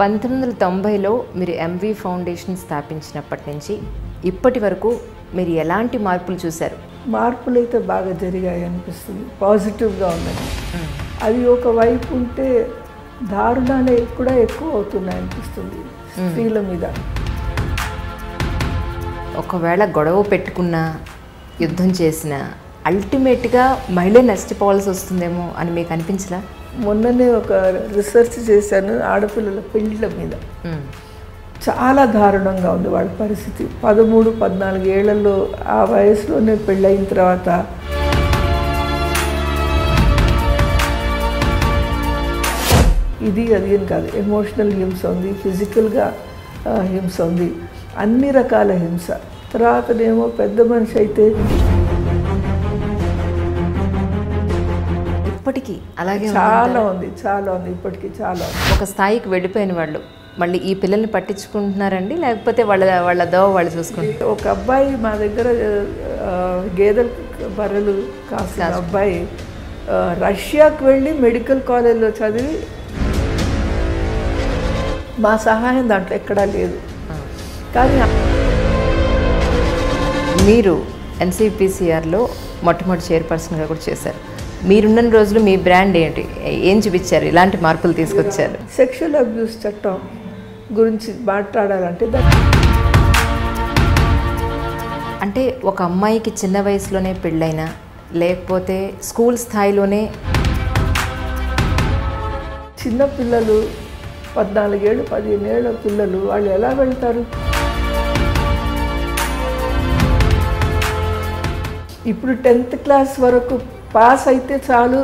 పంతొమ్మిది వందల తొంభైలో మీరు ఎంవి ఫౌండేషన్ స్థాపించినప్పటి నుంచి ఇప్పటి వరకు మీరు ఎలాంటి మార్పులు చూశారు మార్పులు అయితే బాగా జరిగాయి అనిపిస్తుంది పాజిటివ్గా ఉన్నాయి అది ఒక వైపు ఉంటే దారుణాలే కూడా ఎక్కువ అవుతున్నాయి అనిపిస్తుంది స్త్రీల మీద ఒకవేళ గొడవ పెట్టుకున్నా యుద్ధం చేసినా అల్టిమేట్గా మహిళ నష్టపోవాల్సి వస్తుందేమో అని మీకు అనిపించలా మొన్ననే ఒక రీసెర్చ్ చేశాను ఆడపిల్లల పెళ్ళిళ్ళ మీద చాలా దారుణంగా ఉంది వాళ్ళ పరిస్థితి పదమూడు పద్నాలుగు ఏళ్లలో ఆ వయసులోనే పెళ్ళయిన తర్వాత ఇది అది అని కాదు ఎమోషనల్ హింస ఉంది ఫిజికల్గా ఆ, హింస ఉంది అన్ని రకాల హింస తర్వాతనేమో పెద్ద మనిషి అయితే ఇప్పటికీ అలాగే ఉంది. చాలా ఉంది చాలా ఉంది ఇప్పటికీ చాలా ఉంది ఒక స్థాయికి వెళ్ళిపోయిన వాళ్ళు మళ్ళీ ఈ పిల్లల్ని పట్టించుకుంటున్నారండి లేకపోతే వాళ్ళ వాళ్ళ దోవ వాళ్ళు చూసుకుంటారు ఒక అబ్బాయి మా దగ్గర ఆ, గేదెలు బర్రెలు కాసిన అబ్బాయి ఆ, రష్యాకు వెళ్ళి మెడికల్ కాలేజ్లో చదివి మా సహాయం దాంట్లో ఎక్కడా లేదు కానీ మీరు ఎన్సీపీసీఆర్లో మొట్టమొదటి చైర్పర్సన్గా కూడా చేశారు మీరున్న రోజులు మీ బ్రాండ్ ఏంటి ఏం చూపించారు ఇలాంటి మార్పులు తీసుకొచ్చారు సెక్షువల్ అబ్యూస్ చట్టం గురించి మాట్లాడాలంటే దాన్ని అంటే ఒక అమ్మాయికి చిన్న వయసులోనే పెళ్ళైనా లేకపోతే స్కూల్ స్థాయిలోనే చిన్న పిల్లలు పద్నాలుగేళ్ళు పదిహేను ఏళ్ళ పిల్లలు వాళ్ళు ఎలా వెళ్తారు ఇప్పుడు టెన్త్ క్లాస్ వరకు పాస్ అయితే చాలు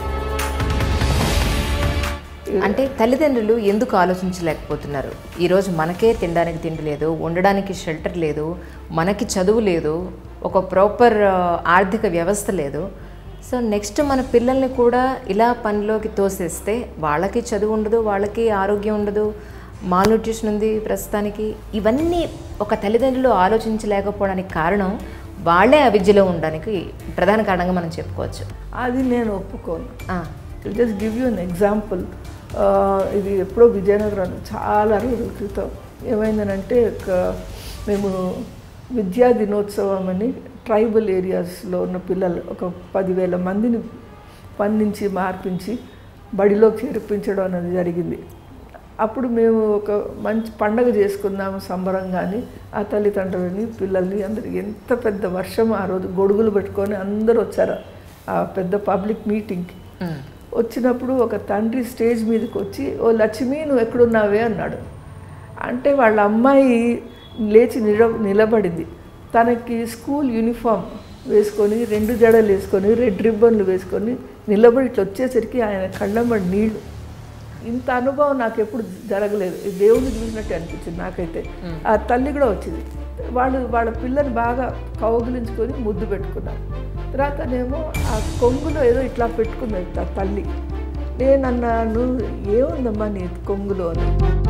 అంటే తల్లిదండ్రులు ఎందుకు ఆలోచించలేకపోతున్నారు ఈరోజు మనకే తినడానికి తిండి లేదు ఉండడానికి షెల్టర్ లేదు మనకి చదువు లేదు ఒక ప్రాపర్ ఆర్థిక వ్యవస్థ లేదు సో నెక్స్ట్ మన పిల్లల్ని కూడా ఇలా పనిలోకి తోసేస్తే వాళ్ళకి చదువు ఉండదు వాళ్ళకి ఆరోగ్యం ఉండదు మాల్ న్యూట్రిషన్ ఉంది ప్రస్తుతానికి ఇవన్నీ ఒక తల్లిదండ్రులు ఆలోచించలేకపోవడానికి కారణం వాళ్ళే అవిద్యలో ఉండడానికి ప్రధాన కారణంగా మనం చెప్పుకోవచ్చు అది నేను ఒప్పుకోను ఆ, just give you an example ఇది ఎప్పుడో విజయనగరం చాలా రోజుల క్రితం ఏమైందనంటే ఒక మేము విద్యా దినోత్సవం అని ట్రైబల్ ఏరియాస్లో ఉన్న పిల్లలు ఒక పదివేల మందిని పండించి మార్పించి బడిలో చేర్పించడం అనేది జరిగింది అప్పుడు మేము ఒక మంచి పండగ చేసుకుందాము సంబరంగాని ఆ తల్లిదండ్రులని పిల్లల్ని అందరికి ఎంత పెద్ద వర్షం ఆ రోజు గొడుగులు పెట్టుకొని అందరూ వచ్చారు ఆ పెద్ద పబ్లిక్ మీటింగ్కి ఉమ్, వచ్చినప్పుడు ఒక తండ్రి స్టేజ్ మీదకి వచ్చి ఓ లక్ష్మి నువ్వు ఎక్కడున్నావే అన్నాడు అంటే వాళ్ళ అమ్మాయి లేచి నిల నిలబడింది తనకి స్కూల్ యూనిఫామ్ వేసుకొని రెండు జడలు వేసుకొని రెడ్ రిబ్బన్లు వేసుకొని నిలబడి ఇట్లా వచ్చేసరికి ఆయన కళ్ళమ్మడి నీళ్లు ఇంత అనుభవం నాకు ఎప్పుడు జరగలేదు ఈ దేవుని చూసినట్టు అనిపించింది నాకైతే ఆ తల్లి కూడా వచ్చింది వాళ్ళు వాళ్ళ పిల్లని బాగా కౌగిలించుకొని ముద్దు పెట్టుకున్నారు తర్వాతనేమో ఆ కొంగులో ఏదో ఇట్లా పెట్టుకున్నది ఆ తల్లి నేను అన్నాను ఏముందమ్మా నీ కొంగులో అని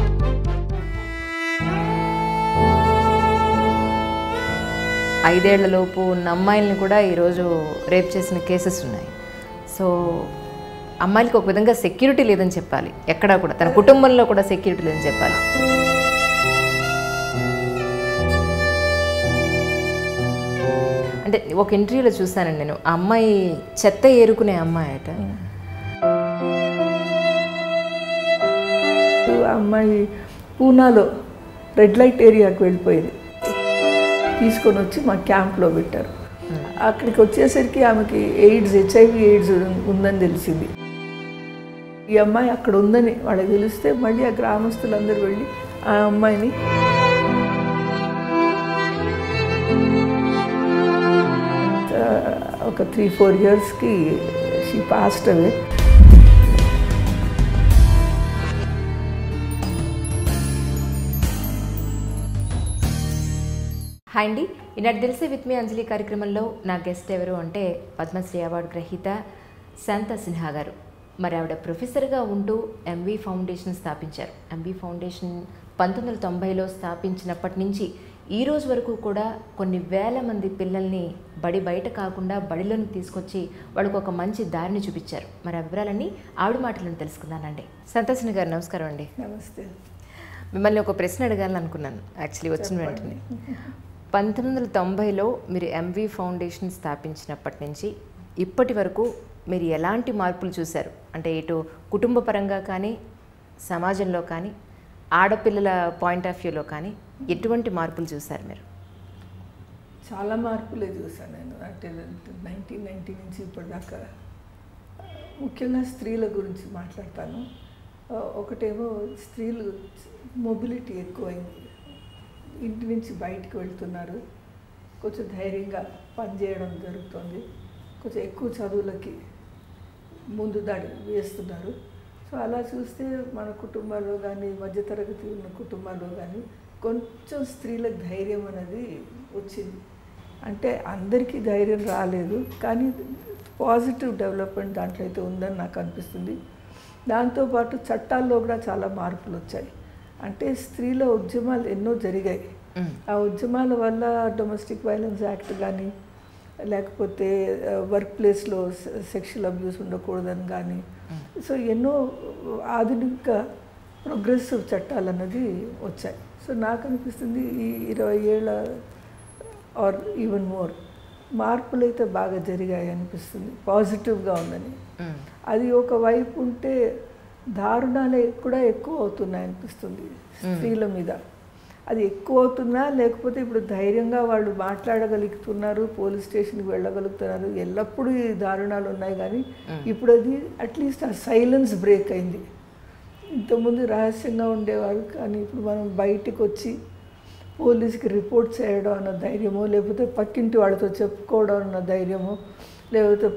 ఐదేళ్లలోపు ఉన్న అమ్మాయిల్ని కూడా ఈరోజు రేప్ చేసిన కేసెస్ ఉన్నాయి సో అమ్మాయిలకి ఒక విధంగా సెక్యూరిటీ లేదని చెప్పాలి ఎక్కడా కూడా తన కుటుంబంలో కూడా సెక్యూరిటీ లేదని చెప్పాలి అంటే ఒక ఇంటర్వ్యూలో చూశానండి నేను ఆ అమ్మాయి చెత్త ఏరుకునే అమ్మాయి అట ఆ అమ్మాయి పూనాలో రెడ్ లైట్ ఏరియాకి వెళ్ళిపోయింది తీసుకొని వచ్చి మా క్యాంప్లో పెట్టారు అక్కడికి వచ్చేసరికి ఆమెకి ఎయిడ్స్ హెచ్ఐవి ఎయిడ్స్ ఉందని తెలిసింది ఈ అమ్మాయి అక్కడ ఉందని వాళ్ళకి తెలిస్తే మళ్ళీ ఆ గ్రామస్తులందరూ వెళ్ళి ఆ అమ్మాయిని ఆ, ఒక త్రీ ఫోర్ ఇయర్స్కి షీ పాస్ట్ అవే హాయ్ అండి ఈనాటి తెలిసే విత్ మీ అంజలి కార్యక్రమంలో నా గెస్ట్ ఎవరు అంటే పద్మశ్రీ అవార్డు గ్రహీత శాంత సిన్హా గారు మరి ఆవిడ ప్రొఫెసర్గా ఉంటూ ఎంవి ఫౌండేషన్ స్థాపించారు ఎంవి ఫౌండేషన్ పంతొమ్మిది వందల తొంభైలో స్థాపించినప్పటి నుంచి ఈ రోజు వరకు కూడా కొన్ని వేల మంది పిల్లల్ని బడి బయట కాకుండా బడిలోకి తీసుకొచ్చి వాళ్ళకు ఒక మంచి దారిని చూపించారు మరి ఆ వివరాలన్నీ ఆవిడ మాటలను తెలుసుకుందానండి సంతోషిని గారు నమస్కారం అండి నమస్తే మిమ్మల్ని ఒక ప్రశ్న అడగాలని అనుకున్నాను యాక్చువల్లీ వచ్చిన వెంటనే పంతొమ్మిది వందల తొంభైలో మీరు ఎంవి ఫౌండేషన్ స్థాపించినప్పటి నుంచి ఇప్పటి వరకు మీరు ఎలాంటి మార్పులు చూశారు అంటే ఇటు కుటుంబ పరంగా కానీ సమాజంలో కానీ ఆడపిల్లల పాయింట్ ఆఫ్ వ్యూలో కానీ ఎటువంటి మార్పులు చూశారు మీరు చాలా మార్పులే చూసాను నేను అంటే నైన్టీన్ నైన్టీ నుంచి ఇప్పటిదాకా ముఖ్యంగా స్త్రీల గురించి మాట్లాడతాను ఆ, ఒకటేమో స్త్రీలు మొబిలిటీ ఎక్కువైంది ఇంటి నుంచి బయటికి వెళ్తున్నారు కొంచెం ధైర్యంగా పనిచేయడం జరుగుతుంది కొంచెం ఎక్కువ చదువులకి ముందు దాడి వేస్తున్నారు సో అలా చూస్తే మన కుటుంబాల్లో కానీ మధ్యతరగతి ఉన్న కుటుంబాల్లో కానీ కొంచెం స్త్రీలకు ధైర్యం అనేది వచ్చింది అంటే అందరికీ ధైర్యం రాలేదు కానీ పాజిటివ్ డెవలప్మెంట్ దాంట్లో అయితే ఉందని నాకు అనిపిస్తుంది దాంతోపాటు చట్టాల్లో కూడా చాలా మార్పులు వచ్చాయి అంటే స్త్రీల ఉద్యమాలు ఎన్నో జరిగాయి మ్మ్. ఆ ఉద్యమాల వల్ల డొమెస్టిక్ వైలెన్స్ యాక్ట్ కానీ లేకపోతే వర్క్ ప్లేస్లో సెక్షువల్ అబ్యూస్ ఉండకూడదని కానీ సో ఎన్నో ఆధునిక ప్రోగ్రెసివ్ చట్టాలు అన్నది వచ్చాయి సో నాకు అనిపిస్తుంది ఈ ఇరవై ఏళ్ళ ఆర్ ఈవెన్ మోర్ మార్పులు అయితే బాగా జరిగాయి అనిపిస్తుంది పాజిటివ్గా ఉందని మ్మ్. అది ఒక వైపు ఉంటే దారుణాలే కూడా ఎక్కువ అవుతున్నాయి అనిపిస్తుంది స్త్రీల మీద అది ఎక్కువ అవుతున్నా లేకపోతే ఇప్పుడు ధైర్యంగా వాళ్ళు మాట్లాడగలుగుతున్నారు పోలీస్ స్టేషన్కి వెళ్ళగలుగుతున్నారు ఎల్లప్పుడూ ఈ దారుణాలు ఉన్నాయి కానీ ఇప్పుడు అది అట్లీస్ట్ ఆ సైలెన్స్ బ్రేక్ అయింది ఇంతకుముందు రహస్యంగా ఉండేవారు కానీ ఇప్పుడు మనం బయటికి వచ్చి పోలీస్కి రిపోర్ట్ చేయడం అన్న ధైర్యమో లేకపోతే పక్కింటి వాళ్ళతో చెప్పుకోవడం అన్న ధైర్యమో లేకపోతే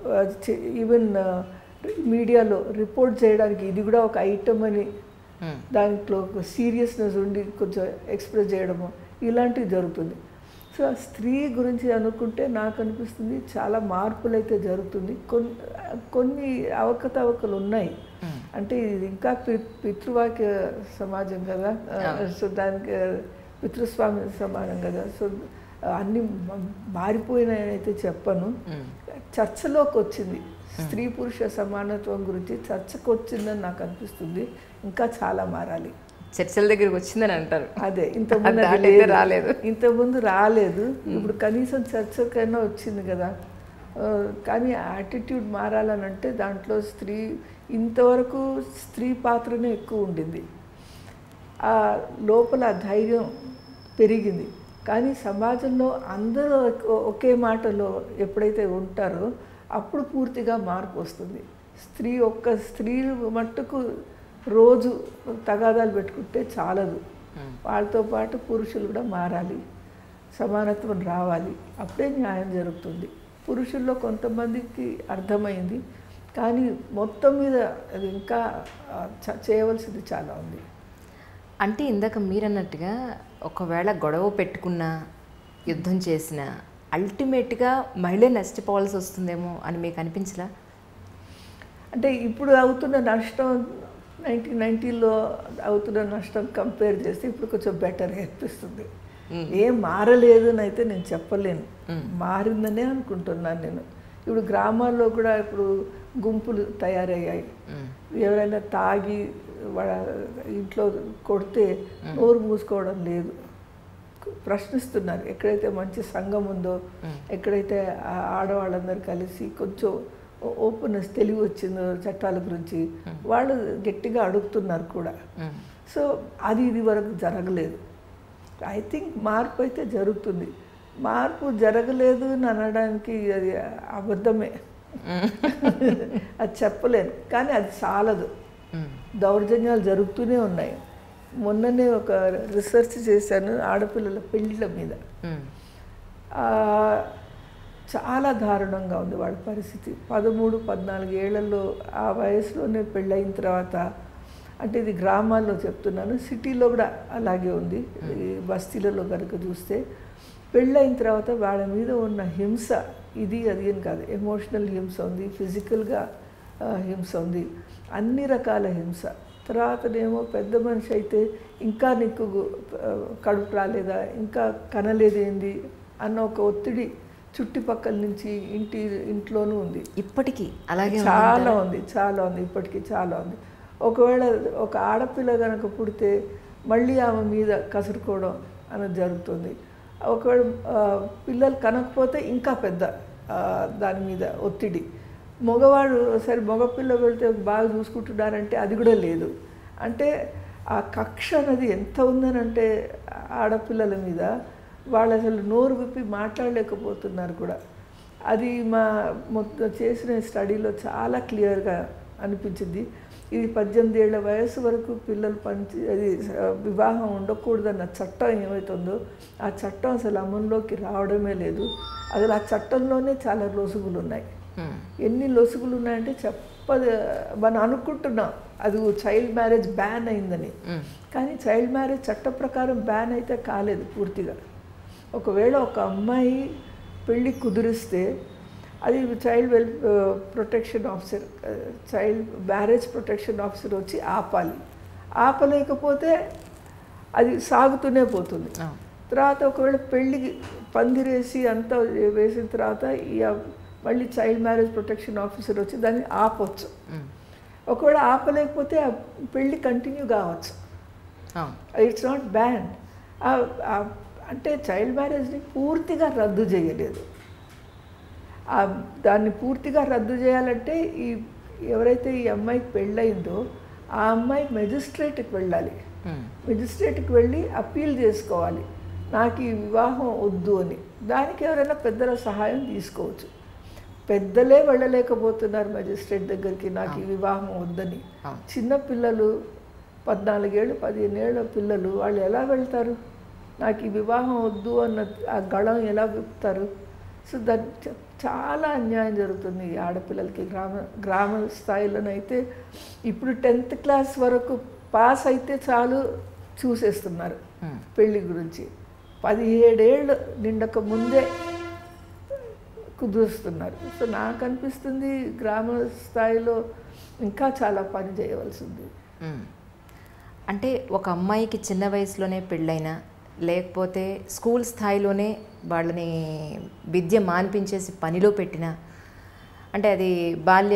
ఈవెన్ మీడియాలో రిపోర్ట్ చేయడానికి ఇది కూడా ఒక ఐటమ్ అని మ్మ్. దాంట్లో ఒక సీరియస్నెస్ ఉండి కొంచెం ఎక్స్ప్రెస్ చేయడము ఇలాంటివి జరుగుతుంది సో ఆ స్త్రీ గురించి అనుకుంటే నాకు అనిపిస్తుంది చాలా మార్పులు అయితే జరుగుతుంది కొన్ని కొన్ని అవకతవకలు ఉన్నాయి అంటే ఇది ఇంకా పి- పితృవాక్య సమాజం కదా సో దానికి పితృస్వామ్య సమానం కదా సో అన్నీ మ- మారిపోయినాయని అయితే చెప్పను మ్మ్. చర్చలోకి వచ్చింది స్త్రీ పురుష సమానత్వం గురించి చర్చకు వచ్చిందని నాకు అనిపిస్తుంది ఇంకా చాలా మారాలి చర్చల దగ్గరికి వచ్చిందని అంటారు అదే ఇంతకుముందు అది దాటైతే లేదు. రాలేదు. ఇంతకుముందు రాలేదు ఇప్పుడు కనీసం చర్చకైనా వచ్చింది కదా ఆ, కానీ యాటిట్యూడ్ మారాలని అంటే దాంట్లో స్త్రీ ఇంతవరకు స్త్రీ పాత్రనే ఎక్కువ ఉండింది ఆ లోపల ఆ ధైర్యం పెరిగింది కానీ సమాజంలో అందరూ ఒ- ఒకే మాటలో ఎప్పుడైతే ఉంటారో అప్పుడు పూర్తిగా మార్పు వస్తుంది స్త్రీ ఒక్క స్త్రీ మట్టుకు రోజు తగాదాలు పెట్టుకుంటే చాలదు వాళ్ళతో పాటు పురుషులు కూడా మారాలి సమానత్వం రావాలి అప్పుడే న్యాయం జరుగుతుంది పురుషుల్లో కొంతమందికి అర్థమైంది కానీ మొత్తం మీద అది ఇంకా ఆ, చ- చేయవలసింది చాలా ఉంది అంటే ఇందాక మీరన్నట్టుగా ఒకవేళ గొడవ పెట్టుకున్నా యుద్ధం చేసినా అల్టిమేట్గా మహిళే నష్టపోవాల్సి వస్తుందేమో అని మీకు అనిపించలా అంటే ఇప్పుడు అవుతున్న నష్టం నైన్టీన్ నైన్టీలో అవుతున్న నష్టం కంపేర్ చేస్తే ఇప్పుడు కొంచెం బెటర్ అనిపిస్తుంది ఏం మారలేదు అని అయితే నేను చెప్పలేను మారిందనే అనుకుంటున్నాను నేను ఇప్పుడు గ్రామాల్లో కూడా ఇప్పుడు గుంపులు తయారయ్యాయి ఎవరైనా తాగి వాళ్ళ ఇంట్లో కొడితే నోరు మూసుకోవడం లేదు ప్రశ్నిస్తున్నారు ఎక్కడైతే మంచి సంఘం ఉందో ఎక్కడైతే ఆ ఆడవాళ్ళందరూ కలిసి కొంచెం ఓపెన్నెస్ తెలివి వచ్చిందో చట్టాల గురించి వాళ్ళు గట్టిగా అడుగుతున్నారు కూడా సో అది ఇది వరకు జరగలేదు ఐ థింక్ మార్పు అయితే జరుగుతుంది మార్పు జరగలేదు అని అనడానికి అది అబద్ధమే అది చెప్పలేను కానీ అది చాలదు దౌర్జన్యాలు జరుగుతూనే ఉన్నాయి మొన్ననే ఒక రీసెర్చ్ చేశాను ఆడపిల్లల పెళ్ళిళ్ళ మీద ఆ, చాలా దారుణంగా ఉంది వాళ్ళ పరిస్థితి పదమూడు పద్నాలుగు ఏళ్లలో ఆ వయసులోనే పెళ్ళయిన తర్వాత అంటే ఇది గ్రామాల్లో చెప్తున్నాను సిటీలో కూడా అలాగే ఉంది ఈ బస్తీలలో కనుక చూస్తే పెళ్ళయిన తర్వాత వాళ్ళ మీద ఉన్న హింస ఇది అది అని కాదు ఎమోషనల్ హింస ఉంది ఫిజికల్గా హింస ఉంది అన్ని రకాల హింస తర్వాతనేమో పెద్ద మనిషి అయితే ఇంకా నీకు గు- ఆ, కడుపు రాలేదా ఇంకా కనలేదేంది అన్న ఒక ఒత్తిడి చుట్టుపక్కల నుంచి ఇంటి ఇంట్లోనూ ఉంది ఇప్పటికీ అలాగే చాలా ఉంది చాలా ఉంది ఇప్పటికీ చాలా ఉంది ఒకవేళ ఒక ఆడపిల్ల కనుక పుడితే మళ్ళీ ఆమె మీద కసురుకోవడం అనేది జరుగుతుంది ఒకవేళ ఆ, పిల్లలు కనకపోతే ఇంకా పెద్ద ఆ, దాని మీద ఒత్తిడి మగవాడు సరే మగపిల్ల వెళ్తే బాగా చూసుకుంటున్నారంటే అది కూడా లేదు అంటే ఆ కక్ష అనేది ఎంత ఉందనంటే ఆడపిల్లల మీద వాళ్ళు అసలు నోరు విప్పి మాట్లాడలేకపోతున్నారు కూడా అది మా మొత్తం చేసిన స్టడీలో చాలా క్లియర్గా అనిపించింది ఇది పద్దెనిమిది ఏళ్ల వయసు వరకు పిల్లలు పంచి అది ఆ, వివాహం ఉండకూడదన్న చట్టం ఏమవుతుందో ఆ చట్టం అసలు అమల్లోకి రావడమే లేదు అసలు ఆ చట్టంలోనే చాలా లొసుగులు ఉన్నాయి మ్మ్. ఎన్ని లొసుగులు ఉన్నాయంటే చెప్పదు మనం అనుకుంటున్నాం అది చైల్డ్ మ్యారేజ్ బ్యాన్ అయిందని మ్మ్. కానీ చైల్డ్ మ్యారేజ్ చట్ట ప్రకారం బ్యాన్ అయితే కాలేదు పూర్తిగా ఒకవేళ ఒక అమ్మాయి పెళ్ళి కుదిరిస్తే అది child well protection officer child marriage protection officer వచ్చి ఆపాలి ఆపలేకపోతే అది సాగుతూనే పోతుంది ఆ. తర్వాత ఒకవేళ పెళ్ళికి పందిరేసి అంతా వేసిన తర్వాత ఈ అబ్- మళ్ళీ చైల్డ్ మ్యారేజ్ ప్రొటెక్షన్ ఆఫీసర్ వచ్చి దాన్ని ఆపొచ్చు మ్మ్. ఒకవేళ ఆపలేకపోతే ఆ పెళ్ళి కంటిన్యూ కావచ్చు ఆ. ఇట్స్ నాట్ బ్యాన్ అంటే చైల్డ్ మ్యారేజ్ని పూర్తిగా రద్దు చేయలేదు ఆ, దాన్ని పూర్తిగా రద్దు చేయాలంటే ఈ ఎవరైతే ఈ అమ్మాయికి పెళ్ళయిందో ఆ అమ్మాయి మెజిస్ట్రేట్కి వెళ్ళాలి మ్మ్. మెజిస్ట్రేట్కి వెళ్ళి అప్పీల్ చేసుకోవాలి నాకు ఈ వివాహం వద్దు అని దానికి ఎవరైనా పెద్దల సహాయం తీసుకోవచ్చు పెద్దలే వెళ్ళలేకపోతున్నారు మెజిస్ట్రేట్ దగ్గరికి నాకు ఈ వివాహం వద్దని అవును. చిన్న పిల్లలు పద్నాలుగేళ్ళు పదిహేనేళ్ళ పిల్లలు వాళ్ళు ఎలా వెళ్తారు నాకు ఈ వివాహం వద్దు అన్న ఆ గళం ఎలా విప్పుతారు సో దాని చ- చాలా అన్యాయం జరుగుతుంది ఈ ఆడపిల్లలకి గ్రామ గ్రామ స్థాయిలోనైతే ఇప్పుడు టెన్త్ క్లాస్ వరకు పాస్ అయితే చాలు చూసేస్తున్నారు మ్మ్. పెళ్లి గురించి పదిహేడేళ్ళు నిండక ముందే కుదురుస్తున్నారు సో నాకు అనిపిస్తుంది గ్రామ స్థాయిలో ఇంకా చాలా పని చేయవలసి ఉంది మ్మ్. అంటే ఒక అమ్మాయికి చిన్న వయసులోనే పెళ్ళైనా లేకపోతే స్కూల్ స్థాయిలోనే వాళ్ళని విద్య మాన్పించేసి పనిలో పెట్టినా అంటే అది బాల్య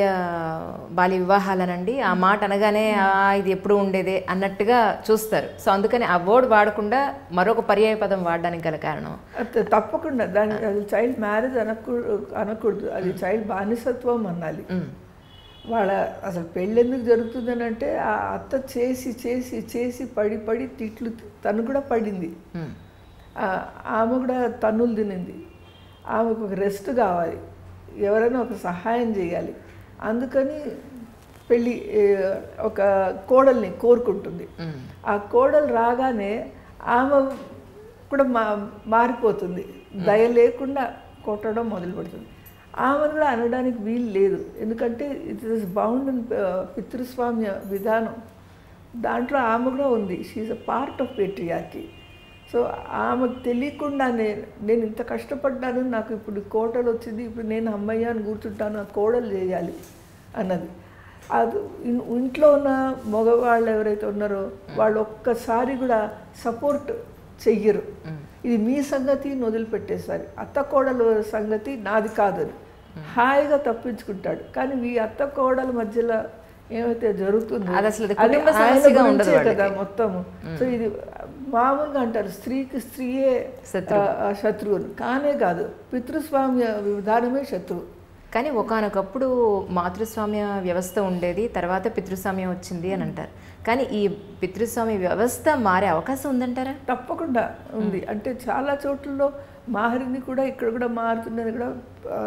బాల్య వివాహాలనండి ఆ మాట అనగానే "ఆ, ఇది ఎప్పుడు ఉండేదే అన్నట్టుగా చూస్తారు సో అందుకని ఆ వర్డ్ వాడకుండా మరొక పర్యాయ పదం వాడడానికి గల కారణం అత- తప్పకుండా దాని అది చైల్డ్ మ్యారేజ్ అనకూడదు అనకూడదు అది చైల్డ్ బానిసత్వం అనాలి మ్మ్. వాళ్ళ అసలు పెళ్ళి ఎందుకు జరుగుతుందని అంటే ఆ అత్త చేసి చేసి చేసి పడి పడి తిట్లు తను కూడా పడింది మ్మ్. ఆ, ఆమె కూడా తన్నులు తినింది ఆమెకు ఒక రెస్ట్ కావాలి ఎవరైనా ఒక సహాయం చేయాలి అందుకని పెళ్ళి ఏ, ఒక కోడల్ని కోరుకుంటుంది మ్మ్. ఆ కోడలు రాగానే ఆమె కూడా మా మారిపోతుంది దయ లేకుండా కొట్టడం మొదలు పెడుతుంది ఆమెను కూడా అనడానికి వీలు లేదు ఎందుకంటే ఇట్ ఇస్ బౌండ్ ఇన్ పితృస్వామ్య విధానం దాంట్లో ఆమె కూడా ఉంది she a part of patriarchy so ఆమెకు తెలియకుండానే నేను ఇంత కష్టపడ్డాను నాకు ఇప్పుడు కోటలు వచ్చింది ఇప్పుడు నేను అమ్మయ్య అని కూర్చుంటాను ఆ కోడలు చేయాలి అన్నది అది ఇన్- ఇంట్లో ఉన్న మగవాళ్ళు ఎవరైతే ఉన్నారో వాళ్ళు ఒక్కసారి కూడా సపోర్ట్ చెయ్యరు ఇది మీ సంగతి అని వదిలిపెట్టేసారి అత్త కోడలు సంగతి నాది కాదని హాయిగా తప్పించుకుంటాడు కానీ ఈ అత్త కోడల మధ్యలో ఏమైతే జరుగుతుందో అది అసలు అది అది కుటుంబ ఆయన సమస్యగా ఉండదు గురించే వాళ్ళకి. కదా మొత్తము సో ఇది మామూలుగా అంటారు స్త్రీకి స్త్రీయే శత్రువు. ఆ, ఆ శత్రువు అని. కానే కాదు పితృస్వామ్య విధానమే శత్రువు కానీ ఒకానొకప్పుడు మాతృస్వామ్య వ్యవస్థ ఉండేది తర్వాత పితృస్వామ్యం వచ్చింది అని అంటారు కానీ ఈ పితృస్వామ్య వ్యవస్థ మారే అవకాశం ఉందంటారా తప్పకుండా ఉంది అంటే చాలా చోట్లలో మారింది కూడా ఇక్కడ కూడా మారుతున్నది కూడా ఆ,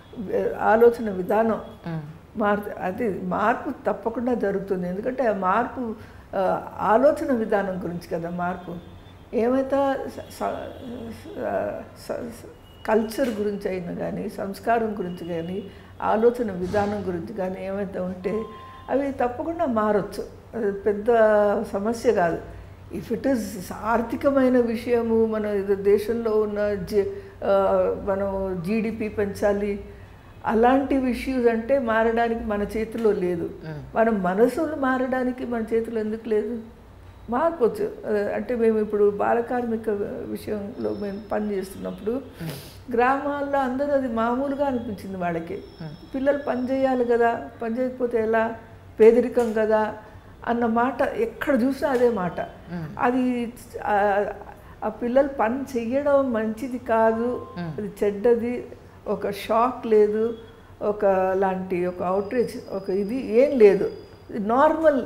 ఆలోచన విధానం మారు అది మార్పు తప్పకుండా జరుగుతుంది ఎందుకంటే ఆ మార్పు ఆ, ఆలోచన విధానం గురించి కదా మార్పు ఏమైతే స- స- స- స- కల్చర్ గురించి అయినా కానీ సంస్కారం గురించి కానీ ఆలోచన విధానం గురించి కానీ ఏమైతే ఉంటే అవి తప్పకుండా మారొచ్చు అది పెద్ద సమస్య కాదు ఇఫ్ ఇట్ ఈస్ ఆర్థికమైన విషయము మన ఇది దేశంలో ఉన్న జి ఆ, మనం జీడిపి పెంచాలి అలాంటి ఇష్యూస్ అంటే మారడానికి మన చేతిలో లేదు మన మనసులు మారడానికి మన చేతిలో ఎందుకు లేదు మార్పొచ్చు అదే- అంటే మేము ఇప్పుడు బాల కార్మిక విషయంలో మేము పని చేస్తున్నప్పుడు గ్రామాల్లో అందరూ అది మామూలుగా అనిపించింది వాళ్ళకి పిల్లలు పని చేయాలి కదా పని చేయకపోతే ఎలా పేదరికం కదా అన్న మాట ఎక్కడ చూసినా అదే మాట అది ఆ- ఆ పిల్లలు పని చెయ్యడం మంచిది కాదు అది చెడ్డది ఒక షాక్ లేదు ఒక లాంటి ఒక అవుట్రీచ్ ఒక ఇది ఏం లేదు నార్మల్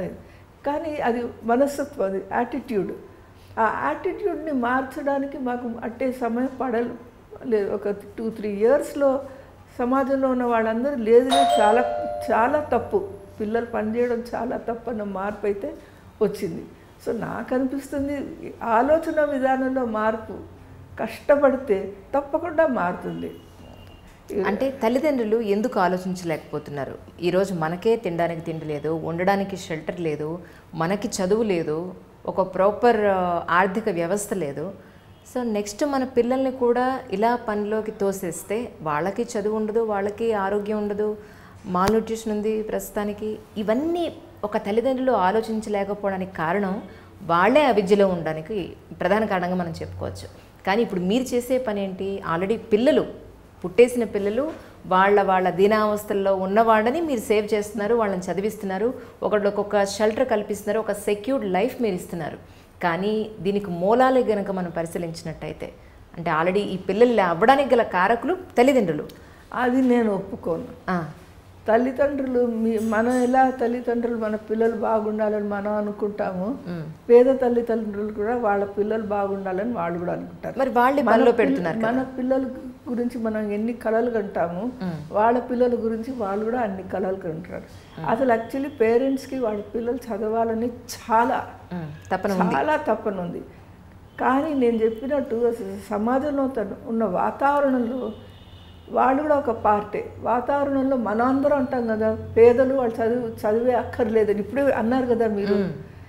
కానీ అది మనస్తత్వం అది యాటిట్యూడ్ ఆ యాటిట్యూడ్ని మార్చడానికి మాకు అట్టే సమయం పడలు లేదు ఒక టూ త్రీ ఇయర్స్లో సమాజంలో ఉన్న వాళ్ళందరూ లేదు లేదు, చాలా చాలా తప్పు పిల్లలు పనిచేయడం చాలా తప్పు అన్న మార్పు అయితే వచ్చింది సో నాకు అనిపిస్తుంది ఈ ఆలోచన విధానంలో మార్పు కష్టపడితే తప్పకుండా మారుతుంది అంటే తల్లిదండ్రులు ఎందుకు ఆలోచించలేకపోతున్నారు ఈరోజు మనకే తినడానికి తిండి లేదు ఉండడానికి షెల్టర్ లేదు మనకి చదువు లేదు ఒక ప్రాపర్ ఆర్థిక వ్యవస్థ లేదు సో నెక్స్ట్ మన పిల్లల్ని కూడా ఇలా పనిలోకి తోసేస్తే వాళ్ళకి చదువు ఉండదు వాళ్ళకి ఆరోగ్యం ఉండదు మాల్న్యూట్రిషన్ ఉంది ప్రస్తుతానికి ఇవన్నీ ఒక తల్లిదండ్రులు ఆలోచించలేకపోవడానికి కారణం వాళ్ళే అవిద్యలో ఉండడానికి ప్రధాన కారణంగా మనం చెప్పుకోవచ్చు కానీ ఇప్పుడు మీరు చేసే పని ఏంటి ఆల్రెడీ పిల్లలు పుట్టేసిన పిల్లలు వాళ్ళ వాళ్ళ దీనావస్థల్లో ఉన్న వాళ్ళని మీరు సేవ్ చేస్తున్నారు వాళ్ళని చదివిస్తున్నారు ఒకళ్ళకి ఒక షెల్టర్ కల్పిస్తున్నారు ఒక సెక్యూర్డ్ లైఫ్ మీరు ఇస్తున్నారు కానీ దీనికి మూలాలే గనక మనం పరిశీలించినట్టయితే అంటే ఆల్రెడీ ఈ పిల్లలు అవ్వడానికి గల కారకులు తల్లిదండ్రులు అది నేను ఒప్పుకోను ఆ, తల్లిదండ్రులు మీ మనం ఎలా తల్లిదండ్రులు మన పిల్లలు బాగుండాలని మనం అనుకుంటాము మ్. పేద తల్లిదండ్రులు కూడా వాళ్ళ పిల్లలు బాగుండాలని వాళ్ళు కూడా అనుకుంటారు మరి వాళ్ళే మన పనిలో పిల్ల- పెడుతున్నారు మన పిల్లల గురించి మనం ఎన్ని కళలు కంటాము వాళ్ళ పిల్లల గురించి వాళ్ళు కూడా అన్ని కళలు కంటారు అసలు యాక్చువల్లీ పేరెంట్స్కి వాళ్ళ పిల్లలు చదవాలని చాలా ఉమ్, తప్పన చాలా తప్పనుంది కానీ నేను చెప్పినట్టు అసలు సమాజంలో తన- ఉన్న వాతావరణంలో వాళ్ళు కూడా ఒక పార్టే వాతావరణంలో మనందరం అంటాం కదా పేదలు వాళ్ళు చదువు చదివే అక్కర్లేదని ఇప్పుడే అన్నారు కదా మీరు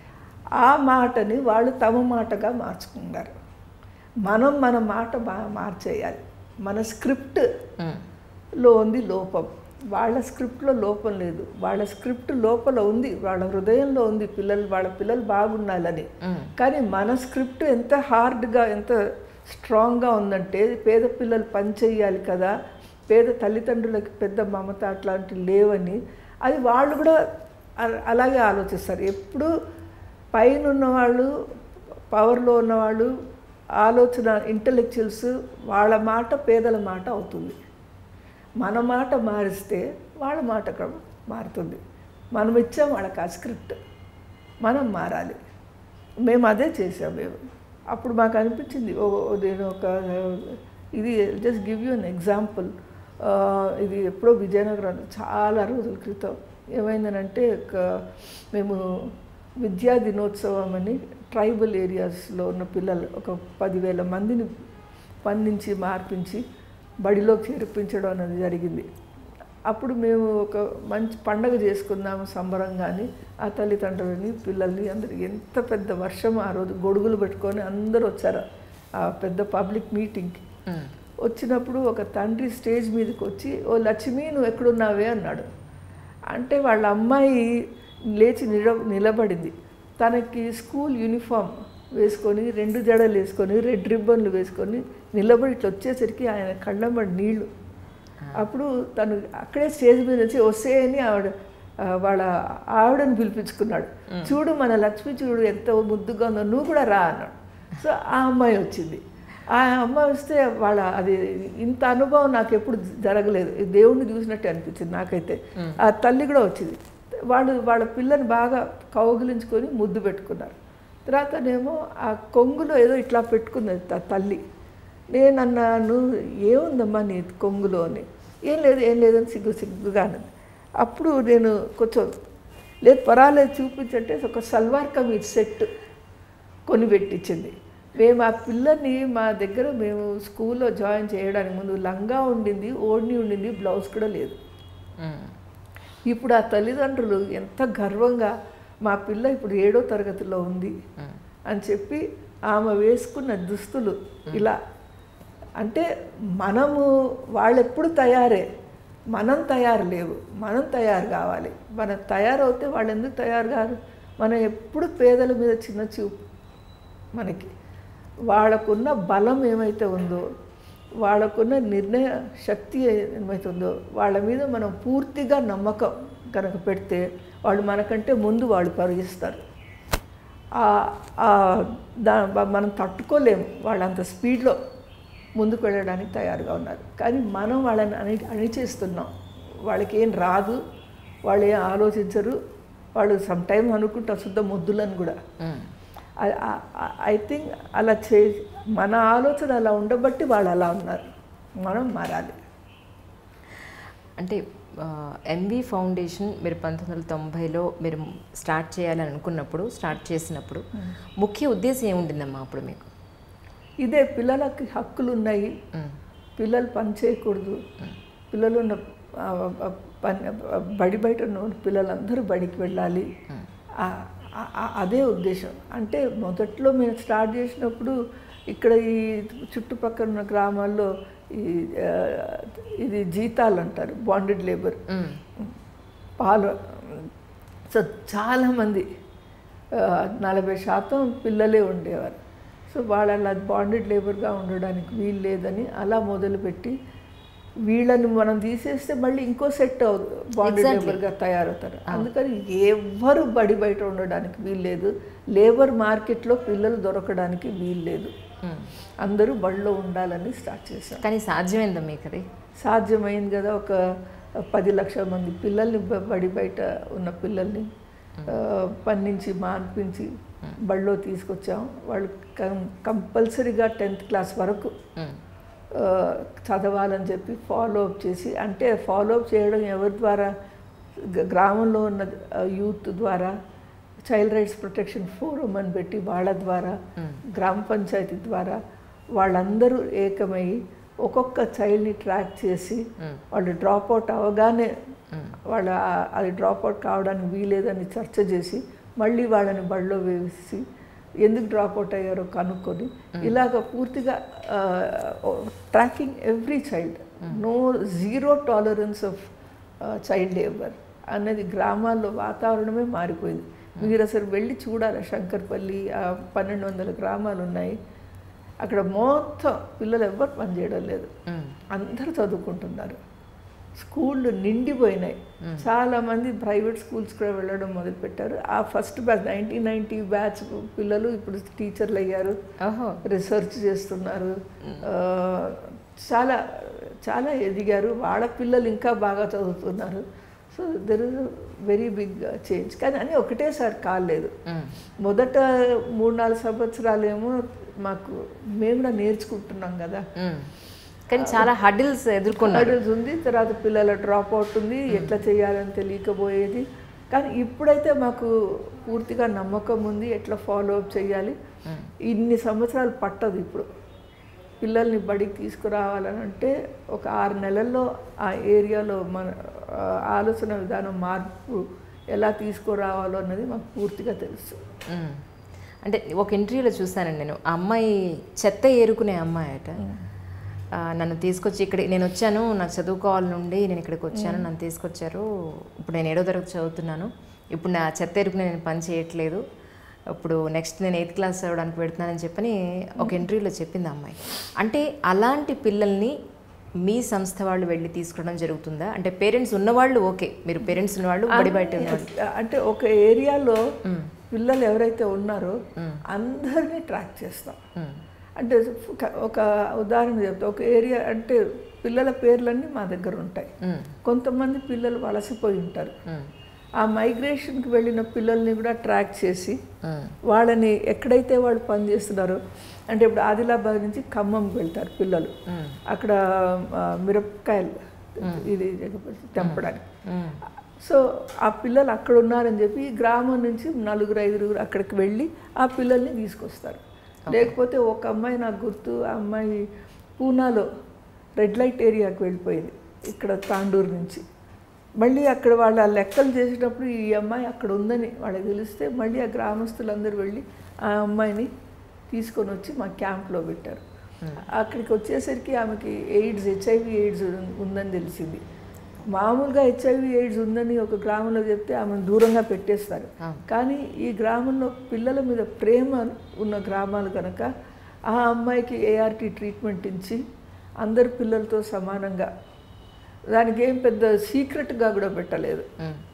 ఆ మాటని వాళ్ళు తమ మాటగా మార్చుకున్నారు మనం మన మాట మా- మార్చేయాలి మన స్క్రిప్ట్ ఉమ్, లో ఉంది లోపం వాళ్ళ స్క్రిప్ట్లో లోపం లేదు వాళ్ళ స్క్రిప్ట్ లోపల ఉంది వాళ్ళ హృదయంలో ఉంది పిల్లలు వాళ్ళ పిల్లలు బాగుండాలని ఉమ్, కానీ మన స్క్రిప్ట్ ఎంత హార్డ్గా ఎంత స్ట్రాంగ్గా ఉందంటే పేద పిల్లలు పని చేయాలి కదా పేద తల్లిదండ్రులకి పెద్ద మమత అట్లాంటివి లేవని అది వాళ్ళు కూడా అ- అలాగే ఆలోచిస్తారు ఎప్పుడు పైన ఉన్నవాళ్ళు పవర్లో ఉన్నవాళ్ళు ఆలోచన ఇంటలెక్చువల్స్ వాళ్ళ మాట పేదల మాట అవుతుంది మన మాట మారిస్తే వాళ్ళ మాట కూడా మారుతుంది మనం ఇచ్చాం వాళ్ళకి ఆ స్క్రిప్ట్ మనం మారాలి మేము అదే చేసాం మేము అప్పుడు మాకు అనిపించింది ఓ ఓ నేను ఒక ఇది just give you an example ఇది ఎప్పుడో విజయనగరం చాలా రోజుల క్రితం ఏమైందనంటే ఒక మేము విద్యా దినోత్సవం అని ట్రైబల్ ఏరియాస్లో ఉన్న పిల్లలు ఒక పదివేల మందిని పండించి మార్పించి బడిలో చేర్పించడం అనేది జరిగింది అప్పుడు మేము ఒక మంచి పండగ చేసుకుందాము సంబరంగాని ఆ తల్లిదండ్రులని పిల్లల్ని అందరికి ఎంత పెద్ద వర్షం ఆ రోజు గొడుగులు పెట్టుకొని అందరూ వచ్చారు ఆ పెద్ద పబ్లిక్ మీటింగ్కి ఉమ్, వచ్చినప్పుడు ఒక తండ్రి స్టేజ్ మీదకి వచ్చి ఓ లక్ష్మి నువ్వు ఎక్కడున్నావే అన్నాడు అంటే వాళ్ళ అమ్మాయి లేచి నిల నిలబడింది తనకి స్కూల్ యూనిఫామ్ వేసుకొని రెండు జడలు వేసుకొని రెడ్ రిబ్బన్లు వేసుకొని నిలబడి ఇట్లా వచ్చేసరికి ఆయన కళ్ళమ్మడి నీళ్లు అప్పుడు తను అక్కడే స్టేజ్ మీద నుంచి వస్తే అని ఆవిడ ఆ, వాళ్ళ ఆవిడని పిలిపించుకున్నాడు చూడు మన లక్ష్మి చూడు ఎంత ముద్దుగా ఉందో నువ్వు కూడా రా అన్నాడు సో ఆ అమ్మాయి వచ్చింది ఆ అమ్మాయి వస్తే వాళ్ళ అది ఇంత అనుభవం నాకు ఎప్పుడు జరగలేదు ఈ దేవుణ్ణి చూసినట్టే అనిపించింది నాకైతే ఆ తల్లి కూడా వచ్చింది వాళ్ళు వాళ్ళ పిల్లని బాగా కౌగిలించుకొని ముద్దు పెట్టుకున్నారు తర్వాతనేమో ఆ కొంగులో ఏదో ఇట్లా పెట్టుకున్నది త- తల్లి నేను అన్నాను ఏముందమ్మా నీ కొంగులో అని ఏం లేదు ఏం లేదని సిగ్గు సిగ్గుగా అన్నది అప్పుడు నేను కొంచెం లేదు పర్వాలేదు చూపించంటే ఒక సల్వార్ కమీజ్ సెట్ కొని పెట్టించింది మేము ఆ పిల్లని మా దగ్గర మేము స్కూల్లో జాయిన్ చేయడానికి ముందు లంగా ఉండింది ఓడిని ఉండింది బ్లౌజ్ కూడా లేదు ఉమ్, ఇప్పుడు ఆ తల్లిదండ్రులు ఎంత గర్వంగా మా పిల్ల ఇప్పుడు ఏడో తరగతిలో ఉంది ఉమ్, అని చెప్పి ఆమె వేసుకున్న దుస్తులు ఇలా అంటే మనము వాళ్ళెప్పుడు తయారే మనం తయారు లేవు మనం తయారు కావాలి మనం తయారవుతే వాళ్ళు ఎందుకు తయారు కాదు మనం ఎప్పుడు పేదల మీద చిన్న చూపు మనకి వాళ్ళకున్న బలం ఏమైతే ఉందో వాళ్ళకున్న నిర్ణయ శక్తి ఏమైతే ఉందో వాళ్ళ మీద మనం పూర్తిగా నమ్మకం కనుక పెడితే వాళ్ళు మనకంటే ముందు వాళ్ళు పరిగిస్తారు ఆ- ఆ దా మనం తట్టుకోలేము వాళ్ళంత స్పీడ్లో ముందుకు వెళ్ళడానికి తయారుగా ఉన్నారు కానీ మనం వాళ్ళని అణి అణిచేస్తున్నాం వాళ్ళకి ఏం రాదు వాళ్ళు ఏం ఆలోచించరు వాళ్ళు సమ్ టైం అనుకుంటారు శుద్ధ ముద్దులని కూడా మ్మ్. ఐ థింక్ అలా చే మన ఆలోచన అలా ఉండబట్టి వాళ్ళు అలా ఉన్నారు మనం మారాలి అంటే ఎంవి ఫౌండేషన్ మీరు పంతొమ్మిది వందల తొంభైలో మీరు స్టార్ట్ చేయాలని అనుకున్నప్పుడు స్టార్ట్ చేసినప్పుడు ముఖ్య ఉద్దేశం ఏముండిందమ్మా అప్పుడు మీకు ఇదే పిల్లలకి హక్కులు ఉన్నాయి మ్మ్. పిల్లలు పని చేయకూడదు పిల్లలు ఉన్న ఆ, ఆ, పని ఆ, బడి బయట ఉన్న పిల్లలందరూ బడికి వెళ్ళాలి ఆ- ఆ- ఆ- అదే ఉద్దేశం అంటే మొదట్లో మేము స్టార్ట్ చేసినప్పుడు ఇక్కడ ఈ చుట్టుపక్కల ఉన్న గ్రామాల్లో ఈ ఆ, ఇది జీతాలు అంటారు బాండెడ్ లేబర్ మ్మ్. పాలు సో చాలామంది ఆ, నలభై శాతం పిల్లలే ఉండేవారు సో వాళ్ళు అలా బాండెడ్ లేబర్గా ఉండడానికి వీలు లేదని అలా మొదలుపెట్టి వీళ్ళని మనం తీసేస్తే మళ్ళీ ఇంకో సెట్ అవుతుంది బాండెడ్ Exactly. లేబర్గా తయారవుతారు అందుకని ఎవ్వరు బడి బయట ఉండడానికి వీలు లేదు లేబర్ మార్కెట్లో పిల్లలు దొరకడానికి వీలు లేదు మ్మ్. అందరూ బడిలో ఉండాలని స్టార్ట్ చేశాం కానీ సాధ్యమైందా మీకు అది సాధ్యమైంది కదా ఒక పది లక్షల మంది పిల్లల్ని బ- బడి బయట ఉన్న పిల్లల్ని ఆ, పని నుంచి మాన్పించి బడిలో తీసుకొచ్చాం వాళ్ళు కం కంపల్సరీగా టెన్త్ క్లాస్ వరకు మ్మ్. ఆ, చదవాలని చెప్పి ఫాలో అప్ చేసి అంటే ఫాలో అప్ చేయడం ఎవరి ద్వారా గ- గ్రామంలో ఉన్న యూత్ ద్వారా చైల్డ్ రైట్స్ ప్రొటెక్షన్ ఫోరం అని పెట్టి వాళ్ళ ద్వారా గ్రామ పంచాయతీ ద్వారా వాళ్ళందరూ ఏకమై ఒక్కొక్క చైల్డ్ని ట్రాక్ చేసి వాళ్ళు డ్రాప్ అవుట్ అవగానే వాళ్ళ ఆ- అది డ్రాప్ అవుట్ కావడానికి వీలేదని చర్చ చేసి మళ్ళీ వాళ్ళని బడిలో వేసి ఎందుకు డ్రాప్ అవుట్ అయ్యారో కనుక్కొని ఇలాగ పూర్తిగా tracking every child no zero tolerance of child labour అనేది గ్రామాల్లో వాతావరణమే మారిపోయింది మీరు అసలు వెళ్ళి చూడాలి శంకర్పల్లి ఆ పన్నెండు వందల గ్రామాలు ఉన్నాయి అక్కడ మొత్తం పిల్లలు ఎవ్వరు పనిచేయడం లేదు మ్మ్. అందరూ చదువుకుంటున్నారు స్కూళ్ళు నిండిపోయినాయి చాలామంది ప్రైవేట్ స్కూల్స్ కూడా వెళ్ళడం మొదలుపెట్టారు ఆ first batch nineteen ninety batch పిల్లలు ఇప్పుడు టీచర్లు అయ్యారు ఓహో రీసెర్చ్ చేస్తున్నారు ఆ, చాలా చాలా ఎదిగారు వాళ్ళ పిల్లలు ఇంకా బాగా చదువుతున్నారు so there is very big change కానీ అని ఒకటేసారి కాలేదు మ్మ్. మొదట మూడు నాలుగు సంవత్సరాలేమో మాకు మేము కూడా నేర్చుకుంటున్నాం కదా మ్మ్. కానీ చాలా హడిల్స్ ఎదుర్కొన్నారు హర్డల్స్ ఉంది తర్వాత పిల్లల డ్రాప్ అవుట్ ఉంది ఎట్లా చేయాలని తెలియకపోయేది కానీ ఇప్పుడైతే మాకు పూర్తిగా నమ్మకం ఉంది ఎట్లా ఫాలో అప్ చేయాలి ఇన్ని సంవత్సరాలు పట్టదు ఇప్పుడు పిల్లల్ని బడికి తీసుకురావాలని అంటే ఒక ఆరు నెలల్లో ఆ ఏరియాలో మన ఆ, ఆలోచన విధానం మార్పు ఎలా తీసుకురావాలో అన్నది మాకు పూర్తిగా తెలుసు మ్మ్. అంటే ఒక ఇంటర్వ్యూలో చూశానండి నేను ఆ అమ్మాయి చెత్త ఏరుకునే అమ్మాయి అట ఆ, నన్ను తీసుకొచ్చి ఇక్కడ నేను వచ్చాను నాకు చదువుకోవాలి నుండి నేను ఇక్కడికి వచ్చాను నన్ను తీసుకొచ్చారు ఇప్పుడు నేను ఏడో తరగతి చదువుతున్నాను ఇప్పుడు నా చెత్త ఏరుకునే నేను పని చేయట్లేదు ఇప్పుడు నెక్స్ట్ నేను ఎయిత్ క్లాస్ చదవడానికి పెడుతున్నానని చెప్పని ఒక ఇంటర్వ్యూలో చెప్పింది ఆ అమ్మాయి అంటే అలాంటి పిల్లల్ని మీ సంస్థ వాళ్ళు వెళ్ళి తీసుకోవడం జరుగుతుందా అంటే పేరెంట్స్ ఉన్నవాళ్ళు ఓకే మీరు పేరెంట్స్ ఉన్నవాళ్ళు బడి బయట ఉన్నవాళ్ళు అంటే ఒక ఏరియాలో పిల్లలు ఎవరైతే ఉన్నారో అందరినీ ట్రాక్ చేస్తాం మ్మ్. అంటే ఒక- ఒక ఉదాహరణ చెప్తా ఒక ఏరియా అంటే పిల్లల పేర్లన్నీ మా దగ్గర ఉంటాయి మ్మ్. కొంతమంది పిల్లలు వలసపోయి ఉంటారు మ్మ్. ఆ మైగ్రేషన్కి వెళ్ళిన పిల్లల్ని కూడా ట్రాక్ చేసి మ్మ్. వాళ్ళని ఎక్కడైతే వాళ్ళు పనిచేస్తున్నారో అంటే ఇప్పుడు ఆదిలాబాద్ నుంచి ఖమ్మంకి వెళ్తారు పిల్లలు మ్మ్. అక్కడ ఆ, మిరపకాయలు ఇది తెంపడానికి మ్మ్. సో ఆ పిల్లలు అక్కడ ఉన్నారని చెప్పి ఈ గ్రామం నుంచి నలుగురు ఐదుగురు అక్కడికి వెళ్ళి ఆ పిల్లల్ని తీసుకొస్తారు లేకపోతే ఒక అమ్మాయి నాకు గుర్తు ఆ అమ్మాయి పూనాలో రెడ్ లైట్ ఏరియాకి వెళ్ళిపోయింది ఇక్కడ తాండూరు నుంచి మళ్ళీ అక్కడ వాళ్ళ లెక్కలు చేసేటప్పుడు ఈ అమ్మాయి అక్కడ ఉందని వాళ్ళకి తెలిస్తే మళ్ళీ ఆ గ్రామస్తులందరూ వెళ్ళి ఆ అమ్మాయిని తీసుకొని వచ్చి మా క్యాంప్లో పెట్టారు అక్కడికి వచ్చేసరికి ఆమెకి ఎయిడ్స్ హెచ్ఐవి ఎయిడ్స్ ఉందని తెలిసింది మామూలుగా హెచ్ఐవి ఎయిడ్స్ ఉందని ఒక గ్రామంలో చెప్తే ఆమెను దూరంగా పెట్టేస్తారు కానీ ఈ గ్రామంలో పిల్లల మీద ప్రేమ ఉన్న గ్రామాలు కనుక ఆ అమ్మాయికి ఏఆర్టీ ట్రీట్మెంట్ ఇచ్చి అందరు పిల్లలతో సమానంగా దానికి ఏం పెద్ద సీక్రెట్గా కూడా పెట్టలేదు మ్మ్.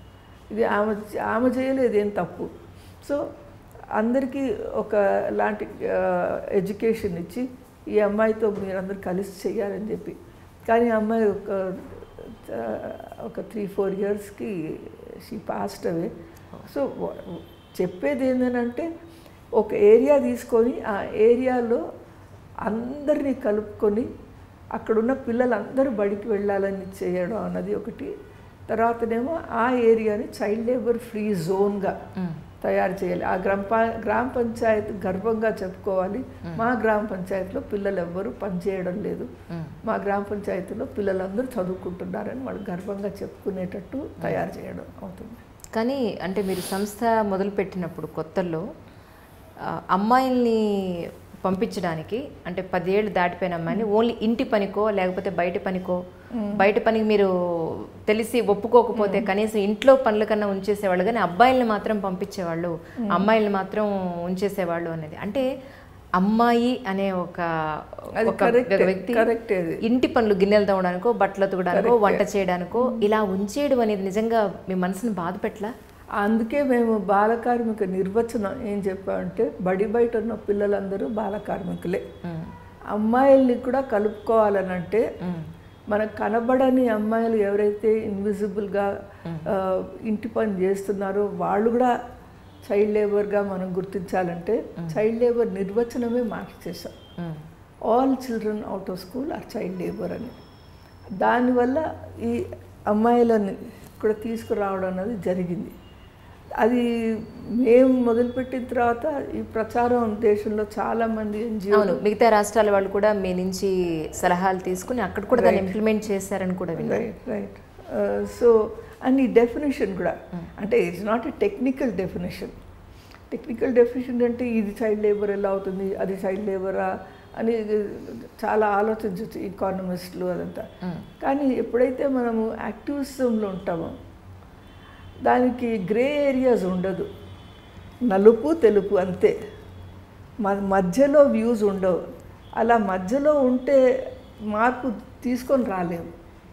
ఇది ఆమె ఆమె చేయలేదు ఏం తప్పు సో అందరికీ ఒక లాంటి ఎడ్యుకేషన్ ఇచ్చి ఈ అమ్మాయితో మీరందరూ కలిసి చేయాలని చెప్పి కానీ ఆ అమ్మాయి ఒక ఆ, ఒక త్రీ ఫోర్ ఇయర్స్కి షీ పాస్ట్ అవే సో చెప్పేది ఏంటంటే ఒక ఏరియా తీసుకొని ఆ ఏరియాలో అందరినీ కలుపుకొని అక్కడున్న పిల్లలందరూ బడికి వెళ్ళాలని చేయడం అన్నది ఒకటి తర్వాతనేమో ఆ ఏరియాని చైల్డ్ లేబర్ ఫ్రీ జోన్గా తయారు చేయాలి ఆ గ్రామ ప- గ్రామ పంచాయత్ గర్వంగా చెప్పుకోవాలి మా గ్రామ పంచాయతీలో పిల్లలు ఎవ్వరూ పనిచేయడం లేదు మా గ్రామ పంచాయతీలో పిల్లలందరూ చదువుకుంటున్నారని వాళ్ళు గర్వంగా చెప్పుకునేటట్టు తయారు చేయడం అవుతుంది కానీ అంటే మీరు సంస్థ మొదలుపెట్టినప్పుడు కొత్తల్లో ఆ, అమ్మాయిల్ని పంపించడానికి అంటే పదేళ్ళు దాటిపోయిన అమ్మాయిని ఓన్లీ ఇంటి పనికో లేకపోతే బయట పనికో బయట పనికి మీరు తెలిసి ఒప్పుకోకపోతే కనీసం ఇంట్లో పనుల కన్నా ఉంచేసేవాళ్ళు కానీ అబ్బాయిల్ని మాత్రం పంపించేవాళ్ళు అమ్మాయిల్ని మాత్రం ఉంచేసేవాళ్ళు అనేది అంటే అమ్మాయి అనే ఒక అది ఒక correct, వ్యక్తి correct అది. ఇంటి పనులు గిన్నెలు తవ్వడానికో బట్టలు ఉతకడానికో వంట చేయడానికో ఇలా ఉంచేయడం అనేది నిజంగా మీ మనసుని బాధ పెట్టలా అందుకే మేము బాలకార్మిక నిర్వచనం ఏం చెప్పామంటే బడి బయట ఉన్న పిల్లలందరూ బాలకార్మికులే అమ్మాయిల్ని కూడా కలుపుకోవాలని అంటే మనకు కనబడని అమ్మాయిలు ఎవరైతే ఇన్విజిబుల్గా ఇంటి పని చేస్తున్నారో వాళ్ళు కూడా చైల్డ్ లేబర్గా మనం గుర్తించాలంటే చైల్డ్ లేబర్ నిర్వచనమే మార్చేసాం all children out of school are child labour అని దానివల్ల ఈ అమ్మాయిలని కూడా తీసుకురావడం అనేది జరిగింది అది మేము మొదలుపెట్టిన తర్వాత ఈ ప్రచారం దేశంలో చాలామంది ఎన్జిఓ అవును మిగతా రాష్ట్రాల వాళ్ళు కూడా మీ నుంచి సలహాలు తీసుకుని అక్కడ కూడా దాన్ని ఇంప్లిమెంట్ చేశారని కూడా విన్నాను రైట్ రైట్ సో అండ్ ఈ డెఫినేషన్ కూడా అంటే it's not a technical definition technical definition అంటే ఇది చైల్డ్ లేబర్ ఎలా అవుతుంది అది చైల్డ్ లేబరా అని ఇది చాలా ఆలోచించవచ్చు ఈకానమిస్టులు అదంతా కానీ ఎప్పుడైతే మనము యాక్టివిజంలో ఉంటామో దానికి గ్రే ఏరియాస్ ఉండదు నలుపు తెలుపు అంతే మ- మధ్యలో వ్యూస్ ఉండవు అలా మధ్యలో ఉంటే మార్పు తీసుకొని రాలేము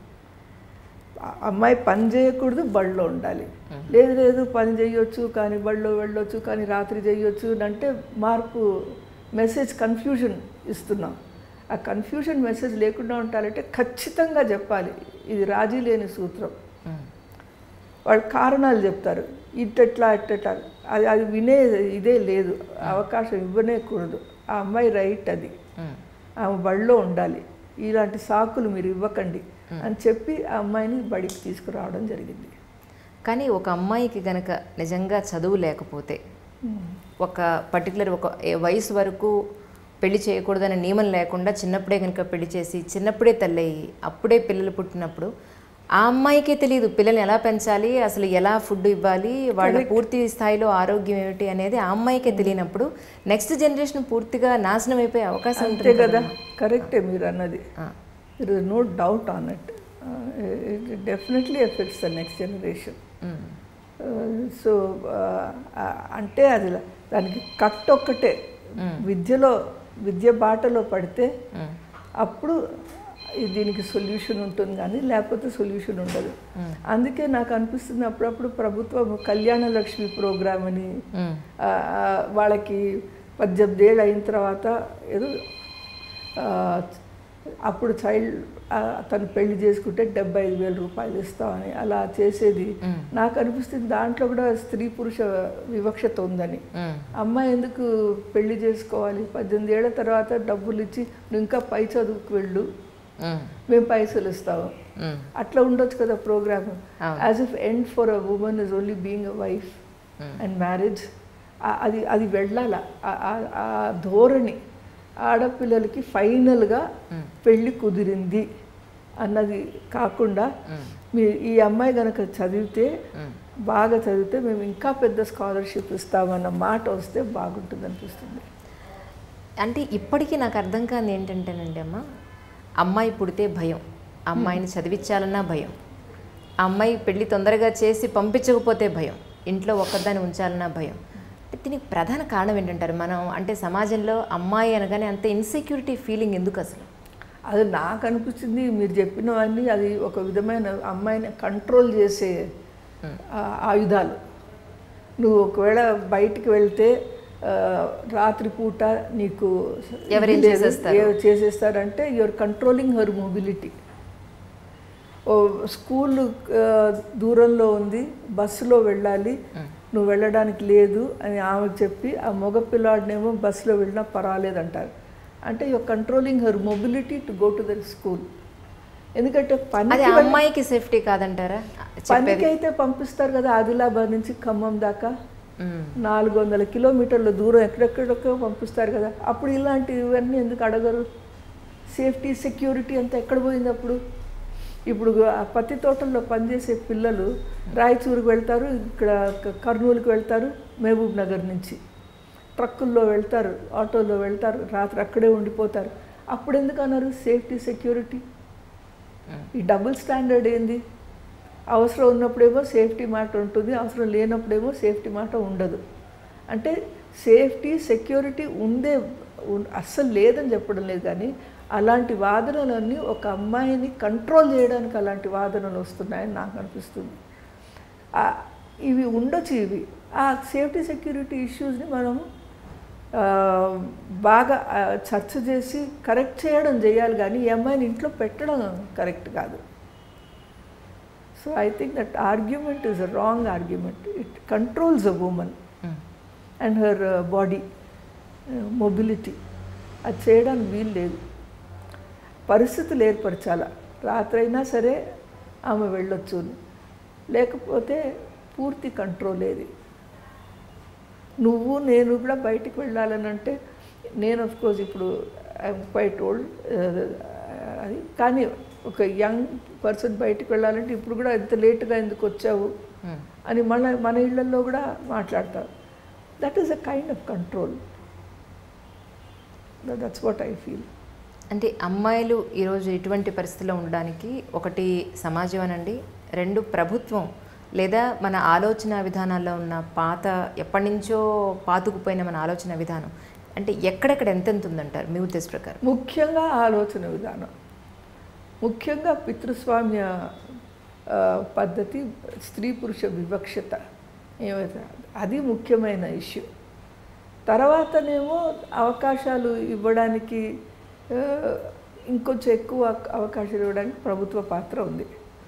ఆ అమ్మాయి పని చేయకూడదు బడిలో ఉండాలి లేదు లేదు పని చేయొచ్చు కానీ బడిలో వెళ్ళొచ్చు కానీ రాత్రి చేయొచ్చు అని అంటే మార్పు మెసేజ్ కన్ఫ్యూజన్ ఇస్తున్నాం ఆ కన్ఫ్యూజన్ మెసేజ్ లేకుండా ఉండాలంటే ఖచ్చితంగా చెప్పాలి ఇది రాజీ లేని సూత్రం వాళ్ళు కారణాలు చెప్తారు ఇట్టెట్లా అట్టెట్లా అది అది వినే ఇదే లేదు అవకాశం ఇవ్వనే కూడదు ఆ అమ్మాయి రైట్ అది ఆమె బడిలో ఉండాలి ఇలాంటి సాకులు మీరు ఇవ్వకండి అని చెప్పి ఆ అమ్మాయిని బడికి తీసుకురావడం జరిగింది కానీ ఒక అమ్మాయికి గనక నిజంగా చదువు లేకపోతే ఒక పర్టికులర్ ఒక ఏ వయసు వరకు పెళ్లి చేయకూడదనే నియమం లేకుండా చిన్నప్పుడే కనుక పెళ్లి చేసి చిన్నప్పుడే తల్లయ్యి అప్పుడే పిల్లలు పుట్టినప్పుడు ఆ అమ్మాయికే తెలియదు పిల్లల్ని ఎలా పెంచాలి అసలు ఎలా ఫుడ్ ఇవ్వాలి వాళ్ళ పూర్తి స్థాయిలో ఆరోగ్యం ఏమిటి అనేది ఆ అమ్మాయికే తెలియనప్పుడు నెక్స్ట్ జనరేషన్ పూర్తిగా నాశనం అయిపోయే అవకాశం అంతే ఉంటుంది కదా కరెక్టే మీరు అన్నది ఆ. There is no doubt on it it definitely affects the next generation um. So అంటే అది దానికి కట్ ఒక్కటే విద్యలో విద్య బాటలో పడితే ఉమ్. అప్పుడు ఈ దీనికి సొల్యూషన్ ఉంటుంది కానీ లేకపోతే సొల్యూషన్ ఉండదు అందుకే నాకు అనిపిస్తుంది అప్పుడప్పుడు ప్రభుత్వం కళ్యాణ లక్ష్మి ప్రోగ్రామ్ అని ఉమ్. ఆ, ఆ, వాళ్ళకి పద్దెనిమిది ఏళ్ళు అయిన తర్వాత ఏదో ఆ, అప్పుడు చైల్డ్ తను పెళ్లి చేసుకుంటే డెబ్బై ఐదు వేల రూపాయలు ఇస్తామని అలా చేసేది నాకు అనిపిస్తుంది దాంట్లో కూడా స్త్రీ పురుష వివక్షత ఉందని ఉమ్. అమ్మాయి ఎందుకు పెళ్లి చేసుకోవాలి పద్దెనిమిది ఏళ్ళ తర్వాత డబ్బులు ఇచ్చి నువ్వు ఇంకా పై చదువుకు వెళ్ళు ఉమ్. మేము పైసలు ఇస్తాము ఉమ్. అట్లా ఉండొచ్చు కదా programme as if end for a woman is only being a wife and marriage అది అది వెళ్ళాల ఆ- ఆ- ఆ ధోరణి ఆడపిల్లలకి ఫైనల్గా పెళ్ళి కుదిరింది అన్నది కాకుండా మీ ఈ అమ్మాయి కనుక చదివితే బాగా చదివితే మేము ఇంకా పెద్ద స్కాలర్షిప్ ఇస్తామన్న మాట వస్తే బాగుంటుంది అనిపిస్తుంది అంటే ఇప్పటికీ నాకు అర్థం కాని ఏంటంటేనండి అమ్మ అమ్మాయి పుడితే భయం అమ్మాయిని చదివించాలన్నా భయం ఆ అమ్మాయి పెళ్లి తొందరగా చేసి పంపించకపోతే భయం ఇంట్లో ఒక్కదాన్ని ఉంచాలన్నా భయం అంటే దీనికి ప్రధాన కారణం ఏంటంటారు మనం అంటే సమాజంలో అమ్మాయి అనగానే అంత ఇన్సెక్యూరిటీ ఫీలింగ్ ఎందుకు అసలు అది నాకు అనిపించింది మీరు చెప్పినవన్నీ అది ఒక విధమైన అమ్మాయిని కంట్రోల్ చేసే ఆ ఆయుధాలు నువ్వు ఒకవేళ బయటికి వెళ్తే ఆ, రాత్రిపూట నీకు ఎవరేం ఇది లేదు, చేసేస్తారు? ఏ- చేసేస్తారంటే యువర్ కంట్రోలింగ్ హర్ మొబిలిటీ ఓ స్కూల్ ఆ, దూరంలో ఉంది బస్సులో వెళ్ళాలి నువ్వు వెళ్ళడానికి లేదు అని ఆమెకు చెప్పి ఆ మగ పిల్లాడినేమో బస్సులో వెళ్ళినా పర్వాలేదంటారు అంటే your controlling her mobility to go to the school ఎందుకంటే అది పనికి అమ్మాయికి సేఫ్టీ కాదంటారా పనికి అయితే పంపిస్తారు కదా ఆదిలాబాద్ నుంచి ఖమ్మం దాకా మ్మ్. నాలుగు వందల కిలోమీటర్ల దూరం ఎక్కడెక్కడికో పంపిస్తారు కదా అప్పుడు ఇలాంటివన్నీ ఎందుకు అడగరు సేఫ్టీ సెక్యూరిటీ అంతా ఎక్కడ పోయింది అప్పుడు ఇప్పుడు ఆ పత్తి తోటల్లో పనిచేసే పిల్లలు రాయచూరుకు వెళ్తారు ఇక్కడ క- కర్నూలుకి వెళ్తారు మహబూబ్ నగర్ నుంచి ట్రక్కుల్లో వెళ్తారు ఆటోలో వెళ్తారు రాత్రి అక్కడే ఉండిపోతారు అప్పుడు ఎందుకు అన్నారు సేఫ్టీ సెక్యూరిటీ ఈ డబుల్ స్టాండర్డ్ ఏంది అవసరం ఉన్నప్పుడేమో సేఫ్టీ మాట ఉంటుంది అవసరం లేనప్పుడేమో సేఫ్టీ మాట ఉండదు అంటే సేఫ్టీ సెక్యూరిటీ ఉందే ఉన్- అస్సలు లేదని చెప్పడం లేదు కానీ అలాంటి వాదనలన్నీ ఒక అమ్మాయిని కంట్రోల్ చేయడానికి అలాంటి వాదనలు వస్తున్నాయని నాకు అనిపిస్తుంది ఆ, ఇవి ఉండొచ్చు ఇవి ఆ సేఫ్టీ సెక్యూరిటీ ఇష్యూస్ని మనం ఆ, బాగా ఆ, చర్చ చేసి కరెక్ట్ చేయడం చేయాలి కానీ ఈ అమ్మాయిని ఇంట్లో పెట్టడం కరెక్ట్ కాదు so I think that argument is a wrong argument it controls a woman hmm. And her body mobility అది చేయడానికి వీలు లేదు పరిస్థితులు ఏర్పరచాల రాత్రైనా సరే ఆమె వెళ్ళొచ్చు లేకపోతే పూర్తి కంట్రోల్ ఏది నువ్వు నేను కూడా బయటికి వెళ్ళాలని అంటే నేను ఆఫ్ కోర్స్ ఇప్పుడు ఐఎమ్ క్వైట్ ఓల్డ్ అది కానీ ఒక యంగ్ పర్సన్ బయటికి వెళ్ళాలంటే ఇప్పుడు కూడా ఇంత లేటుగా ఎందుకు వచ్చావు మ్మ్. అని మన మన ఇళ్లలో కూడా మాట్లాడతారు that is a kind of control that's what I feel అంటే అమ్మాయిలు ఈరోజు ఇటువంటి పరిస్థితిలో ఉండడానికి ఒకటి సమాజం అనండి రెండు ప్రభుత్వం లేదా మన ఆలోచన విధానాల్లో ఉన్న పాత ఎప్పటి నుంచో పాతుకుపోయిన మన ఆలోచన విధానం అంటే ఎక్కడెక్కడ ఎంతెంత ఉందంటారు మీ ఉద్దేశ ప్రకారం ముఖ్యంగా ఆలోచన విధానం ముఖ్యంగా పితృస్వామ్య ఆ, పద్ధతి స్త్రీ పురుష వివక్షత ఏమైతే అది ముఖ్యమైన ఇష్యూ తర్వాతనేమో అవకాశాలు ఇవ్వడానికి ఆ, ఇంకొంచెం ఎక్కువ అవకాశాలు ఇవ్వడానికి ప్రభుత్వ పాత్ర ఉంది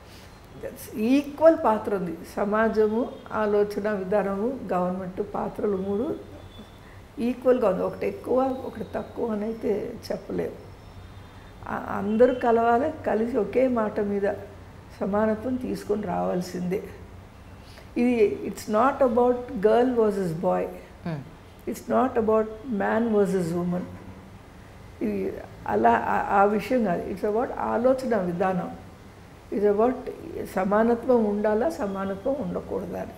ఈక్వల్ పాత్ర ఉంది సమాజము ఆలోచన విధానము గవర్నమెంట్ పాత్రలు మూడు ఈక్వల్గా ఉంది ఒకటి ఎక్కువ ఒకటి తక్కువ అని అయితే చెప్పలేము ఆ- అందరూ కలవాలి కలిసి ఒకే మాట మీద సమానత్వం తీసుకొని రావాల్సిందే ఇది it's not about girl versus boy hmm. It's not about man versus woman ఇది అలా ఆ- ఆ విషయం కాదు ఇట్స్ అబౌట్ ఆలోచన విధానం ఇట్స్ అబౌట్ సమానత్వం ఉండాలా సమానత్వం ఉండకూడదా అని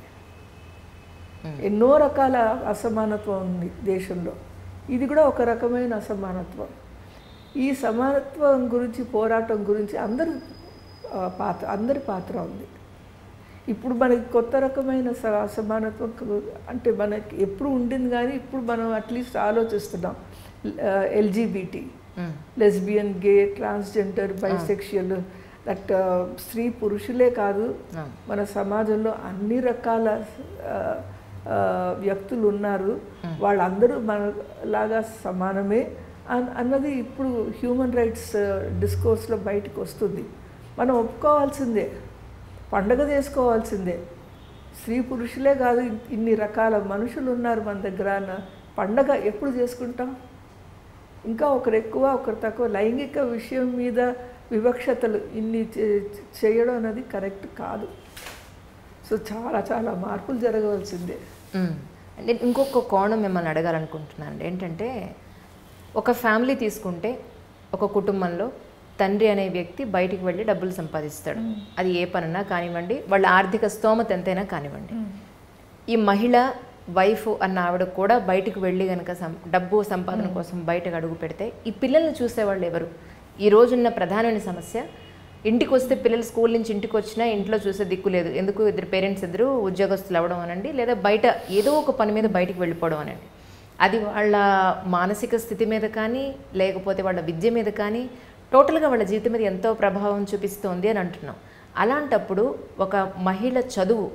ఎన్నో రకాల అసమానత్వం ఉంది దేశంలో ఇది కూడా ఒక రకమైన అసమానత్వం ఈ సమానత్వం గురించి పోరాటం గురించి అందరు ఆ, పాత్ర అందరి పాత్ర ఉంది ఇప్పుడు మనకి కొత్త రకమైన స- అసమానత్వం కు- అంటే మనకి ఎప్పుడు ఉండింది కానీ ఇప్పుడు మనం అట్లీస్ట్ ఆలోచిస్తున్నాం LGBT hmm. Lesbian gay transgender bisexual that స్త్రీ పురుషులే కాదు ఆ. మన సమాజంలో అన్ని రకాల ఆ, ఆ, వ్యక్తులు ఉన్నారు వాళ్ళందరూ మనలాగా సమానమే అన్- అన్నది ఇప్పుడు హ్యూమన్ రైట్స్ డిస్కోర్స్లో బయటకు వస్తుంది మనం ఒప్పుకోవాల్సిందే పండగ చేసుకోవాల్సిందే స్త్రీ పురుషులే కాదు ఇన్- ఇన్ని రకాల మనుషులు ఉన్నారు మన దగ్గర అన్న పండగ ఎప్పుడు చేసుకుంటాం ఇంకా ఒకరు ఎక్కువ ఒకరు తక్కువ లైంగిక విషయం మీద వివక్షతలు ఇన్ని చే- చేయడం అనేది కరెక్ట్ కాదు సో చాలా చాలా మార్పులు జరగవలసిందే మ్మ్. అంటే ఇంకొక కోణం మిమ్మల్ని అడగాలనుకుంటున్నాను ఏంటంటే ఒక ఫ్యామిలీ తీసుకుంటే ఒక కుటుంబంలో తండ్రి అనే వ్యక్తి బయటికి వెళ్ళి డబ్బులు సంపాదిస్తాడు అది ఏ పనన్నా కానివ్వండి వాళ్ళ ఆర్థిక స్తోమత ఎంతైనా కానివ్వండి ఈ మహిళ వైఫ్ అన్న ఆవిడ కూడా బయటికి వెళ్ళి కనుక సం- డబ్బు సంపాదన కోసం బయటకు అడుగు పెడితే ఈ పిల్లల్ని చూసేవాళ్ళు ఎవరు ఈ రోజున్న ప్రధానమైన సమస్య ఇంటికి వస్తే పిల్లలు స్కూల్ నుంచి ఇంటికి వచ్చినా ఇంట్లో చూసే దిక్కు లేదు ఎందుకు ఇద్దరు పేరెంట్స్ ఇద్దరు ఉద్యోగస్తులు అవ్వడం అనండి లేదా బయట ఏదో ఒక పని మీద బయటికి వెళ్ళిపోవడం అనండి అది వాళ్ళ మానసిక స్థితి మీద కానీ లేకపోతే వాళ్ళ విద్య మీద కానీ టోటల్గా వాళ్ళ జీవితం మీద ఎంతో ప్రభావం చూపిస్తోంది అని అంటున్నాం అలాంటప్పుడు ఒక మహిళ చదువు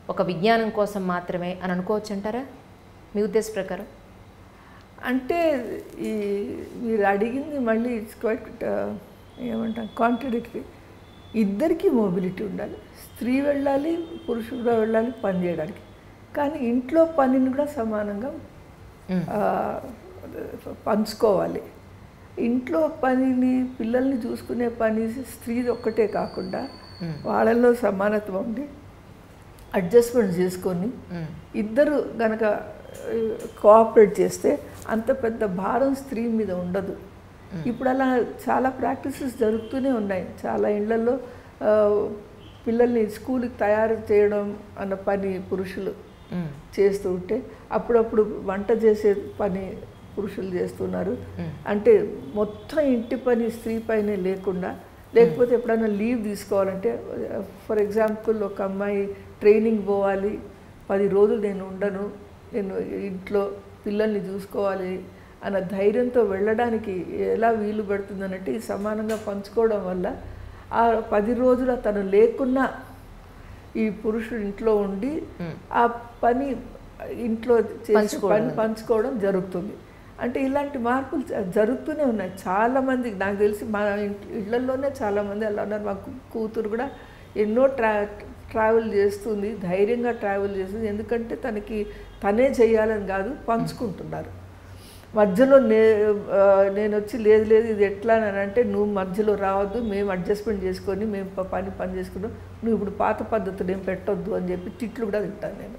ఒక విజ్ఞానం కోసం మాత్రమే అని అనుకోవచ్చు అంటారా మీ ఉద్దేశ ప్రకారం అంటే ఈ మీరు అడిగింది మళ్ళీ ఇట్స్ క్వైట్ ఏమంటాం కాంట్రడిక్టరీ ఇద్దరికీ మొబిలిటీ ఉండాలి స్త్రీ వెళ్ళాలి పురుషుడు కూడా వెళ్ళాలి పని చేయడానికి కానీ ఇంట్లో పనిని కూడా సమానంగా మ్మ్. ఆ, పంచుకోవాలి ఇంట్లో పనిని పిల్లల్ని చూసుకునే పని స్త్రీది ఒక్కటే కాకుండా మ్మ్. వాళ్ళల్లో సమానత్వం ఉండి అడ్జస్ట్మెంట్ చేసుకొని మ్మ్. ఇద్దరు గనక కోఆపరేట్ చేస్తే అంత పెద్ద భారం స్త్రీ మీద ఉండదు ఇప్పుడు అలా చాలా ప్రాక్టీసెస్ జరుగుతూనే ఉన్నాయి చాలా ఇళ్లలో ఆ, పిల్లల్ని స్కూల్కి తయారు చేయడం అన్న పని పురుషులు మ్మ్. చేస్తూ ఉంటే అప్పుడప్పుడు వంట చేసే పని పురుషులు చేస్తున్నారు మ్మ్. అంటే మొత్తం ఇంటి పని స్త్రీ పైనే లేకుండా లేకపోతే ఎప్పుడైనా లీవ్ తీసుకోవాలంటే ఫర్ ఎగ్జాంపుల్ ఒక అమ్మాయి ట్రైనింగ్ పోవాలి పది రోజులు నేను ఉండను నేను ఇంట్లో పిల్లల్ని చూసుకోవాలి అన్న ధైర్యంతో వెళ్ళడానికి ఎలా వీలు పడుతుందనంటే ఈ సమానంగా పంచుకోవడం వల్ల ఆ పది రోజుల తను లేకున్నా ఈ పురుషుడు ఇంట్లో ఉండి మ్మ్. ఆ పని ఇంట్లో చేసే పంచుకోవడం. పని పంచుకోవడం జరుగుతుంది అంటే ఇలాంటి మార్పులు జ- జరుగుతూనే ఉన్నాయి చాలా మంది నాకు తెలిసి మా ఇంట్- ఇళ్లలోనే చాలా మంది అలా ఉన్నారు మా కు- కూతురు కూడా ఎన్నో ట్రా ట్రావెల్ చేస్తుంది ధైర్యంగా ట్రావెల్ చేస్తుంది ఎందుకంటే తనకి తనే చేయాలని కాదు పంచుకుంటున్నారు మధ్యలో నే ఆ, నేను వచ్చి లేదు లేదు ఇది ఎట్లా అని అంటే నువ్వు మధ్యలో రావద్దు మేము అడ్జస్ట్మెంట్ చేసుకొని మేము ప- పని పని చేసుకుంటాం నువ్వు ఇప్పుడు పాత పద్ధతులు ఏం పెట్టొద్దు అని చెప్పి తిట్లు కూడా తింటాను నేను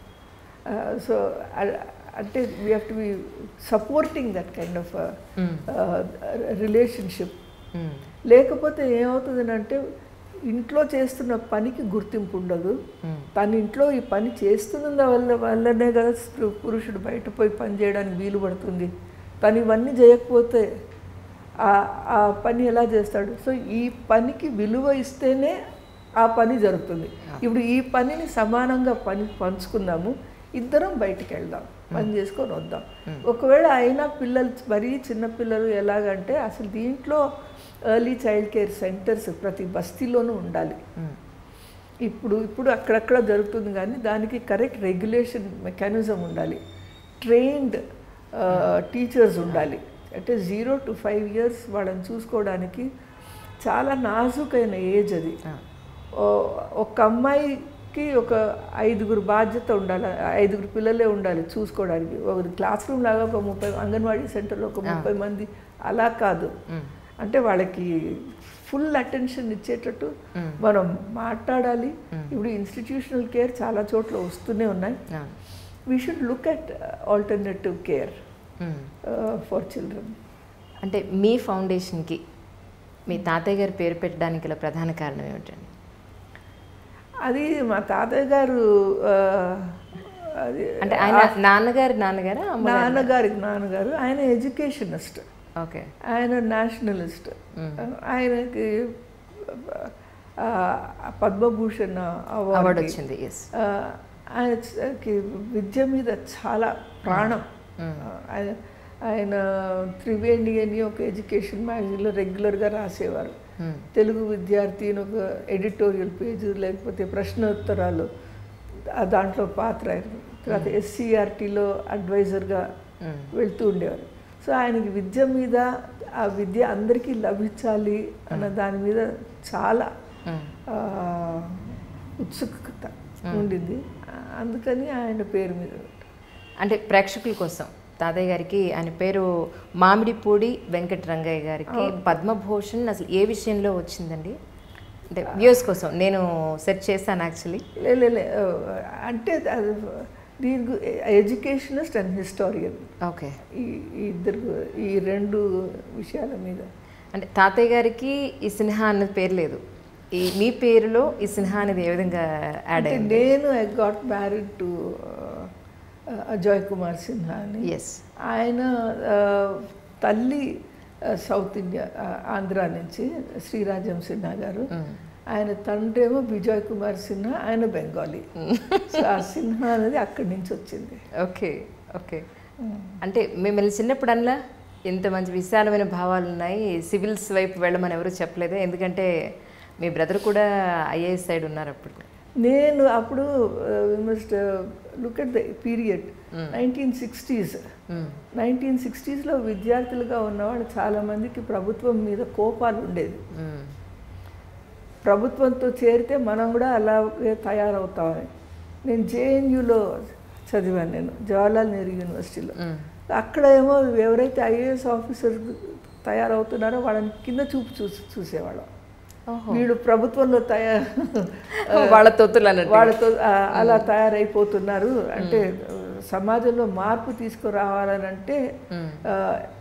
సో అంటే we have to be supporting that kind of hmm. Relationship hmm. లేకపోతే ఏమవుతుంది అంటే ఇంట్లో చేస్తున్న పనికి గుర్తింపు ఉండదు మ్మ్. తన ఇంట్లో ఈ పని చేస్తున్నందు వల్ల వల్లనే కదా స్త్రీ- పురుషుడు బయట పోయి పని చేయడానికి వీలు పడుతుంది తను ఇవన్నీ చేయకపోతే ఆ- ఆ పని ఎలా చేస్తాడు సో ఈ పనికి విలువ ఇస్తేనే ఆ పని జరుగుతుంది ఇప్పుడు ఈ పనిని సమానంగా పని పంచుకుందాము ఇద్దరం బయటికి వెళ్దాం పని చేసుకొని వద్దాం ఒకవేళ అయినా పిల్లలు మరీ చిన్న పిల్లలు ఎలాగంటే అసలు దీంట్లో ఎర్లీ చైల్డ్ కేర్ సెంటర్స్ ప్రతి బస్తీలోనూ ఉండాలి మ్మ్. ఇప్పుడు ఇప్పుడు అక్కడక్కడ జరుగుతుంది కానీ దానికి కరెక్ట్ రెగ్యులేషన్ మెకానిజం ఉండాలి ట్రైన్డ్ టీచర్స్ ఉండాలి అంటే జీరో టు ఫైవ్ ఇయర్స్ వాళ్ళని చూసుకోవడానికి చాలా నాజుకైన ఏజ్ అది ఆ. ఓ- ఒక అమ్మాయికి ఒక ఐదుగురు బాధ్యత ఉండాలి ఐదుగురు పిల్లలే ఉండాలి చూసుకోవడానికి ఒక క్లాస్ రూమ్ లాగా ఒక ముప్పై అంగన్వాడీ సెంటర్లో ఒక ముప్పై మంది అలా కాదు మ్మ్. అంటే వాళ్ళకి ఫుల్ అటెన్షన్ ఇచ్చేటట్టు మ్మ్. మనం మాట్లాడాలి ఇప్పుడు ఇన్స్టిట్యూషనల్ కేర్ చాలా చోట్ల వస్తూనే ఉన్నాయి అవును. We should look at alternative care hmm. For children అంటే మీ ఫౌండేషన్కి మీ తాతయ్య గారి పేరు పెట్టడానికి గల ప్రధాన కారణం ఏమిటండి అది మా తాతయ్య గారు ఆ, అది అంటే ఆయన నాన్నగారి నాన్నగారా అమ్మ నాన్నగారికి నాన్నగారు ఆయన ఎడ్యుకేషనిస్ట్ ఓకే ఆయన నేషనలిస్ట్ ఆయనకి ఆ, పద్మభూషణ్ అవార్డు అవార్డు వచ్చింది ఎస్ ఆ, ఆయనకి విద్య మీద చాలా ప్రాణం ఆయన ఆయన త్రివేణి అని ఒక ఎడ్యుకేషన్ మ్యాగజైన్లో రెగ్యులర్గా రాసేవారు తెలుగు విద్యార్థి అని ఒక ఎడిటోరియల్ పేజ్ లేకపోతే ప్రశ్నోత్తరాలు ఆ దాంట్లో పాత్ర ఆయన తర్వాత ఎస్సీఆర్టీలో అడ్వైజర్గా వెళ్తూ ఉండేవారు సో ఆయనకి విద్య మీద ఆ విద్య అందరికీ లభించాలి అన్న దాని మీద చాలా ఆ, ఉత్సుకత ఉండింది అందుకని ఆయన పేరు మీద పెట్టారు. అంటే ప్రేక్షకుల కోసం తాతయ్య గారికి ఆయన పేరు మామిడిపూడి వెంకట రంగయ్య గారికి పద్మభూషణ్ అసలు ఏ విషయంలో వచ్చిందండి అంటే వ్యూస్ కోసం నేను సెర్చ్ చేశాను యాక్చువల్లీ లే లే, లే ఆ, అంటే అది దీని ఎడ్యుకేషనిస్ట్ అండ్ హిస్టారియన్ ఓకే ఈ ఈ ఇద్దరు ఈ రెండు విషయాల మీద అంటే తాతయ్య గారికి ఈ సిన్హా అన్నది పేరు లేదు ఈ మీ పేరులో ఈ సిన్హా అనేది ఏ విధంగా యాడ్ అంటే అయింది నేను I got married to Ajay Kumar Sinha అని ఎస్ ఆయన ఆ, తల్లి ఆ, సౌత్ ఇండియా ఆ, ఆంధ్ర నుంచి శ్రీరాజం సిన్హా గారు ఆయన తండ్రి ఏమో విజయ్ కుమార్ సిన్హా ఆయన బెంగాలీ సో ఆ సిన్హా అనేది అక్కడి నుంచి వచ్చింది ఓకే ఓకే అంటే మిమ్మల్ని చిన్నప్పుడల్లా ఇంత మంచి విశాలమైన భావాలు ఉన్నాయి సివిల్స్ వైపు వెళ్ళమని ఎవరు చెప్పలేదు ఎందుకంటే మీ బ్రదర్ కూడా ఐఏఎస్ సైడ్ ఉన్నారు అప్పుడు నేను అప్పుడు must look at the period nineteen sixties nineteen సిక్స్టీస్లో విద్యార్థులుగా ఉన్నవాళ్ళు చాలామందికి ప్రభుత్వం మీద కోపాలు ఉండేది ప్రభుత్వంతో చేరితే మనం కూడా అలాగే తయారవుతామని నేను జేఎన్యూలో చదివాను నేను జవహర్లాల్ నెహ్రూ యూనివర్సిటీలో అక్కడ ఏమో ఎవరైతే ఐఏఎస్ ఆఫీసర్ తయారవుతున్నారో వాళ్ళని కింద చూపు చూసి చూసేవాళ్ళం వీళ్ళు ప్రభుత్వంలో తయారు వాళ్ళ తొత్తులు అన్నట్టు వాళ్ళతో ఆ, అలా తయారైపోతున్నారు అంటే సమాజంలో మార్పు తీసుకురావాలని అంటే ఆ,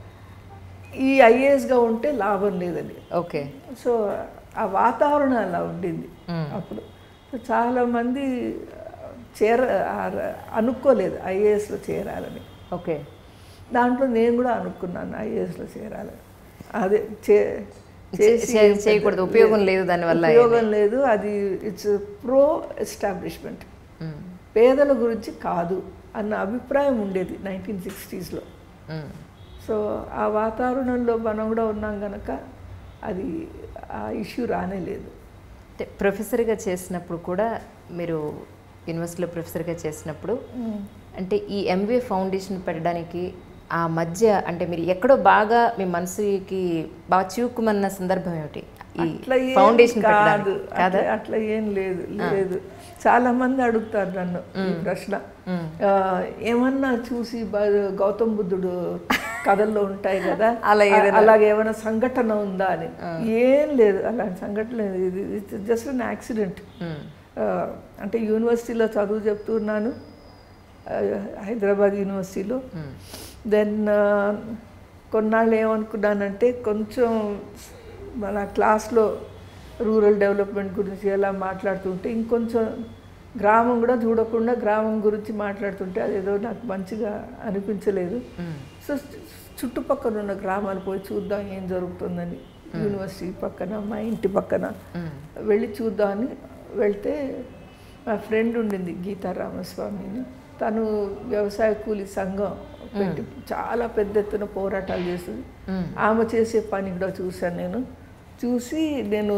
ఈ ఐఏఎస్గా ఉంటే లాభం లేదని ఓకే సో ఆ వాతావరణం అలా ఉండింది అప్పుడు సో చాలామంది చేర ఆ- అనుకోలేదు ఐఏఎస్లో చేరాలని ఓకే దాంట్లో నేను కూడా అనుకున్నాను ఐఏఎస్లో చేరాలని అదే చే చే- చే- చేయకూడదు ఉపయోగం లేదు దానివల్ల ఉపయోగం లేదు అది ఇట్స్ ప్రో ఎస్టాబ్లిష్మెంట్ పేదల గురించి కాదు అన్న అభిప్రాయం ఉండేది నైన్టీన్ సిక్స్టీస్లో సో ఆ వాతావరణంలో మనం కూడా ఉన్నాం కనుక అది ఆ ఇష్యూ రానే లేదు అంటే ప్రొఫెసర్గా చేసినప్పుడు కూడా మీరు యూనివర్సిటీలో ప్రొఫెసర్గా చేసినప్పుడు అంటే ఈ ఎంబీఏ ఫౌండేషన్ పెట్టడానికి ఆ మధ్య అంటే మీరు ఎక్కడో బాగా మీ మనసుకి బాగా చివుకుమన్న సందర్భం ఏమిటి ఈ అట్లా ఏం ఫౌండేషన్ కాదు పెట్టడానికి అట్లా అట్లా ఏం లేదు లేదు చాలా మంది అడుగుతారు నన్ను ఈ ప్రశ్న ఆ, ఏమన్నా చూసి బ- గౌతమ్ బుద్ధుడు కథల్లో ఉంటాయి కదా అలా ఆ- అలాగే ఏమైనా సంఘటన ఉందా అని ఏం లేదు అలాంటి సంఘటన లేదు ఇది జస్ట్ అన్ యాక్సిడెంట్ మ్మ్. అంటే యూనివర్సిటీలో చదువు చెప్తున్నాను ఆ, హైదరాబాద్ యూనివర్సిటీలో దెన్ కొన్నాళ్ళు ఏమనుకున్నానంటే కొంచెం మన క్లాస్లో రూరల్ డెవలప్మెంట్ గురించి ఎలా మాట్లాడుతుంటే ఇంకొంచెం గ్రామం కూడా చూడకుండా గ్రామం గురించి మాట్లాడుతుంటే అదేదో నాకు మంచిగా అనిపించలేదు సో చుట్టుపక్కల ఉన్న గ్రామాలు పోయి చూద్దాం ఏం జరుగుతుందని యూనివర్సిటీ పక్కన మా ఇంటి పక్కన వెళ్ళి చూద్దామని వెళ్తే మా ఫ్రెండ్ ఉండింది గీతా రామస్వామిని తను వ్యవసాయ కూలి సంఘం పెట్టి చాలా పెద్ద ఎత్తున పోరాటాలు చేస్తుంది ఆమె చేసే పని కూడా చూశాను నేను చూసి నేను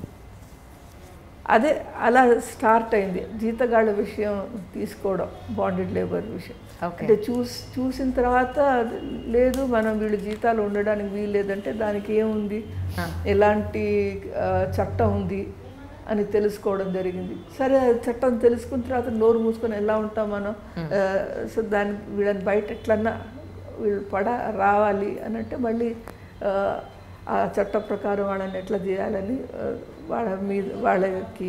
అదే అలా స్టార్ట్ అయింది జీతగాళ్ళ విషయం తీసుకోవడం బాండెడ్ లేబర్ విషయం ఓకే అంటే చూసి చూసిన తర్వాత లేదు మనం వీళ్ళు జీతాలు ఉండడానికి వీల్లేదంటే దానికి ఏముంది ఎలాంటి ఆ, చట్టం ఉంది అని తెలుసుకోవడం జరిగింది సరే ఆ చట్టం తెలుసుకున్న తర్వాత నోరు మూసుకొని ఎలా ఉంటాం మనం ఆ, సో దానికి వీళ్ళని బయట ఎట్లన్నా వీళ్ళు పడ రావాలి అని అంటే మళ్ళీ ఆ, ఆ చట్ట ప్రకారం వాళ్ళని ఎట్లా చేయాలని ఆ, వాళ్ళ మీద వాళ్ళకి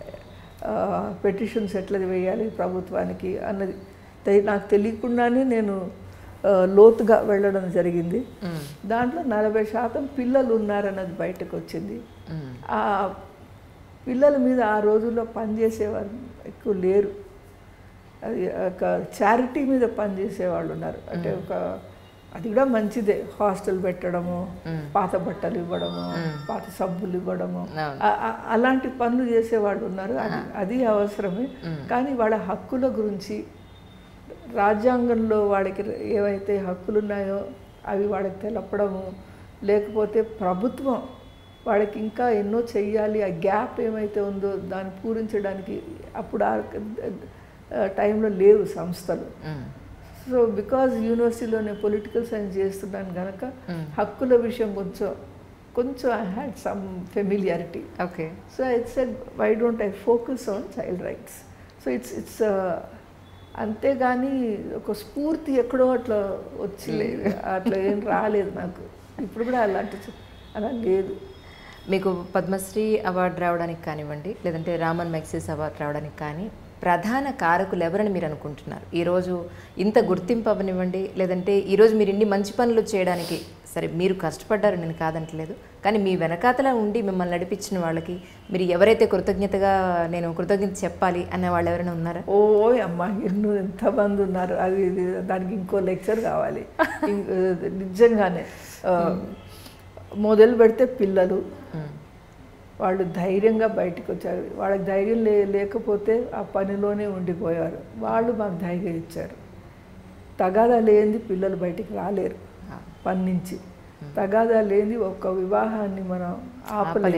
పెటిషన్స్ ఎట్లా వేయాలి ప్రభుత్వానికి అన్నది తె- నాకు తెలియకుండానే నేను ఆ, లోతుగా వెళ్ళడం జరిగింది దాంట్లో నలభై శాతం పిల్లలు ఉన్నారన్నది బయటకు వచ్చింది ఆ పిల్లల మీద ఆ రోజుల్లో పనిచేసేవారు ఎక్కువ లేరు అది ఒక చారిటీ మీద పనిచేసే వాళ్ళు ఉన్నారు అంటే ఒక అది కూడా మంచిదే హాస్టల్ పెట్టడము పాత బట్టలు ఇవ్వడము పాత సబ్బులు ఇవ్వడము అవును. ఆ- ఆ- అలాంటి పనులు చేసేవాళ్ళు ఉన్నారు అది అది అవసరమే కానీ వాళ్ళ హక్కుల గురించి రాజ్యాంగంలో వాళ్ళకి ఏవైతే హక్కులు ఉన్నాయో అవి వాళ్ళకి తెలపడము లేకపోతే ప్రభుత్వం వాళ్ళకి ఇంకా ఎన్నో చెయ్యాలి ఆ గ్యాప్ ఏమైతే ఉందో దాన్ని పూరించడానికి అప్పుడు ఆ ఆ టైంలో లేవు సంస్థలు సో బికాజ్ యూనివర్సిటీలోనే పొలిటికల్ సైన్స్ చేస్తున్నాను కనుక హక్కుల విషయం కొంచెం కొంచెం I had some familiarity okay so it's why don't I focus on child rights so it's it's అంతేగాని ఒక స్ఫూర్తి ఎక్కడో అట్లా వచ్చి అట్లా ఏం రాలేదు నాకు ఇప్పుడు కూడా అలాంటి చ- అలా లేదు మీకు పద్మశ్రీ అవార్డు రావడానికి కానివ్వండి లేదంటే రామన్ మెక్సిస్ అవార్డు రావడానికి కానీ ప్రధాన కారకులు ఎవరని మీరు అనుకుంటున్నారు ఈరోజు ఇంత గుర్తింపు అవ్వనివ్వండి లేదంటే ఈరోజు మీరు ఇన్ని మంచి పనులు చేయడానికి సరే మీరు కష్టపడ్డారు నేను కాదంటలేదు కానీ మీ వెనకాతల ఉండి మిమ్మల్ని నడిపించిన వాళ్ళకి మీరు ఎవరైతే కృతజ్ఞతగా నేను కృతజ్ఞత చెప్పాలి అనే వాళ్ళు ఎవరైనా ఉన్నారా ఓ అమ్మ ఎన్నో ఎంతమంది ఉన్నారు అది ఇది దానికి ఇంకో లెక్చర్ కావాలి ఇం- నిజంగానే ఆ, మొదలు పెడితే పిల్లలు వాళ్ళు ధైర్యంగా బయటకు వచ్చారు వాళ్ళకి ధైర్యం లే లేకపోతే ఆ పనిలోనే ఉండిపోయారు వాళ్ళు మాకు ధైర్యం ఇచ్చారు తగాదా లేనిది పిల్లలు బయటికి రాలేరు పని నుంచి తగాదా లేనిది ఒక్క వివాహాన్ని మనం ఆపలేము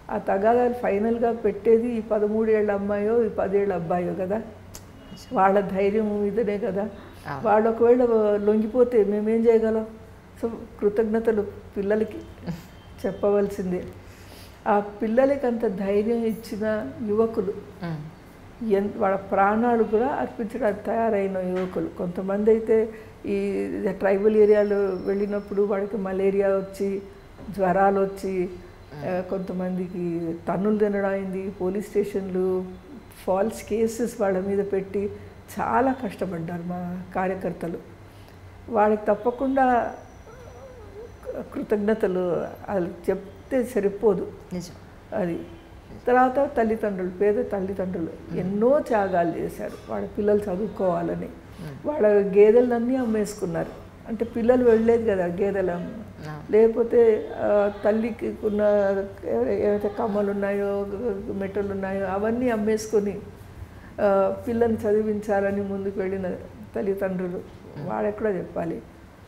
ఆ తగాదాలు ఫైనల్గా పెట్టేది ఈ పదమూడేళ్ళ అమ్మాయో ఈ పదేళ్ళ అబ్బాయో కదా వాళ్ళ ధైర్యం మీదనే కదా వాళ్ళు ఒకవేళ లొంగిపోతే మేమేం చేయగలం సో కృతజ్ఞతలు పిల్లలకి చెప్పవలసిందే ఆ పిల్లలకి అంత ధైర్యం ఇచ్చిన యువకులు ఉమ్, ఎన్ వాళ్ళ ప్రాణాలు కూడా అర్పించడానికి తయారైన యువకులు కొంతమంది అయితే ఈ ట్రైబల్ ఏరియాలో వెళ్ళినప్పుడు వాళ్ళకి మలేరియా వచ్చి జ్వరాలు వచ్చి ఆ, కొంతమందికి తన్నులు తినడం అయింది పోలీస్ స్టేషన్లు ఫాల్స్ కేసెస్ వాళ్ళ మీద పెట్టి చాలా కష్టపడ్డారు మా కార్యకర్తలు వాళ్ళకి తప్పకుండా కృతజ్ఞతలు అది చెప్తే సరిపోదు నిజం అది తర్వాత తల్లిదండ్రులు పేద తల్లిదండ్రులు ఎన్నో త్యాగాలు చేశారు వాళ్ళ పిల్లలు చదువుకోవాలని వాళ్ళ గేదెలన్నీ అమ్మేసుకున్నారు అంటే పిల్లలు వెళ్ళలేదు కదా గేదెలు అమ్మ లేకపోతే ఆ, తల్లికి ఉన్న ఏవైతే కమ్మలు ఉన్నాయో మెట్టలు ఉన్నాయో అవన్నీ అమ్మేసుకొని ఆ, పిల్లని చదివించాలని ముందుకు వెళ్ళిన తల్లిదండ్రులు వాళ్ళకి కూడా చెప్పాలి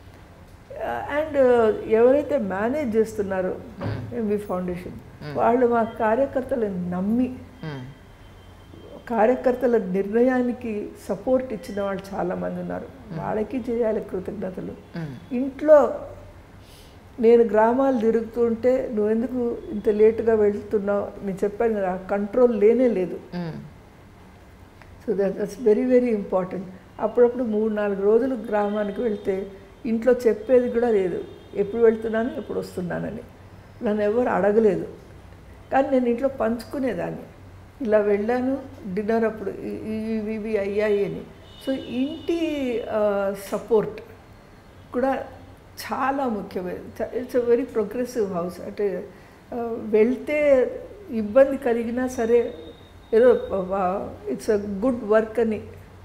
అండ్ ఎవరైతే మేనేజ్ చేస్తున్నారో ఎంబీ ఫౌండేషన్ వాళ్ళు మా కార్యకర్తలను నమ్మి ఉమ్, కార్యకర్తల నిర్ణయానికి సపోర్ట్ ఇచ్చిన వాళ్ళు చాలామంది ఉన్నారు వాళ్ళకి చేయాలి కృతజ్ఞతలు ఉమ్, ఇంట్లో నేను గ్రామాలు తిరుగుతుంటే నువ్వెందుకు ఇంత లేటుగా వెళ్తున్నావు నేను చెప్పాను కదా కంట్రోల్ లేనే లేదు um, so that that's very very important అప్పుడప్పుడు మూడు నాలుగు రోజులు గ్రామానికి వెళ్తే ఇంట్లో చెప్పేది కూడా లేదు ఎప్పుడు వెళ్తున్నాను ఎప్పుడు వస్తున్నానని నన్ను ఎవరు అడగలేదు కానీ నేను ఇంట్లో పంచుకునేదాన్ని ఇలా వెళ్ళాను డిన్నర్ అప్పుడు ఇ- ఇ- ఇవి ఇవి అయ్యాయి అని సో ఇంటి సపోర్ట్ కూడా చాలా ముఖ్యమైనది it's a very progressive house అంటే ఆ, వెళ్తే ఇబ్బంది కలిగినా సరే ఏదో ఇట్స్ అ గుడ్ వర్క్ అని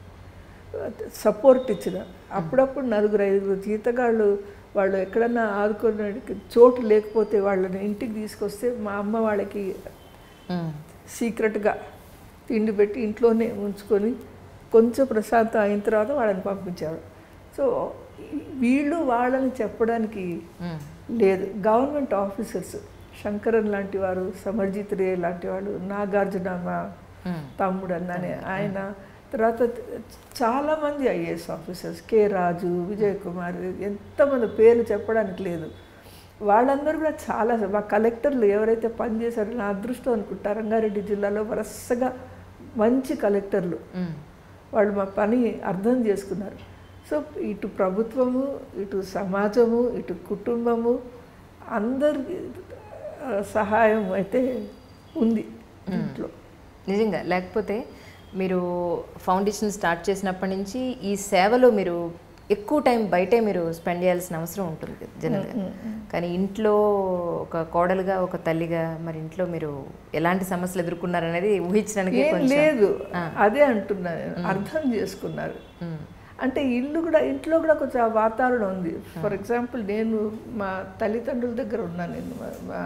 సపోర్ట్ ఇచ్చిన అప్పుడప్పుడు నలుగురు ఐదుగురు జీతగాళ్ళు వాళ్ళు ఎక్కడన్నా ఆదుకోవడానికి చోటు లేకపోతే వాళ్ళని ఇంటికి తీసుకొస్తే మా అమ్మ వాళ్ళకి ఉమ్, సీక్రెట్గా తిండి పెట్టి ఇంట్లోనే ఉంచుకొని కొంచెం ప్రశాంతం అయిన తర్వాత వాళ్ళని పంపించారు సో వీళ్ళు వాళ్ళని చెప్పడానికి ఉమ్, లేదు గవర్నమెంట్ ఆఫీసర్స్ శంకరన్ లాంటి వారు సమర్జిత్ రే లాంటి వాళ్ళు నాగార్జున మా ఉమ్, తమ్ముడు అన్నానే ఆయన తర్వాత చాలామంది IAS officers K Raju Vijay Kumar ఎంతమంది పేర్లు చెప్పడానికి లేదు వాళ్ళందరూ కూడా చాలా మా కలెక్టర్లు ఎవరైతే పనిచేశారో నా అదృష్టం అనుకుంటా రంగారెడ్డి జిల్లాలో వరుసగా మంచి కలెక్టర్లు ఉమ్, వాళ్ళు మా పని అర్థం చేసుకున్నారు సో ఇటు ప్రభుత్వము ఇటు సమాజము ఇటు కుటుంబము అందరి ఆ, సహాయం అయితే ఉంది ఇంట్లో నిజంగా లేకపోతే మీరు ఫౌండేషన్ స్టార్ట్ చేసినప్పటి నుంచి ఈ సేవలో మీరు ఎక్కువ టైం బయటే మీరు స్పెండ్ చేయాల్సిన అవసరం ఉంటుంది జనరల్గా కానీ ఇంట్లో ఒక కోడలుగా ఒక తల్లిగా మరి ఇంట్లో మీరు ఎలాంటి సమస్యలు ఎదుర్కొన్నారనేది ఊహించడానికి ఏం కొంచెం లేదు అదే అంటున్నా నేను. అర్థం చేసుకున్నారు ఉమ్, అంటే ఇల్లు కూడా ఇంట్లో కూడా కొంచెం ఆ వాతావరణం ఉంది ఫర్ ఎగ్జాంపుల్ నేను మా తల్లిదండ్రుల దగ్గర ఉన్నాను నేను మా- మా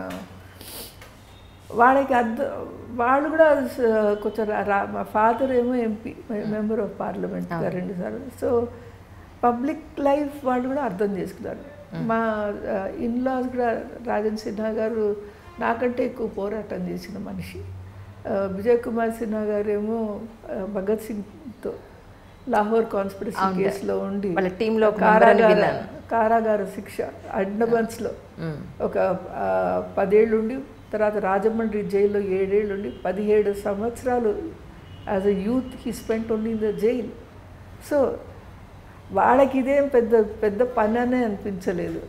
వాళ్ళకి అర్థం వాళ్ళు కూడా స- కొంచెం రా- రా- మా ఫాదర్ ఏమో ఎంపీ మెంబర్ ఆఫ్ పార్లమెంట్ రెండు సార్లు సో పబ్లిక్ లైఫ్ వాళ్ళు కూడా అర్థం చేసుకున్నారు మా ఇన్లాస్ కూడా రాజన్ సిన్హా గారు నాకంటే ఎక్కువ పోరాటం చేసిన మనిషి ఆ, విజయ్ కుమార్ సిన్హా గారు ఏమో ఆ, భగత్ సింగ్తో లాహోర్ కాన్స్పిరసీ కేసులో ఉండి వాళ్ళ టీంలో ఒక member అని కారాగార విన్నాను. కారాగార శిక్ష అడ్నబన్స్లో ఉమ్, ఒక ఆ, పదేళ్ళుండి తర్వాత రాజమండ్రి జైల్లో ఏడేళ్ళుండి పదిహేడు సంవత్సరాలు as a youth he spent only in the jail so వాళ్ళకి ఇదేం పెద్ద పెద్ద పని అనే అనిపించలేదు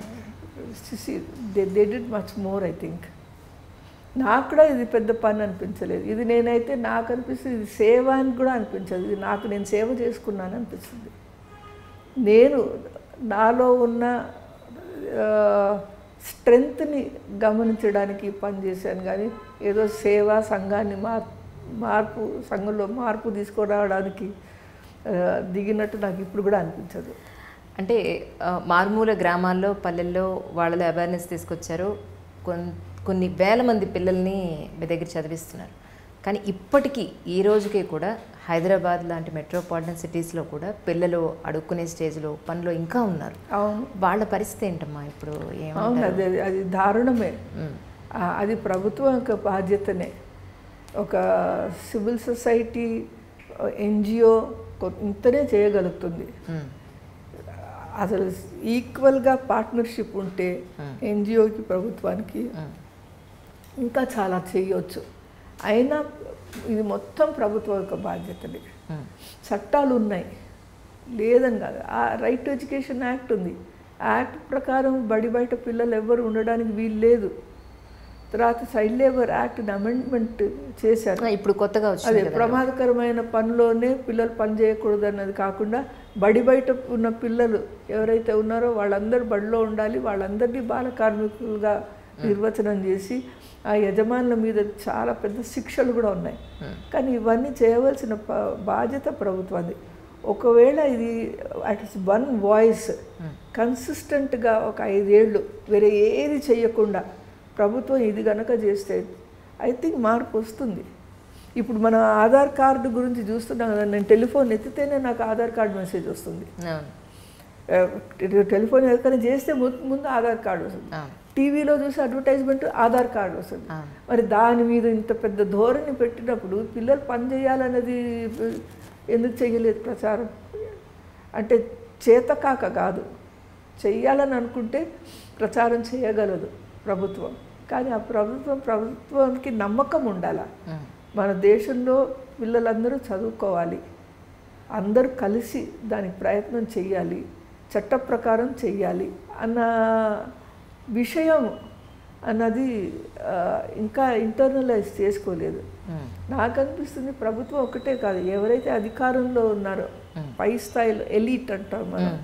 they did much more I think నాకు కూడా ఇది పెద్ద పని అనిపించలేదు ఇది నేనైతే నాకు అనిపిస్తుంది ఇది సేవ అని కూడా అనిపించదు ఇది నాకు నేను సేవ చేసుకున్నాను అనిపిస్తుంది నేను నాలో ఉన్న స్ట్రెంగ్త్ని గమనించడానికి పనిచేశాను కానీ ఏదో సేవా సంఘాన్ని మార్ మార్పు సంఘంలో మార్పు తీసుకురావడానికి ఆ, దిగినట్టు నాకు ఇప్పుడు కూడా అనిపించదు అంటే ఆ, మారుమూల గ్రామాల్లో పల్లెల్లో వాళ్ళలో అవేర్నెస్ తీసుకొచ్చారు కొన్ కొన్ని వేల మంది పిల్లల్ని మీ దగ్గర చదివిస్తున్నారు కానీ ఇప్పటికీ ఈ రోజుకి కూడా హైదరాబాద్ లాంటి మెట్రోపాలిటన్ సిటీస్లో కూడా పిల్లలు అడుక్కునే స్టేజ్లో పనిలో ఇంకా ఉన్నారు అవును వాళ్ళ పరిస్థితి ఏంటమ్మా ఇప్పుడు అవును ఏమంటారు అది అది దారుణమే ఉమ్, ఆ, అది ప్రభుత్వం యొక్క బాధ్యతనే ఒక సివిల్ సొసైటీ ఎన్జిఓ ఇంతనే చేయగలుగుతుంది ఉమ్, అసలు ఈక్వల్గా పార్ట్నర్షిప్ ఉంటే ఎన్జిఓకి ప్రభుత్వానికి ఉమ్, ఇంకా చాలా చేయొచ్చు అయినా ఇది మొత్తం ప్రభుత్వం యొక్క బాధ్యతనే ఉమ్, చట్టాలు ఉన్నాయి లేదని కాదు ఆ రైట్ టు ఎడ్యుకేషన్ యాక్ట్ ఉంది ఆ యాక్ట్ ప్రకారం బడి బయట పిల్లలు ఎవ్వరు ఉండడానికి వీలు లేదు తర్వాత చైల్డ్ లేబర్ యాక్ట్ని అమెండ్మెంట్ చేశారు ఇప్పుడు కొత్తగా వచ్చింది అదే కదా ప్రమాదకరమైన పనిలోనే పిల్లలు పని చేయకూడదు అన్నది కాకుండా బడి బయట ఉన్న పిల్లలు ఎవరైతే ఉన్నారో వాళ్ళందరూ బడిలో ఉండాలి వాళ్ళందరినీ బాల కార్మికులుగా నిర్వచనం చేసి ఆ యజమానుల మీద చాలా పెద్ద శిక్షలు కూడా ఉన్నాయి కానీ ఇవన్నీ చేయవలసిన ప- బాధ్యత ప్రభుత్వాన్ని ఒకవేళ ఇది అట్ వన్ వాయిస్ కన్సిస్టెంట్గా ఒక ఐదేళ్ళు వేరే ఏది చేయకుండా ప్రభుత్వం ఇది గనక చేస్తే ఐ థింక్ మార్పు వస్తుంది ఇప్పుడు మన ఆధార్ కార్డు గురించి చూస్తున్నాం కదా నేను టెలిఫోన్ ఎత్తితేనే నాకు ఆధార్ కార్డు మెసేజ్ వస్తుంది అవును ఆ, టె- టెలిఫోన్ ఎవరికైనా చేస్తే ముందు ముందు ఆధార్ కార్డు వస్తుంది అవును టీవీలో చూసి అడ్వర్టైజ్మెంట్ ఆధార్ కార్డు వస్తుంది అవును మరి దాని మీద ఇంత పెద్ద ధోరణి పెట్టినప్పుడు పిల్లలు పని చేయాలన్నది ఎందుకు చేయలేదు ప్రచారం అంటే చేతకాక కాదు చెయ్యాలని అనుకుంటే ప్రచారం చేయగలదు ప్రభుత్వం కానీ ఆ ప్రభుత్వం ప్రభుత్వానికి నమ్మకం ఉండాలా ఉమ్, మన దేశంలో పిల్లలందరూ చదువుకోవాలి అందరూ కలిసి దానికి ప్రయత్నం చెయ్యాలి చట్ట ప్రకారం చెయ్యాలి అన్న విషయం అన్నది ఆ, ఇంకా ఇంటర్నలైజ్ చేసుకోలేదు ఉమ్, నాకు అనిపిస్తుంది ప్రభుత్వం ఒకటే కాదు ఎవరైతే అధికారంలో ఉన్నారో పై స్థాయిలో ఎలీట్ అంటాం మనం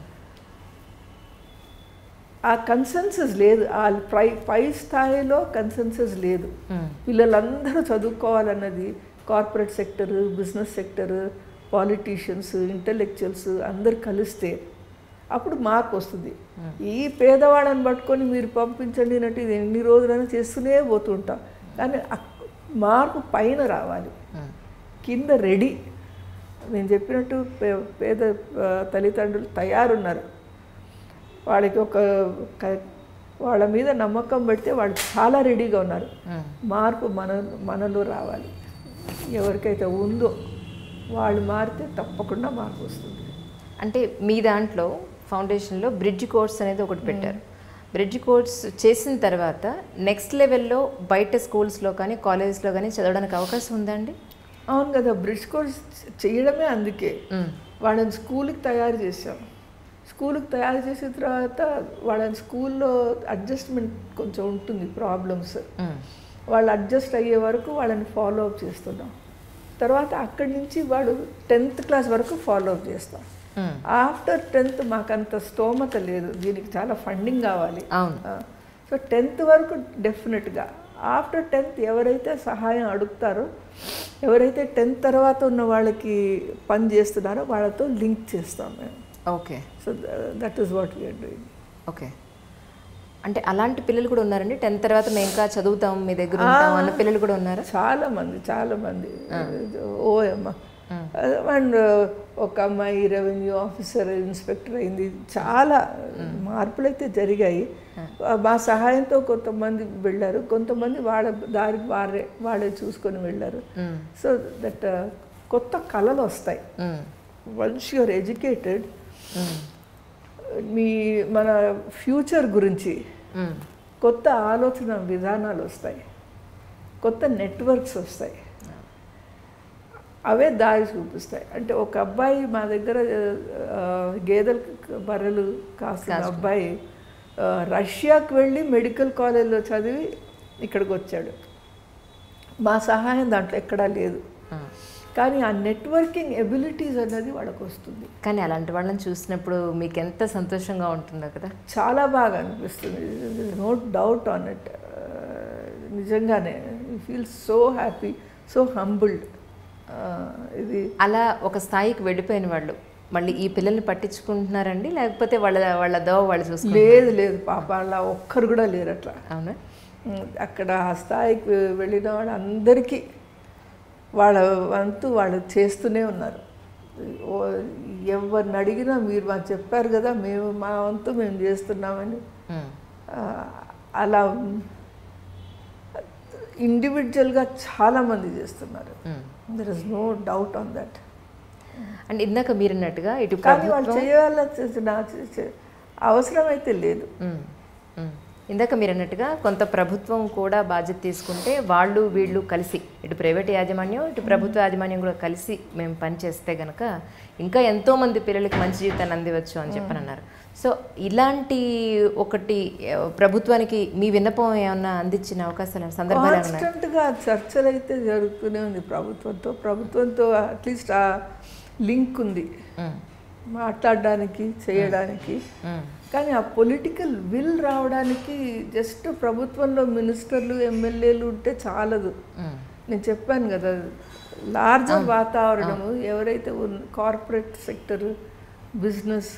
ఆ కన్సెన్సస్ లేదు ఆ పై పై స్థాయిలో కన్సెన్సస్ లేదు ఉమ్, పిల్లలందరూ చదువుకోవాలన్నది corporate sector business sector politicians intellectuals అందరు కలిస్తే అప్పుడు మార్పు వస్తుంది ఈ పేదవాళ్ళని పట్టుకొని మీరు పంపించండి అన్నట్టు ఇది ఎన్ని రోజులైనా చేస్తూనే పోతుంటాం కానీ అక్- మార్పు పైన రావాలి ఉమ్, కింద రెడీ నేను చెప్పినట్టు పే- పేద ఆ, తల్లిదండ్రులు తయారున్నారు వాళ్ళకి ఒక క- వాళ్ళ మీద నమ్మకం పెడితే వాళ్ళు చాలా రెడీగా ఉన్నారు ఉమ్. మార్పు మన మనలో రావాలి ఎవరికైతే ఉందో వాళ్ళు మారితే తప్పకుండా మార్పు వస్తుంది అంటే మీ దాంట్లో ఫౌండేషన్లో బ్రిడ్జ్ కోర్స్ అనేది ఒకటి పెట్టారు బ్రిడ్జ్ కోర్స్ చేసిన తర్వాత నెక్స్ట్ లెవెల్లో బయట స్కూల్స్లో కానీ కాలేజెస్లో కానీ చదవడానికి అవకాశం ఉందా అండి అవును కదా బ్రిడ్జ్ కోర్స్ చేయడమే అందుకే ఉమ్, వాళ్ళని స్కూల్కి తయారు చేసాం స్కూల్కి తయారు చేసిన తర్వాత వాళ్ళని స్కూల్లో అడ్జస్ట్మెంట్ కొంచెం ఉంటుంది ప్రాబ్లమ్స్ ఉమ్, వాళ్ళు అడ్జస్ట్ అయ్యే వరకు వాళ్ళని ఫాలో అప్ చేస్తున్నాం తర్వాత అక్కడి నుంచి వాడు టెన్త్ క్లాస్ వరకు ఫాలో అప్ చేస్తాం ఉమ్, ఆఫ్టర్ టెన్త్ మాకంత స్తోమత లేదు దీనికి చాలా ఫండింగ్ కావాలి అవును సో టెన్త్ వరకు డెఫినెట్గా ఆఫ్టర్ టెన్త్ ఎవరైతే సహాయం అడుగుతారో ఎవరైతే టెన్త్ తర్వాత ఉన్న వాళ్ళకి పని చేస్తున్నారో వాళ్ళతో లింక్ చేస్తాం మేము okay so that is what we're doing okay అంటే అలాంటి పిల్లలు కూడా ఉన్నారండి టెన్త్ తర్వాత మేము ఇంకా చదువుతాం మీ దగ్గర ఉంటాం అన్న పిల్లలు కూడా ఉన్నారా చాలా మంది చాలా మంది ఓ అమ్మ అండ్ ఒక అమ్మాయి రెవెన్యూ ఆఫీసర్ ఇన్స్పెక్టర్ అయింది చాలా మార్పులు అయితే జరిగాయి మా సహాయంతో కొంతమంది వెళ్ళారు కొంతమంది వాళ్ళ దారి వారే వాళ్ళే చూసుకొని వెళ్ళారు ఉమ్, సో దట్ కొత్త కళలు వస్తాయి um, once you're educated um, మీ మన ఫ్యూచర్ గురించి ఉమ్, కొత్త ఆలోచన విధానాలు వస్తాయి కొత్త నెట్వర్క్స్ వస్తాయి అవే దారి చూపిస్తాయి అంటే ఒక అబ్బాయి మా దగ్గర ఆ, గేదెలు బర్రెలు కాస్తున్న అబ్బాయి ఆ, రష్యాకి వెళ్ళి మెడికల్ కాలేజ్లో చదివి ఇక్కడికి వచ్చాడు మా సహాయం దాంట్లో ఎక్కడా లేదు ఉమ్. కానీ ఆ నెట్వర్కింగ్ ఎబిలిటీస్ అన్నది వాళ్ళకి వస్తుంది కానీ అలాంటి వాళ్ళని చూసినప్పుడు మీకు ఎంత సంతోషంగా ఉంటుందో కదా చాలా బాగా అనిపిస్తుంది నో డౌట్ ఆన్ ఇట్ నిజంగానే feel so happy so humbled ఇది అలా ఒక స్థాయికి వెళ్ళిపోయిన వాళ్ళు మళ్ళీ ఈ పిల్లల్ని పట్టించుకుంటున్నారండి లేకపోతే వాళ్ళ వాళ్ళ దోవ వాళ్ళు చూసుకుంటారు లేదు లేదు పాప అలా ఒక్కరు కూడా లేరు అట్లా అవునా ఉమ్, అక్కడ ఆ స్థాయికి వెళ్ళిన వాళ్ళందరికీ వాళ్ళ వంతు వాళ్ళు చేస్తూనే ఉన్నారు ఓ ఎవరిని అడిగినా మీరు మాకు చెప్పారు కదా మేము మా వంతు మేము చేస్తున్నామని ఉమ్, ఆ, అలా ఇండివిజువల్గా చాలామంది చేస్తున్నారు there is no doubt on that and ఇందాక మీరు అన్నట్టుగా ఇటు కానీ వాళ్ళు ప్రభుత్వం చేయాల నా చే- అవసరమైతే లేదు మ్మ్. మ్మ్. ఇందాక మీరు అన్నట్టుగా కొంత ప్రభుత్వం కూడా బాధ్యత తీసుకుంటే వాళ్ళు వీళ్ళు కలిసి ఇటు ప్రైవేట్ యాజమాన్యం ఇటు ప్రభుత్వ యాజమాన్యం కూడా కలిసి మేము పనిచేస్తే గనక ఇంకా ఎంతో మంది పిల్లలకి మంచి జీవితాన్ని అందివచ్చు అని చెప్పని అన్నారు సో ఇలాంటి ఒకటి ఆ, ప్రభుత్వానికి మీ విన్నపం ఏమన్నా అందించిన అవకాశాలు సందర్భాలు ఏమన్నా ఉన్నాయా? కాన్స్టెంట్గా చర్చలు అయితే జరుగుతూనే ఉంది ప్రభుత్వంతో ప్రభుత్వంతో అట్లీస్ట్ ఆ లింక్ ఉంది మ్మ్. మాట్లాడడానికి చేయడానికి మ్మ్. కానీ ఆ పొలిటికల్ విల్ రావడానికి జస్ట్ ప్రభుత్వంలో మినిస్టర్లు ఎమ్మెల్యేలు ఉంటే చాలదు మ్మ్. నేను చెప్పాను కదా లార్జర్ వాతావరణము ఎవరైతే కార్పొరేట్ సెక్టర్ బిజినెస్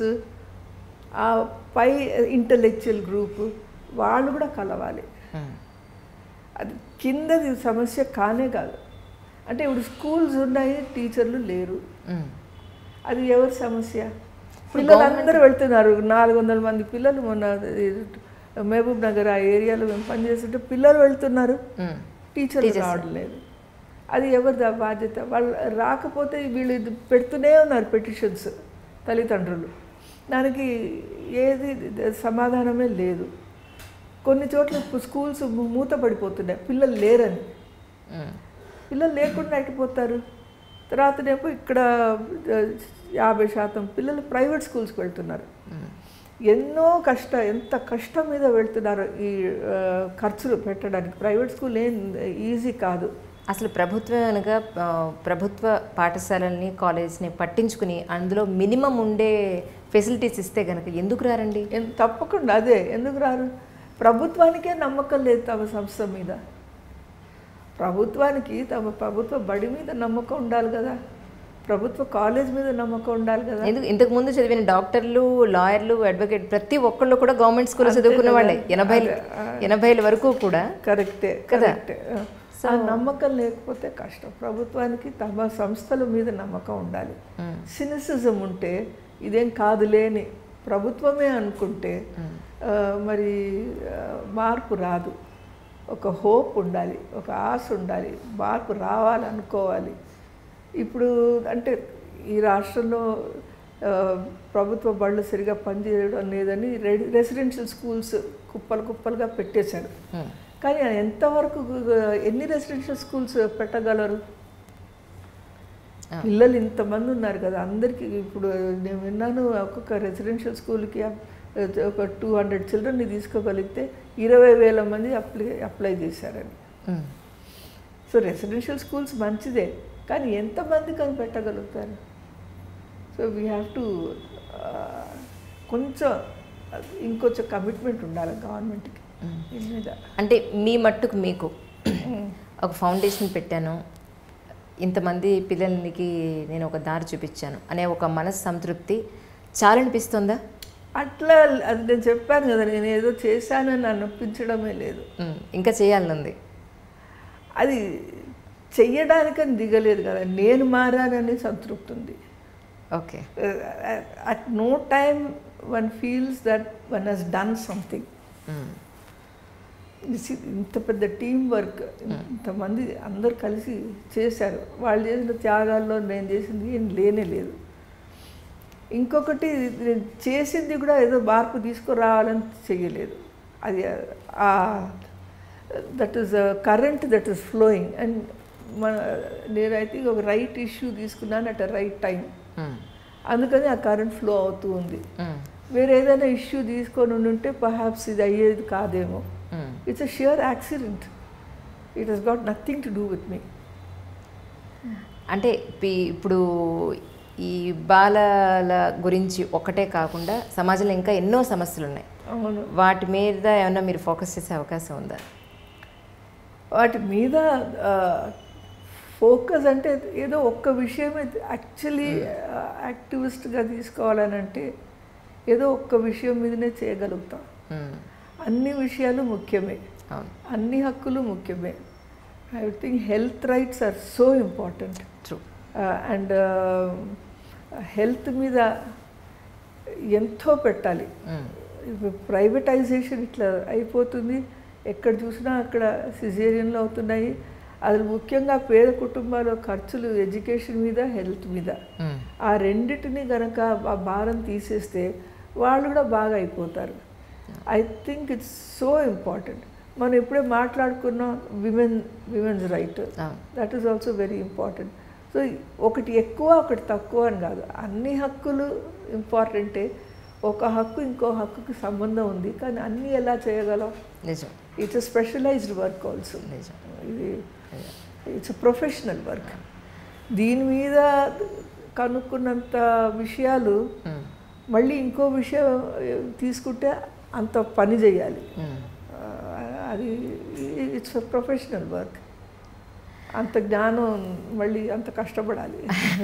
ఆ పై ఇంటలెక్చువల్ గ్రూప్ వాళ్ళు కూడా కలవాలి మ్మ్. అది కిందది సమస్య కానే కాదు అంటే ఇప్పుడు స్కూల్స్ ఉన్నాయి టీచర్లు లేరు మ్మ్. అది ఎవరి సమస్య పిల్లలందరూ వెళ్తున్నారు నాలుగు వందల మంది పిల్లలు మొన్న ఇది మహబూబ్ నగర్ ఆ ఏరియాలో మేము పనిచేస్తుంటే పిల్లలు వెళ్తున్నారు మ్మ్. టీచర్లు రావడం లేదు అది ఎవరిది ఆ బాధ్యత వాళ్ళు రాకపోతే వీళ్ళు ఇది పెడుతూనే ఉన్నారు పెటిషన్స్ తల్లిదండ్రులు దానికి ఏది సమాధానమే లేదు కొన్ని చోట్ల ఇప్పుడు స్కూల్స్ మూత పడిపోతున్నాయి పిల్లలు లేరని మ్మ్. పిల్లలు లేకుండా ఎట్టిపోతారు తర్వాతనేమో ఇక్కడ ఆ, యాభై శాతం పిల్లలు ప్రైవేట్ స్కూల్స్కి వెళ్తున్నారు మ్మ్. ఎన్నో కష్ట ఎంత కష్టం మీద వెళ్తున్నారు ఈ ఆ, ఖర్చులు పెట్టడానికి ప్రైవేట్ స్కూల్ ఏం ఈజీ కాదు అసలు ప్రభుత్వం అనగా ఆ, ప్రభుత్వ పాఠశాలల్ని కాలేజ్ని పట్టించుకుని అందులో మినిమం ఉండే ఫెసిలిటీస్ ఇస్తే గనక ఎందుకు రారండి ఎన్- తప్పకుండా అదే ఎందుకు రారు ప్రభుత్వానికే నమ్మకం లేదు తమ సంస్థ మీద ప్రభుత్వానికి తమ ప్రభుత్వ బడి మీద నమ్మకం ఉండాలి కదా ప్రభుత్వ కాలేజ్ మీద నమ్మకం ఉండాలి కదా ఎందుకు ఇంతకు ముందు చదివిన డాక్టర్లు లాయర్లు అడ్వకేట్ ప్రతి ఒక్కళ్ళు కూడా గవర్నమెంట్ స్కూల్లో చదువుకున్న వాళ్ళే ఎనభై ఎనభైల వరకు కూడా కరెక్టే కరెక్టే ఆ నమ్మకం లేకపోతే కష్టం ప్రభుత్వానికి తమ సంస్థల మీద నమ్మకం ఉండాలి సినిసిజం ఉంటే ఇదేం కాదులే అని ప్రభుత్వమే అనుకుంటే ఆ, మరి ఆ, మార్పు రాదు ఒక హోప్ ఉండాలి ఒక ఆశ ఉండాలి మార్పు రావాలనుకోవాలి ఇప్పుడు అంటే ఈ రాష్ట్రంలో ఆ, ప్రభుత్వ బళ్ళు సరిగా పనిచేయడం లేదని రె- రెసిడెన్షియల్ స్కూల్స్ కుప్పలు కుప్పలుగా పెట్టేశారు మ్మ్. కానీ ఎంతవరకు గు- ఎన్ని రెసిడెన్షియల్ స్కూల్స్ పెట్టగలరు పిల్లలు ఇంతమంది ఉన్నారు కదా అందరికీ ఇప్పుడు నేను విన్నాను ఒక్కొక్క రెసిడెన్షియల్ స్కూల్కి అప్- ఒక టూ హండ్రెడ్ చిల్డ్రన్ని తీసుకోగలిగితే ఇరవై వేల మంది అప్లై అప్లై చేశారని మ్మ్. సో రెసిడెన్షియల్ స్కూల్స్ మంచిదే కానీ ఎంతమంది కానీ పెట్టగలుగుతారు సో వీ హ్యావ్ టు కొంచెం ఇంకొంచెం కమిట్మెంట్ ఉండాలి గవర్నమెంట్కి దీని మీద అంటే మీ మట్టుకు మీకు ఒక ఫౌండేషన్ పెట్టాను ఇంతమంది పిల్లలకి నేను ఒక దారి చూపించాను అనే ఒక మనసు సంతృప్తి చాలా అనిపిస్తుందా అట్లా అది నేను చెప్పాను కదా నేను ఏదో చేశానని అనిపించడమే లేదు మ్మ్. ఇంకా చేయాలనుంది అది చెయ్యడానికని దిగలేదు కదా నేను మారానని సంతృప్తి ఉంది okay at no time one feels that one has done something hmm. ఇంత పెద్ద టీం వర్క్ ఇంతమంది అందరు కలిసి చేశారు వాళ్ళు చేసిన త్యాగాల్లో నేను చేసింది ఏం లేనే లేదు ఇంకొకటి నేను చేసింది కూడా ఏదో మార్పు తీసుకురావాలని చెయ్యలేదు అది that is current that is flowing and మన నేనైతే ఒక రైట్ ఇష్యూ తీసుకున్నాను అట్ రైట్ టైం మ్మ్. అందుకని ఆ కరెంట్ ఫ్లో అవుతూ ఉంది మ్మ్. వేరే ఏదైనా ఇష్యూ తీసుకొని ఉంటే పర్హాప్స్ ఇది అయ్యేది కాదేమో hmm. It's a sure accident it has got nothing to do with me అంటే పి- ఇప్పుడు ఈ బాలల గురించి ఒక్కటే కాకుండా సమాజంలో ఇంకా ఎన్నో సమస్యలు ఉన్నాయి అవును వాటి మీద ఏమన్నా మీరు ఫోకస్ చేసే అవకాశం ఉందా వాటి మీద ఫోకస్ అంటే ఏదో ఒక్క విషయమే యాక్చువల్లీ యాక్టివిస్ట్గా తీసుకోవాలని అంటే ఏదో ఒక్క విషయం మీదనే చేయగలుగుతాం మ్మ్. అన్ని విషయాలు ముఖ్యమే అవును అన్ని హక్కులు ముఖ్యమే I think health rights are so important true and health మీద ఎంతో పెట్టాలి మ్మ్. ఇప్పుడు ప్రైవేటైజేషన్ ఇట్లా అయిపోతుంది ఎక్కడ చూసినా అక్కడ సిజేరియన్లు అవుతున్నాయి అది ముఖ్యంగా పేద కుటుంబాల ఖర్చులు ఎడ్యుకేషన్ మీద హెల్త్ మీద మ్మ్. ఆ రెండిటిని గనక ఆ భారం తీసేస్తే వాళ్ళు కూడా బాగా అయిపోతారు I think it's so important మనం ఇప్పుడే మాట్లాడుకున్నాం విమెన్ విమెన్స్ రైట్ అవును that is also very important so ఒకటి ఎక్కువ ఒకటి తక్కువ అని కాదు అన్ని హక్కులు ఇంపార్టెంటే ఒక హక్కు ఇంకో హక్కుకి సంబంధం ఉంది కానీ అన్నీ ఎలా చేయగలం నిజం ఇట్స్ స్పెషలైజ్డ్ వర్క్ ఆల్సో నిజం ఇది ఇట్స్ ప్రొఫెషనల్ వర్క్ దీని మీద కనుక్కున్నంత విషయాలు మ్మ్. మళ్ళీ ఇంకో విషయం తీసుకుంటే అంత పని చేయాలి మ్మ్. ఆ, అది ఇట్స్ ప్రొఫెషనల్ వర్క్ అంత జ్ఞానం మళ్ళీ అంత కష్టపడాలి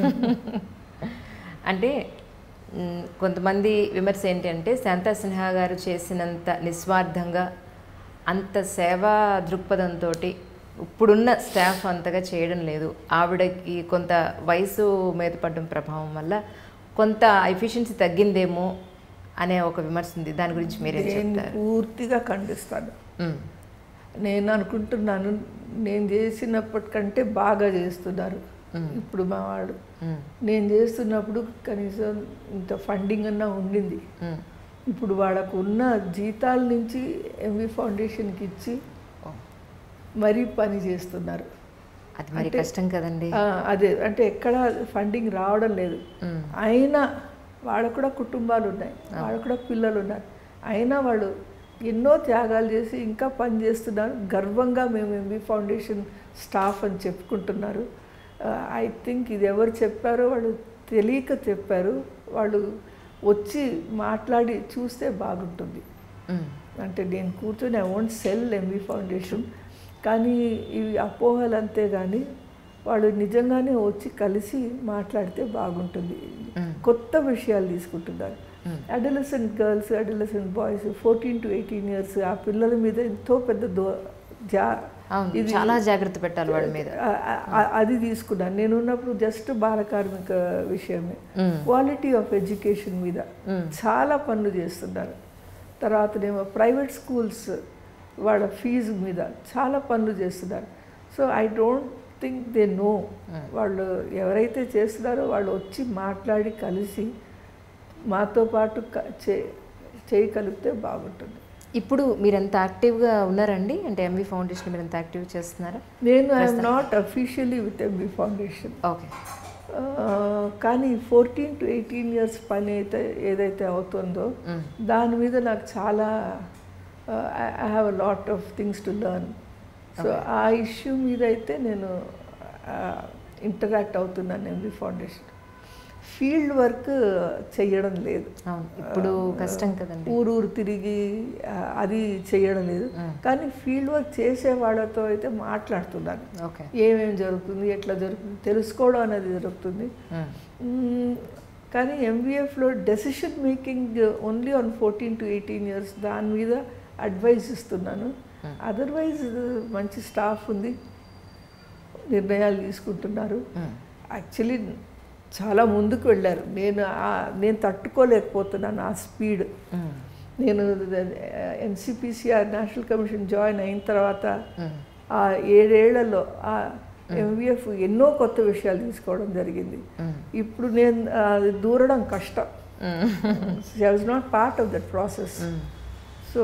అంటే మ్, కొంతమంది విమర్శ ఏంటంటే శాంతా సిన్హా గారు చేసినంత నిస్వార్థంగా అంత సేవా దృక్పథంతో ఇప్పుడున్న స్టాఫ్ అంతగా చేయడం లేదు ఆవిడకి కొంత వయసు మీద పడడం ప్రభావం వల్ల కొంత ఎఫిషియన్సీ తగ్గిందేమో అనే ఒక విమర్శ ఉంది దాని గురించి మీరేం నేను చెప్తారు పూర్తిగా ఖండిస్తాను మ్, నేను అనుకుంటున్నాను నేను చేసినప్పటికంటే బాగా చేస్తున్నారు ఇప్పుడు మా వాడు మ్, నేను చేస్తున్నప్పుడు కనీసం ఇంత ఫండింగ్ అన్నా ఉండింది మ్. ఇప్పుడు వాళ్ళకు ఉన్న జీతాల నుంచి ఎంవి ఫౌండేషన్కి ఇచ్చి ఓ, మరీ పని చేస్తున్నారు అది మరి కష్టం కదండి ఆ, అదే అంటే ఎక్కడ ఫండింగ్ రావడం లేదు మ్, అయినా వాళ్ళకు కూడా కుటుంబాలు ఉన్నాయి వాళ్ళకు కూడా పిల్లలు ఉన్నారు అయినా వాళ్ళు ఎన్నో త్యాగాలు చేసి ఇంకా పని చేస్తున్నారు గర్వంగా మేము ఎంబీ ఫౌండేషన్ స్టాఫ్ అని చెప్పుకుంటున్నారు ఐ థింక్ ఇది ఎవరు చెప్పారో వాళ్ళు తెలియక చెప్పారు వాళ్ళు వచ్చి మాట్లాడి చూస్తే బాగుంటుంది మ్, అంటే నేను కూర్చొని I won't sell MV foundation కానీ ఇవి అపోహలు అంతే కానీ వాళ్ళు నిజంగానే వచ్చి కలిసి మాట్లాడితే బాగుంటుంది మ్. కొత్త విషయాలు తీసుకుంటున్నారు hmm. Adolescent girls adolescent boys fourteen to eighteen years ఆ పిల్లల మీద ఎంతో పెద్ద దో జా అవును చాలా జాగ్రత్త పెట్టాలి వాళ్ళ మీద ఆ- ఆ- అది తీసుకున్నాను నేను ఉన్నప్పుడు జస్ట్ బాల కార్మిక విషయమే మ్, క్వాలిటీ ఆఫ్ ఎడ్యుకేషన్ మీద మ్, చాలా పనులు చేస్తున్నారు తర్వాతనేమో ప్రైవేట్ స్కూల్స్ వాళ్ళ ఫీజు మీద చాలా పనులు చేస్తున్నారు so I don't think they know వాళ్ళు ఎవరైతే చేస్తున్నారో వాళ్ళు వచ్చి మాట్లాడి కలిసి మాతో పాటు క- చే చేయగలిగితే బాగుంటుంది ఇప్పుడు మీరు ఎంత యాక్టివ్గా ఉన్నారండి అంటే ఎంవి ఫౌండేషన్ మీరు ఎంత యాక్టివ్ చేస్తున్నారా నేను I'm not officially with MV foundation okay కానీ ఫోర్టీన్ టు ఎయిటీన్ ఇయర్స్ పని అయితే ఏదైతే అవుతుందో మ్, దాని మీద నాకు చాలా I have a lot of things to learn so ఆ ఇష్యూ మీద అయితే నేను ఇంటరాక్ట్ అవుతున్నాను ఎంబీ ఫౌండేషన్ ఫీల్డ్ వర్క్ చేయడం లేదు అవును ఇప్పుడు కష్టం కదండి ఊరు ఊరు తిరిగి ఆ, అది చేయడం లేదు మ్. కానీ ఫీల్డ్ వర్క్ చేసే వాళ్ళతో అయితే మాట్లాడుతున్నాను ఓకే ఏమేమి జరుగుతుంది ఎట్లా జరుగుతుంది తెలుసుకోవడం అనేది జరుగుతుంది మ్, మ్మ్. కానీ ఎంవీఎఫ్లో decision making only on fourteen to eighteen years దాని మీద అడ్వైస్ ఇస్తున్నాను అదర్వైజ్ మంచి స్టాఫ్ ఉంది నిర్ణయాలు తీసుకుంటున్నారు మ్, యాక్చువల్లీ చాలా ముందుకు వెళ్ళారు నేను ఆ- నేను తట్టుకోలేకపోతున్నాను ఆ స్పీడ్ మ్, నేను ఎన్సిపిసిఆర్ నేషనల్ కమిషన్ జాయిన్ అయిన తర్వాత మ్, ఆ ఏడేళ్లలో ఆ ఎంవిఎఫ్ ఎన్నో కొత్త విషయాలు తీసుకోవడం జరిగింది మ్, ఇప్పుడు నేను ఆ, అది దూరడం కష్టం hmm, I was not part of that process hmm. So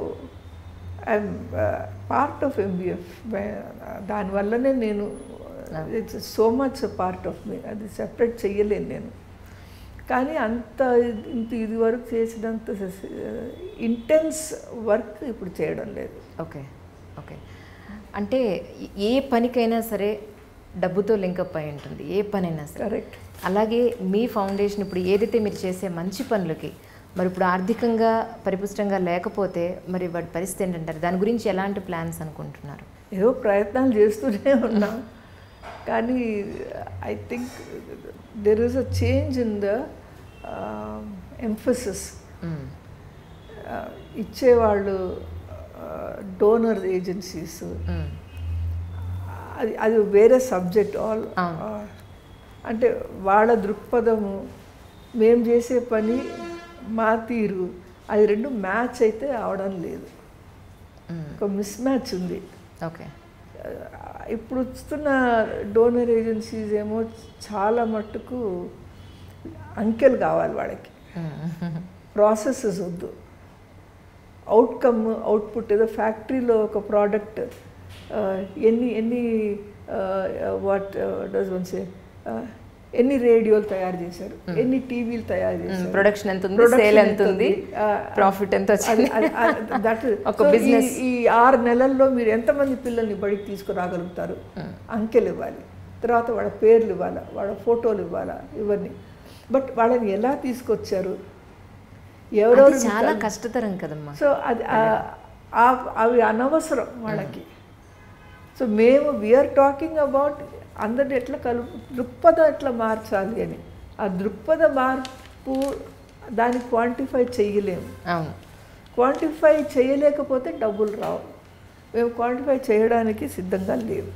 I'm part of MVF దానివల్లనే నేను it's so much part of me అది సెపరేట్ చెయ్యలేను నేను కానీ అంత ఇంత ఇది వరకు చేసినంత ఇంటెన్స్ వర్క్ ఇప్పుడు చేయడం లేదు ఓకే ఓకే అంటే ఏ పనికైనా సరే డబ్బుతో లింకప్ అయి ఉంటుంది ఏ పనైనా సరే కరెక్ట్ అలాగే మీ ఫౌండేషన్ ఇప్పుడు ఏదైతే మీరు చేసే మంచి పనులకి మరి ఇప్పుడు ఆర్థికంగా పరిపుష్టంగా లేకపోతే మరి వాటి పరిస్థితి ఏంటంటారు దాని గురించి ఎలాంటి ప్లాన్స్ అనుకుంటున్నారు ఏదో ప్రయత్నాలు చేస్తూనే ఉన్నాం కానీ I think there is a change in the emphasis hmm. ఇచ్చేవాళ్ళు డోనర్ ఏజెన్సీస్ మ్మ్. అది అది వేరే సబ్జెక్ట్ ఆల్ అవును. అంటే వాళ్ళ దృక్పథము మేము చేసే పని మా తీరు అది రెండు మ్యాచ్ అయితే అవడం లేదు ఒక మిస్ మ్యాచ్ ఉంది ఓకే ఆ, ఇప్పుడు వస్తున్న డోనర్ ఏజెన్సీస్ ఏమో చాలా మట్టుకు అంకెలు కావాలి వాళ్ళకి ప్రాసెసెస్ వద్దు అవుట్కమ్ అవుట్పుట్ ఏదో ఫ్యాక్టరీలో ఒక ప్రోడక్ట్ ఎన్ని ఎన్ని వాట్ డస్ వన్ సే ఎన్ని రేడియోలు తయారు చేశారు ఎన్ని టీవీలు తయారు చేశారు ప్రొడక్షన్ ఎంత ఉంది Production సేల్ ఎంత ఎంత ఉంది ఉంది? ఆ, ప్రాఫిట్ ఎంత వచ్చింది అది- అది- అది- that is- ఒక so business. ఈ- ఈ ఆరు నెలల్లో మీరు ఎంతమంది పిల్లల్ని బడికి తీసుకురాగలుగుతారు అంకెలు ఇవ్వాలి తర్వాత వాళ్ళ పేర్లు ఇవ్వాలా వాళ్ళ ఫోటోలు ఇవ్వాలా ఇవన్నీ బట్ వాళ్ళని ఎలా తీసుకొచ్చారు ఎవరెవరు అది చాలా కష్టతరం కదమ్మా సో అది ఆ- ఆ- అవి అనవసరం వాళ్ళకి సో మేము వీఆర్ టాకింగ్ అబౌట్ అందరిని ఎట్లా కలుపు దృక్పథం ఎట్లా మార్చాలి అని ఆ దృక్పథ మార్పు దాన్ని క్వాంటిఫై చేయలేము అవును క్వాంటిఫై చేయలేకపోతే డబ్బులు రావు మేము క్వాంటిఫై చేయడానికి సిద్ధంగా లేవు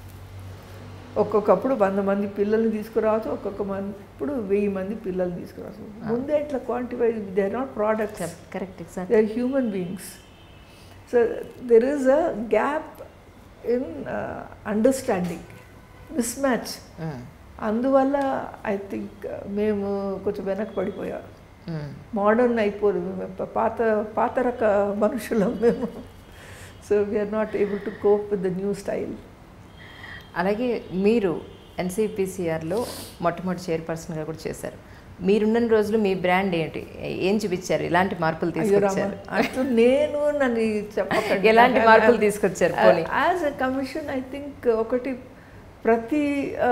ఒక్కొక్కప్పుడు వంద మంది పిల్లల్ని తీసుకురావచ్చు ఒక్కొక్క మంది ఇప్పుడు వెయ్యి మంది పిల్లల్ని తీసుకురావచ్చు ముందే ఇట్లా quantify they are not products correct exact they are human beings. So there is a gap in uh, understanding, mismatch. అందువల్ల ఐ థింక్ మేము కొంచెం వెనక పడిపోయాం మోడర్న్ అయిపోదు మేము ప- పాత పాత రక మనుషులం మేము so we're not able to cope with the new style అలాగే మీరు ఎన్సీపీసీఆర్లో మొట్టమొదటి చైర్పర్సన్గా కూడా చేశారు మీరున్న రోజులు మీ బ్రాండ్ ఏంటి ఏం చూపించారు ఎలాంటి మార్పులు తీసుకొచ్చారు అట్లా నేను నన్ను చెప్పకండి ఎలాంటి మార్పులు తీసుకొచ్చారు పోనీ as a commission I think ఒకటి ప్రతి ఆ,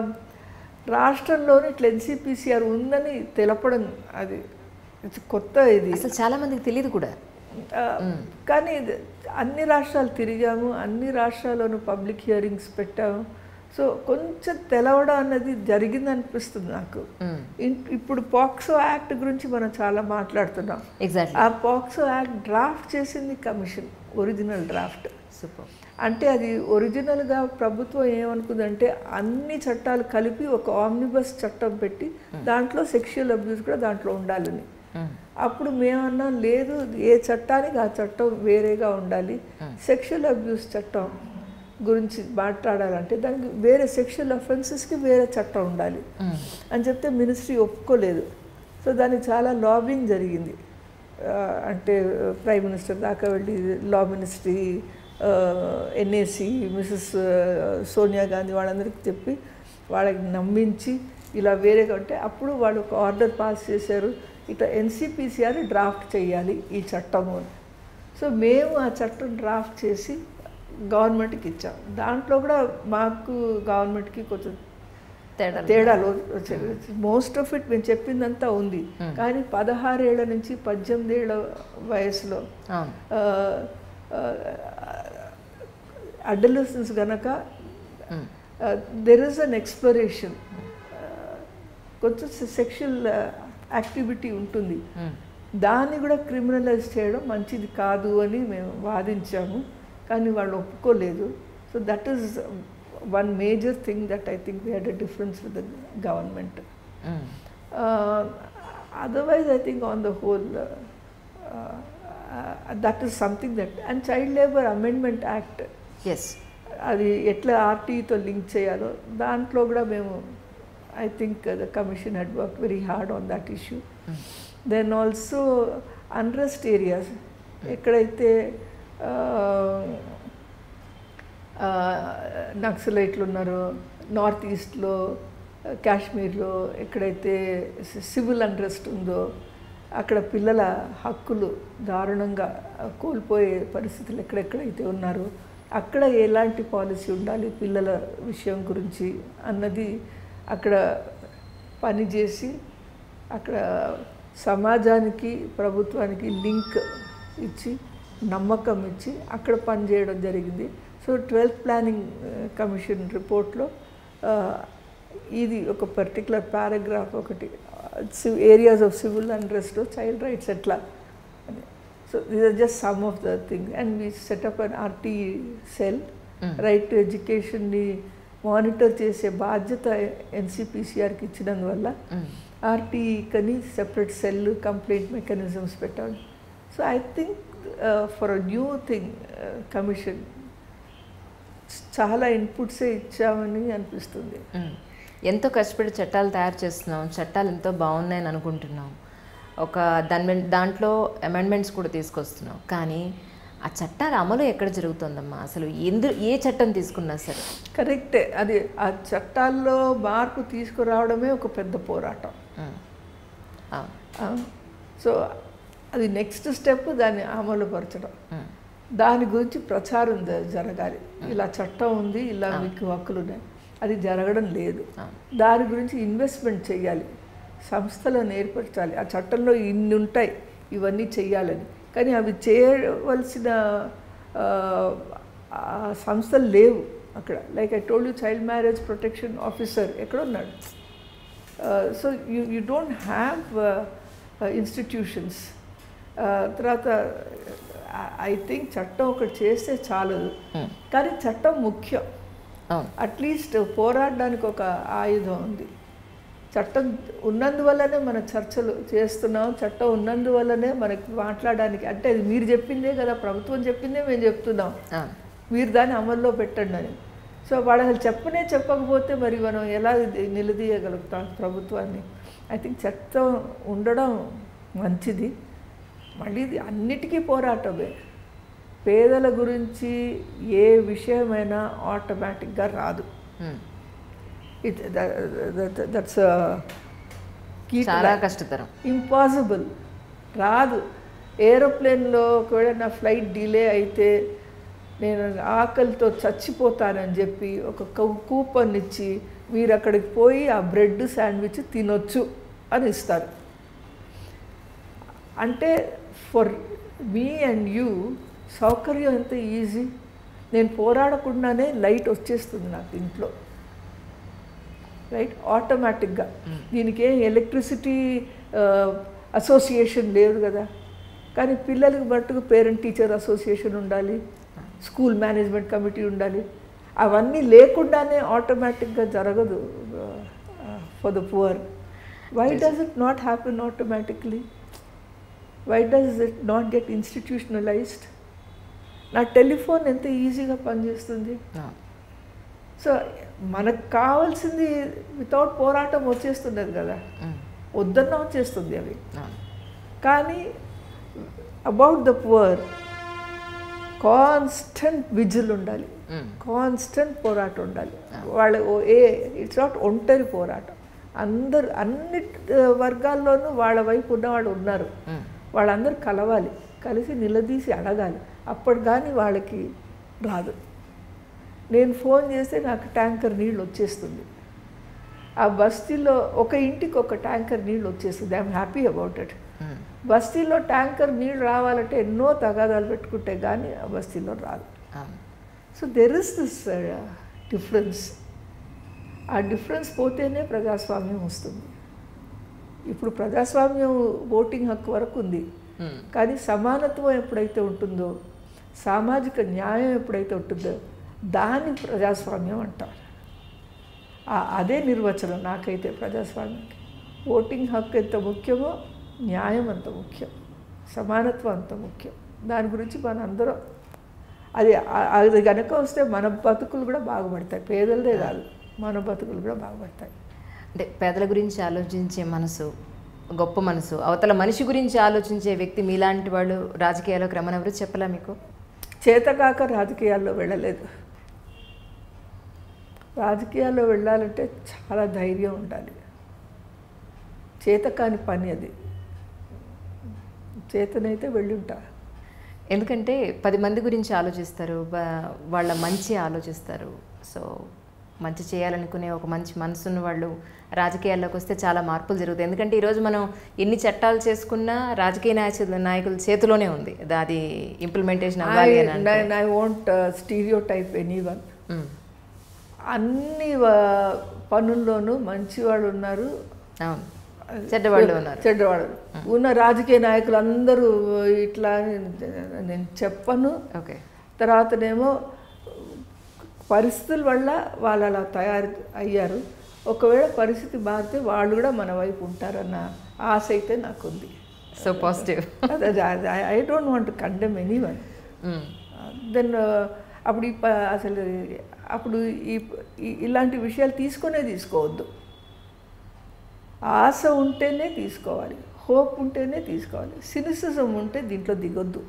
రాష్ట్రంలోని ఇట్లా ఎన్సీపీసీఆర్ ఉందని తెలపడం అది ఇది కొత్త ఇది అసలు చాలా మందికి తెలియదు కూడా ఆ, కానీ ఇది అన్ని రాష్ట్రాలు తిరిగాము అన్ని రాష్ట్రాల్లోనూ పబ్లిక్ హియరింగ్స్ పెట్టాము సో కొంచెం తెలవడం అన్నది జరిగింది అనిపిస్తుంది నాకు ఇన్- ఇప్పుడు పాక్సో యాక్ట్ గురించి మనం చాలా మాట్లాడుతున్నాం ఎగ్జాక్ట్లీ ఆ పాక్సో యాక్ట్ డ్రాఫ్ట్ చేసింది కమిషన్ ఒరిజినల్ డ్రాఫ్ట్ సూపర్ అంటే అది ఒరిజినల్గా ప్రభుత్వం ఏమనుకుందంటే అన్ని చట్టాలు కలిపి ఒక ఆమ్నిబస్ చట్టం పెట్టి దాంట్లో సెక్షువల్ అబ్యూస్ కూడా దాంట్లో ఉండాలని అప్పుడు మేమన్నా లేదు ఏ చట్టానికి ఆ చట్టం వేరేగా ఉండాలి సెక్షువల్ అబ్యూస్ చట్టం గురించి మాట్లాడాలంటే దానికి వేరే సెక్షువల్ అఫెన్సెస్కి వేరే చట్టం ఉండాలి అని చెప్తే మినిస్ట్రీ ఒప్పుకోలేదు సో దానికి చాలా లాబింగ్ జరిగింది ఆ, అంటే ప్రైమ్ మినిస్టర్ దాకా వెళ్ళి law ministry NAC Mrs Sonia Gandhi వాళ్ళందరికీ చెప్పి వాళ్ళకి నమ్మించి ఇలా వేరేగా ఉంటే అప్పుడు వాళ్ళు ఒక ఆర్డర్ పాస్ చేశారు ఇట్లా ఎన్సిపిసిఆర్ డ్రాఫ్ట్ చేయాలి ఈ చట్టము అని సో మేము ఆ చట్టం డ్రాఫ్ట్ చేసి గవర్నమెంట్కి ఇచ్చాం దాంట్లో కూడా మాకు గవర్నమెంట్కి కొంచెం తేడా తేడాలు వచ్చాయి మోస్ట్ ఆఫ్ ఇట్ మేము చెప్పిందంతా ఉంది కానీ పదహారేళ్ల నుంచి పద్దెనిమిది ఏళ్ళ వయసులో అవును అడలసెన్స్ గనక దెర్ ఇస్ అన్ ఎక్స్ప్లోరేషన్ కొంచెం సెక్షువల్ యాక్టివిటీ ఉంటుంది దాన్ని కూడా క్రిమినలైజ్ చేయడం మంచిది కాదు అని మేము వాదించాము కానీ వాళ్ళు ఒప్పుకోలేదు so that is one major thing that I think we had a difference with the government otherwise I think on the whole that is something that and child labour amendment act yes అది ఎట్లా ఆర్టీతో link చేయాలో దాంట్లో కూడా మేము I think the commission head work very hard on that issue then also unrest areas ఎక్కడైతే నక్సలైట్లు ఉన్నారో నార్త్ ఈస్ట్లో కాశ్మీర్లో ఎక్కడైతే సివిల్ అన్రెస్ట్ ఉందో అక్కడ పిల్లల హక్కులు దారుణంగా కోల్పోయే పరిస్థితులు ఎక్కడెక్కడైతే ఉన్నారో అక్కడ ఎలాంటి పాలసీ ఉండాలి పిల్లల విషయం గురించి అన్నది అక్కడ పనిచేసి అక్కడ సమాజానికి ప్రభుత్వానికి లింక్ ఇచ్చి నమ్మకం ఇచ్చి అక్కడ పనిచేయడం జరిగింది సో ట్వెల్త్ ప్లానింగ్ కమిషన్ రిపోర్ట్లో ఇది ఒక పర్టికులర్ పారాగ్రాఫ్ ఒకటి areas of civil unrest child rights ఎట్లా అని so these are just some of the thing and we set up an RT cell right to ఎడ్యుకేషన్ని మానిటర్ చేసే బాధ్యత ఎన్సిపిసిఆర్కి ఇచ్చినందువల్ల ఆర్టీ కని సెపరేట్ సెల్ కంప్లైంట్ మెకానిజమ్స్ పెట్టాలి so I think for a new thing commission చాలా ఇన్పుట్సే ఇచ్చామని అనిపిస్తుంది మ్మ్. ఎంతో కష్టపడి చట్టాలు తయారు చేస్తున్నాం చట్టాలు ఎంతో బాగున్నాయని అనుకుంటున్నాం ఒక దాని మీద దాంట్లో అమెండ్మెంట్స్ కూడా తీసుకొస్తున్నాం కానీ ఆ చట్టాల అమలు ఎక్కడ జరుగుతుందమ్మా అసలు ఎందు ఏ చట్టం తీసుకున్నా సరే కరెక్టే అది ఆ చట్టాల్లో మార్పు తీసుకురావడమే ఒక పెద్ద పోరాటం మ్మ్. అవును. ఆ, సో అది నెక్స్ట్ స్టెప్ దాన్ని అమలుపరచడం మ్మ్. దాని గురించి ప్రచారం జ- జరగాలి ఇలా చట్టం ఉంది ఇలా మీకు హక్కులు ఉన్నాయి అది జరగడం లేదు అవును. దాని గురించి ఇన్వెస్ట్మెంట్ చేయాలి సంస్థలను ఏర్పరచాలి ఆ చట్టంలో ఇన్ని ఉంటాయి ఇవన్నీ చేయాలని కానీ అవి చేయవలసిన ఆ, ఆ సంస్థలు లేవు అక్కడ like I told you child marriage protection officer ఎక్కడ ఉన్నాడు so you you don't have institutions తర్వాత ఐ థింక్ చట్టం ఒకటి చేస్తే చాలదు Hmm. కానీ చట్టం ముఖ్యం అవును అట్లీస్ట్ పోరాడడానికి ఒక ఆయుధం ఉంది చట్టం ఉన్నందువల్లనే మన చర్చలు చేస్తున్నాం చట్టం ఉన్నందువల్లనే మనకి మాట్లాడడానికి అంటే అది మీరు చెప్పిందే కదా ప్రభుత్వం చెప్పిందే మేము చెప్తున్నాం అవును మీరు దాన్ని అమల్లో పెట్టండి అని సో వాళ్ళు అసలు చెప్పనే చెప్పకపోతే మరి మనం ఎలా ఇది నిలదీయగలుగుతాం ప్రభుత్వాన్ని ఐ థింక్ చట్టం ఉండడం మంచిది మళ్ళీ ఇది అన్నిటికీ పోరాటమే పేదల గురించి ఏ విషయమైనా ఆటోమేటిక్గా రాదు మ్మ్. ఇట్ దట్స్ చాలా కష్టతరం ఇంపాసిబుల్ రాదు ఏరోప్లేన్లో ఒకవేళ నా ఫ్లైట్ డిలే అయితే నేను ఆకలితో చచ్చిపోతానని చెప్పి ఒక కూ- కూపన్ ఇచ్చి మీరు అక్కడికి పోయి ఆ బ్రెడ్ శాండ్విచ్ తినొచ్చు అని ఇస్తారు అంటే ఫర్ మీ అండ్ యూ సౌకర్యం ఎంత ఈజీ నేను పోరాడకుండానే లైట్ వచ్చేస్తుంది నాకు ఇంట్లో రైట్ ఆటోమేటిక్గా దీనికి ఏం ఎలక్ట్రిసిటీ అసోసియేషన్ లేదు కదా కానీ పిల్లలకి మట్టుకు పేరెంట్ టీచర్ అసోసియేషన్ ఉండాలి స్కూల్ మేనేజ్మెంట్ కమిటీ ఉండాలి అవన్నీ లేకుండానే ఆటోమేటిక్గా జరగదు for the poor why does it not happen automatically why does it not get institutionalised నా టెలిఫోన్ ఎంత ఈజీగా పనిచేస్తుంది అవును సో మనకు కావాల్సింది వితౌట్ పోరాటం వచ్చేస్తున్నది కదా మ్మ్. వద్దన్న వచ్చేస్తుంది అవి అవును కానీ about the poor constant vigil ఉండాలి మ్మ్. కాన్స్టెంట్ పోరాటం ఉండాలి వాళ్ళ ఓ- ఏ ఇట్స్ నాట్ ఒంటరి పోరాటం అందరు అన్ని ఆ, వర్గాల్లోనూ వాళ్ళ వైపు ఉన్నవాళ్ళు ఉన్నారు మ్మ్. వాళ్ళందరూ కలవాలి కలిసి నిలదీసి అడగాలి అప్పుడు కానీ వాళ్ళకి రాదు నేను ఫోన్ చేస్తే నాకు ట్యాంకర్ నీళ్ళు వచ్చేస్తుంది ఆ బస్తీలో ఒక ఇంటికి ఒక ట్యాంకర్ నీళ్ళు వచ్చేస్తుంది I'm happy about it hmm. బస్తీలో ట్యాంకర్ నీళ్ళు రావాలంటే ఎన్నో తగాదాలు పెట్టుకుంటే కానీ ఆ బస్తీలో రాదు అవును so there is this difference ఆ డిఫరెన్స్ పోతేనే ప్రజాస్వామ్యం వస్తుంది ఇప్పుడు ప్రజాస్వామ్యం ఓటింగ్ హక్కు వరకు ఉంది మ్మ్. కానీ సమానత్వం ఎప్పుడైతే ఉంటుందో సామాజిక న్యాయం ఎప్పుడైతే ఉంటుందో దాన్ని ప్రజాస్వామ్యం అంటారు ఆ- అదే నిర్వచనం నాకైతే ప్రజాస్వామ్యానికి ఓటింగ్ హక్కు ఎంత ముఖ్యమో న్యాయం అంత ముఖ్యం సమానత్వం అంత ముఖ్యం దాని గురించి మనందరం అది ఆ- అది కనుక వస్తే మన బతుకులు కూడా బాగుపడతాయి పేదలదే కాదు మన బతుకులు కూడా బాగుపడతాయి అంటే పేదల గురించి ఆలోచించే మనసు గొప్ప మనసు అవతల మనిషి గురించి ఆలోచించే వ్యక్తి మీలాంటి వాళ్ళు రాజకీయాల్లో క్రమం ఎవరు చెప్పలా మీకు చేతకాక రాజకీయాల్లో వెళ్ళలేదు రాజకీయాల్లో వెళ్ళాలంటే చాలా ధైర్యం ఉండాలి చేతకాని పని అది చేతనైతే వెళ్ళి ఉంటా ఎందుకంటే పది మంది గురించి ఆలోచిస్తారు వా- వాళ్ళ మంచి ఆలోచిస్తారు సో మంచి చేయాలనుకునే ఒక మంచి మనసున్న వాళ్ళు రాజకీయాల్లోకి వస్తే చాలా మార్పులు జరుగుతాయి ఎందుకంటే ఈరోజు మనం ఎన్ని చట్టాలు చేసుకున్నా రాజకీయ నాయకుల నాయకుల చేతిలోనే ఉంది అది ఇంప్లిమెంటేషన్ అవ్వాలి అని అంటే. I want stereotype anyone um, అన్ని వ- పనుల్లోనూ మంచివాళ్ళు ఉన్నారు అవును చెడ్డవాళ్ళు ఉన్నారు చెడ్డవాళ్ళు ఉన్న రాజకీయ నాయకులు అందరూ ఇట్లా అని నేను చెప్పను ఓకే తర్వాతనేమో పరిస్థితుల వల్ల వాళ్ళు అలా తయారు అయ్యారు ఒకవేళ పరిస్థితి మారితే వాళ్ళు కూడా మన వైపు ఉంటారన్న ఆశ అయితే నాకుంది so positive I don't want to condemn anyone then అప్పుడు ఈ ప- అసలు అప్పుడు ఈ ఈ- ఇలాంటి విషయాలు తీసుకొనే తీసుకోవద్దు ఆశ ఉంటేనే తీసుకోవాలి హోప్ ఉంటేనే తీసుకోవాలి సినిసిజం ఉంటే దీంట్లో దిగొద్దు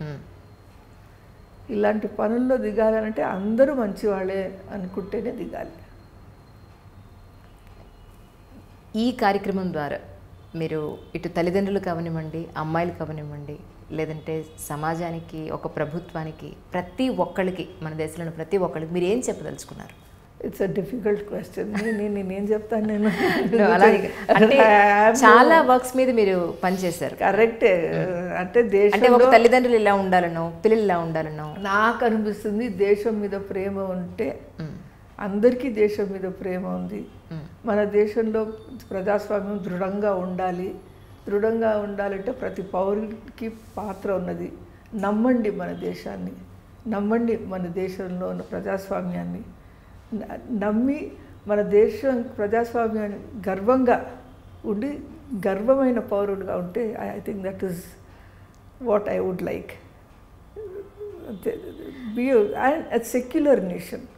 ఇలాంటి పనుల్లో దిగాలంటే అందరూ మంచివాళ్ళే అనుకుంటేనే దిగాలి ఈ కార్యక్రమం ద్వారా మీరు ఇటు తల్లిదండ్రులు కావనివ్వండి అమ్మాయిలు కావనివ్వండి లేదంటే సమాజానికి ఒక ప్రభుత్వానికి ప్రతి ఒక్కళ్ళకి మన దేశంలో ఉన్న ప్రతి ఒక్కళ్ళకి మీరు ఏం చెప్పదలుచుకున్నారు ఇట్స్ అ డిఫికల్ట్ క్వశ్చన్ నేను నేనేం చెప్తాను నేను అలాగే అంటే చాలా వర్క్స్ మీద మీరు పనిచేశారు కరెక్టే అంటే అంటే దేశంలో ఒక తల్లిదండ్రులు ఇలా ఉండాలనో పిల్లలు ఇలా ఉండాలనో నాకు అనిపిస్తుంది దేశం మీద ప్రేమ ఉంటే అందరికీ దేశం మీద ప్రేమ ఉంది మన దేశంలో ప్రజాస్వామ్యం దృఢంగా ఉండాలి దృఢంగా ఉండాలంటే ప్రతి పౌరుడికి పాత్ర ఉన్నది నమ్మండి మన దేశాన్ని నమ్మండి మన దేశంలో ఉన్న ప్రజాస్వామ్యాన్ని న- నమ్మి మన దేశం ప్రజాస్వామ్యాన్ని గర్వంగా ఉండి గర్వమైన పౌరుడుగా ఉంటే I think that is what I would like be and secular nation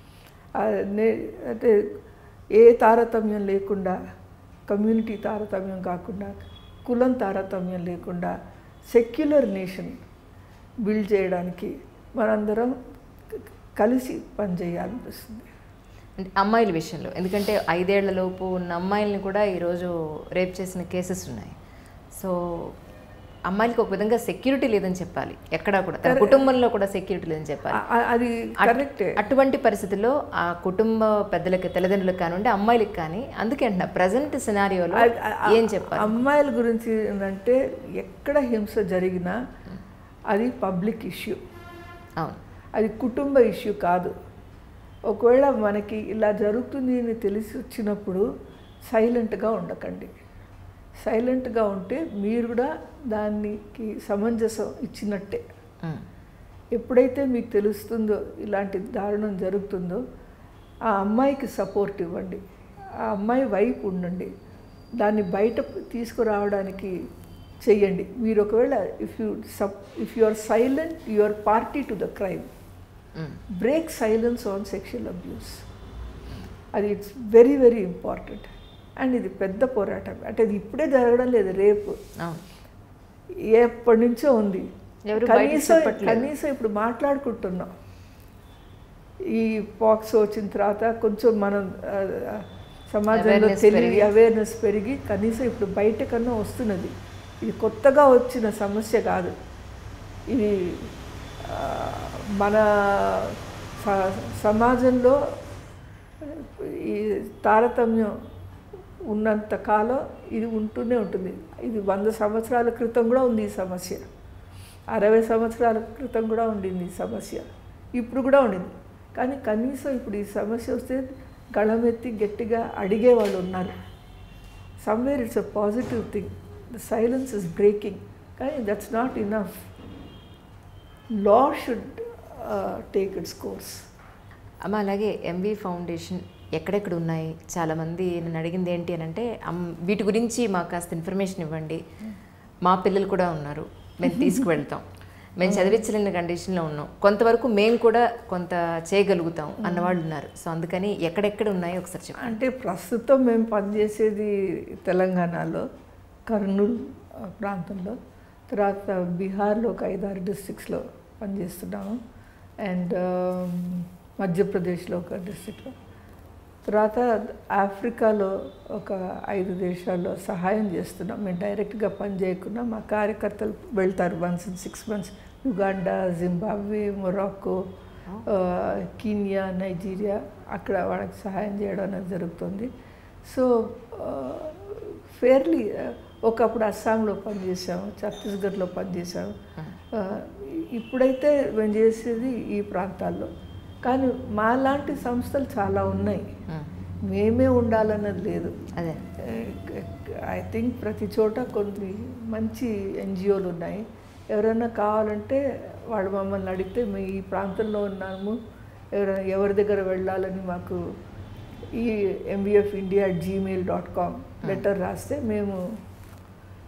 అంటే ఏ తారతమ్యం లేకుండా కమ్యూనిటీ తారతమ్యం కాకుండా కులం తారతమ్యం లేకుండా సెక్యులర్ నేషన్ బిల్డ్ చేయడానికి మనందరం క- కలిసి పనిచేయాలనిపిస్తుంది అంటే అమ్మాయిల విషయంలో ఎందుకంటే ఐదేళ్ల లోపు ఉన్న అమ్మాయిల్ని కూడా ఈరోజు రేప్ చేసిన కేసెస్ ఉన్నాయి సో అమ్మాయిలకి ఒక విధంగా సెక్యూరిటీ లేదని చెప్పాలి ఎక్కడా కూడా తన కుటుంబంలో కూడా సెక్యూరిటీ లేదని చెప్పాలి ఆ- ఆ- అది కరెక్టే అటువంటి పరిస్థితుల్లో ఆ కుటుంబ పెద్దలకి తల్లిదండ్రులకు కానివ్వండి అమ్మాయిలకు కానీ అందుకే అంటున్నా ప్రజెంట్ సినారియోలో ఏం చెప్పాలి అమ్మాయిల గురించి ఏంటంటే ఎక్కడ హింస జరిగినా అది పబ్లిక్ ఇష్యూ అవును అది కుటుంబ ఇష్యూ కాదు ఒకవేళ మనకి ఇలా జరుగుతుంది అని తెలిసి వచ్చినప్పుడు సైలెంట్గా ఉండకండి సైలెంట్గా ఉంటే మీరు కూడా దానికి సమంజసం ఇచ్చినట్టే ఉమ్. ఎప్పుడైతే మీకు తెలుస్తుందో ఇలాంటి దారుణం జరుగుతుందో ఆ అమ్మాయికి సపోర్ట్ ఇవ్వండి ఆ అమ్మాయి వైపు ఉండండి దాన్ని బయట తీసుకురావడానికి చెయ్యండి మీరు ఒకవేళ if you sup if you are silent you are party to the crime um. Break silence on sexual abuse అది it's very very important and ఇది పెద్ద పోరాటం అంటే ఇది ఇప్పుడే జరగడం లేదు రేపు అవును ఎప్పటి నుంచో ఉంది ఎవరు బయటికి కనీసం చెప్పట్లేదు. కనీసం ఇప్పుడు మాట్లాడుకుంటున్నాం ఈ పాక్స్ వచ్చిన తర్వాత కొంచెం మనం ఆ, ఆ, సమాజంలో Awareness తెలివి పెరిగి. అవేర్నెస్ పెరిగి కనీసం ఇప్పుడు బయటకన్నా వస్తున్నది ఇది కొత్తగా వచ్చిన సమస్య కాదు ఇది ఆ, మన స- సమాజంలో ఈ తారతమ్యం ఉన్నంత కాలం ఇది ఉంటూనే ఉంటుంది ఇది వంద సంవత్సరాల క్రితం కూడా ఉంది ఈ సమస్య అరవై సంవత్సరాల క్రితం కూడా ఉండింది ఈ సమస్య ఇప్పుడు కూడా ఉండింది కానీ కనీసం ఇప్పుడు ఈ సమస్య వస్తే గళమెత్తి గట్టిగా అడిగే వాళ్ళు ఉన్నారు somewhere it's a positive thing the silence is breaking కానీ that's not enough law should take it's course అమ్మ అలాగే ఎంవి ఫౌండేషన్ ఎక్కడెక్కడ ఉన్నాయి చాలామంది నన్ను అడిగింది ఏంటి అని అంటే అమ్ వీటి గురించి మాకు కాస్త ఇన్ఫర్మేషన్ ఇవ్వండి మా పిల్లలు కూడా ఉన్నారు మేము తీసుకువెళ్తాం మేము చదివించలేని కండిషన్లో ఉన్నాం కొంతవరకు మేము కూడా కొంత చేయగలుగుతాం అన్నవాళ్ళు ఉన్నారు సో అందుకని ఎక్కడెక్కడ ఉన్నాయో ఒకసారి చెప్పండి అంటే ప్రస్తుతం మేము పనిచేసేది తెలంగాణలో కర్నూలు ఆ, ప్రాంతంలో తర్వాత బీహార్లో ఒక ఐదారు డిస్ట్రిక్ట్స్లో పనిచేస్తున్నాము అండ్ మధ్యప్రదేశ్లో ఒక డిస్ట్రిక్ట్లో తర్వాత ఆఫ్రికాలో ఒక ఐదు దేశాల్లో సహాయం చేస్తున్నాం మేము డైరెక్ట్గా పని చేయకుండా మా కార్యకర్తలు వెళ్తారు once in six months Uganda Zimbabwe Morocco Kenya Nigeria అక్కడ వాళ్ళకి సహాయం చేయడం అనేది జరుగుతుంది సో ఫేర్లీ ఒకప్పుడు అస్సాంలో పనిచేసాము ఛత్తీస్గఢ్లో పనిచేసాము ఆ, ఇప్పుడైతే మేము చేసేది ఈ ప్రాంతాల్లో కానీ మా లాంటి సంస్థలు చాలా ఉన్నాయి ఉమ్. మేమే ఉండాలన్నది లేదు అదే ఐ థింక్ ప్రతి చోట కొన్ని మంచి ఎన్జిఓలు ఉన్నాయి ఎవరైనా కావాలంటే వాళ్ళు మమ్మల్ని అడిగితే మేము ఈ ప్రాంతంలో ఉన్నాము ఎవరైనా ఎవరి దగ్గర వెళ్ళాలని మాకు ఈ MVF India Gmail dot com letter రాస్తే మేము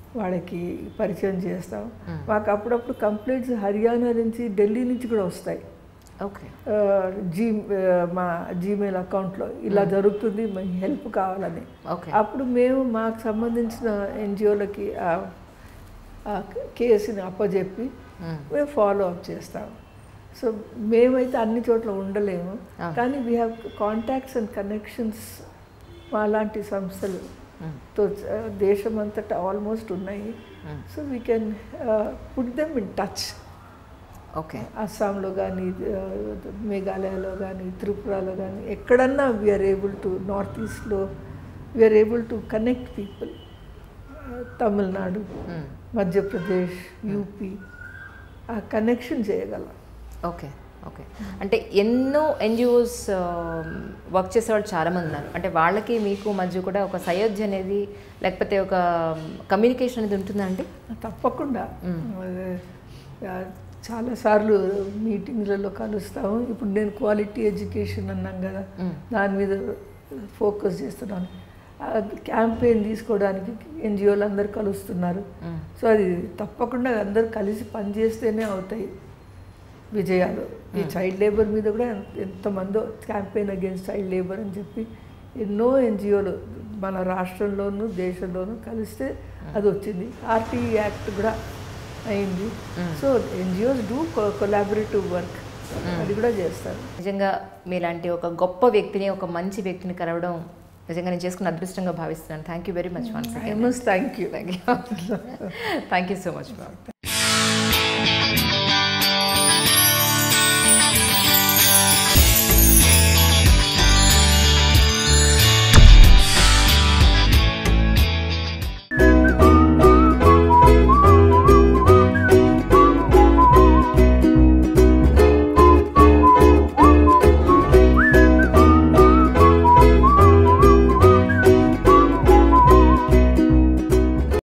వాళ్ళకి పరిచయం చేస్తాం మాకు అప్పుడప్పుడు కంప్లైంట్స్ హర్యానా నుంచి ఢిల్లీ నుంచి కూడా వస్తాయి ఓకే ఆ, జీ ఆ, మా జీమెయిల్ అకౌంట్లో ఇలా జరుగుతుంది మీ హెల్ప్ కావాలని ఓకే అప్పుడు మేము మాకు సంబంధించిన ఎన్జిఓలకి ఆ ఆ కేసుని అప్పజెప్పి మేము ఫాలో అప్ చేస్తాం సో మేమైతే అన్ని చోట్ల ఉండలేము Ah. కానీ we have contacts and connections మా లాంటి సంస్థలు తో ఆ, దేశం అంతటా ఆల్మోస్ట్ ఉన్నాయి so we can put them in touch okay అస్సాంలో కానీ మేఘాలయలో కానీ త్రిపురలో కానీ ఎక్కడన్నా వీఆర్ ఏబుల్ టు నార్త్ ఈస్ట్లో we're able to connect people Tamil Nadu Madhya Pradesh UP ఆ కనెక్షన్ చేయగలం ఓకే ఓకే అంటే ఎన్నో ఎన్జిఓస్ వర్క్ చేసేవాళ్ళు చాలామంది ఉన్నారు అంటే వాళ్ళకి మీకు మధ్య కూడా ఒక సయోధ్య అనేది లేకపోతే ఒక కమ్యూనికేషన్ అనేది ఉంటుందా అండి తప్పకుండా ఆ, చాలాసార్లు మీటింగ్లలో కలుస్తాము ఇప్పుడు నేను క్వాలిటీ ఎడ్యుకేషన్ అన్నాం కదా దాని మీద ఫోకస్ చేస్తున్నాను క్యాంపెయిన్ తీసుకోవడానికి ఎన్జిఓలు అందరు కలుస్తున్నారు సో అది తప్పకుండా అందరు కలిసి పనిచేస్తేనే అవుతాయి విజయాలు ఈ చైల్డ్ లేబర్ మీద కూడా ఎంత- ఎంతమందో క్యాంపెయిన్ అగేన్స్ట్ చైల్డ్ లేబర్ అని చెప్పి ఎన్నో ఎన్జిఓలు మన రాష్ట్రంలోనూ దేశంలోనూ కలిస్తే అది వచ్చింది ఆర్టీ యాక్ట్ కూడా అయింది so NGOs do collaborative work అది కూడా చేస్తారు నిజంగా మీలాంటి ఒక గొప్ప వ్యక్తిని ఒక మంచి వ్యక్తిని కలవడం నిజంగా నేను చేసుకున్న అదృష్టంగా భావిస్తున్నాను thank you very much once I must thank you thank you thank you so much ma'am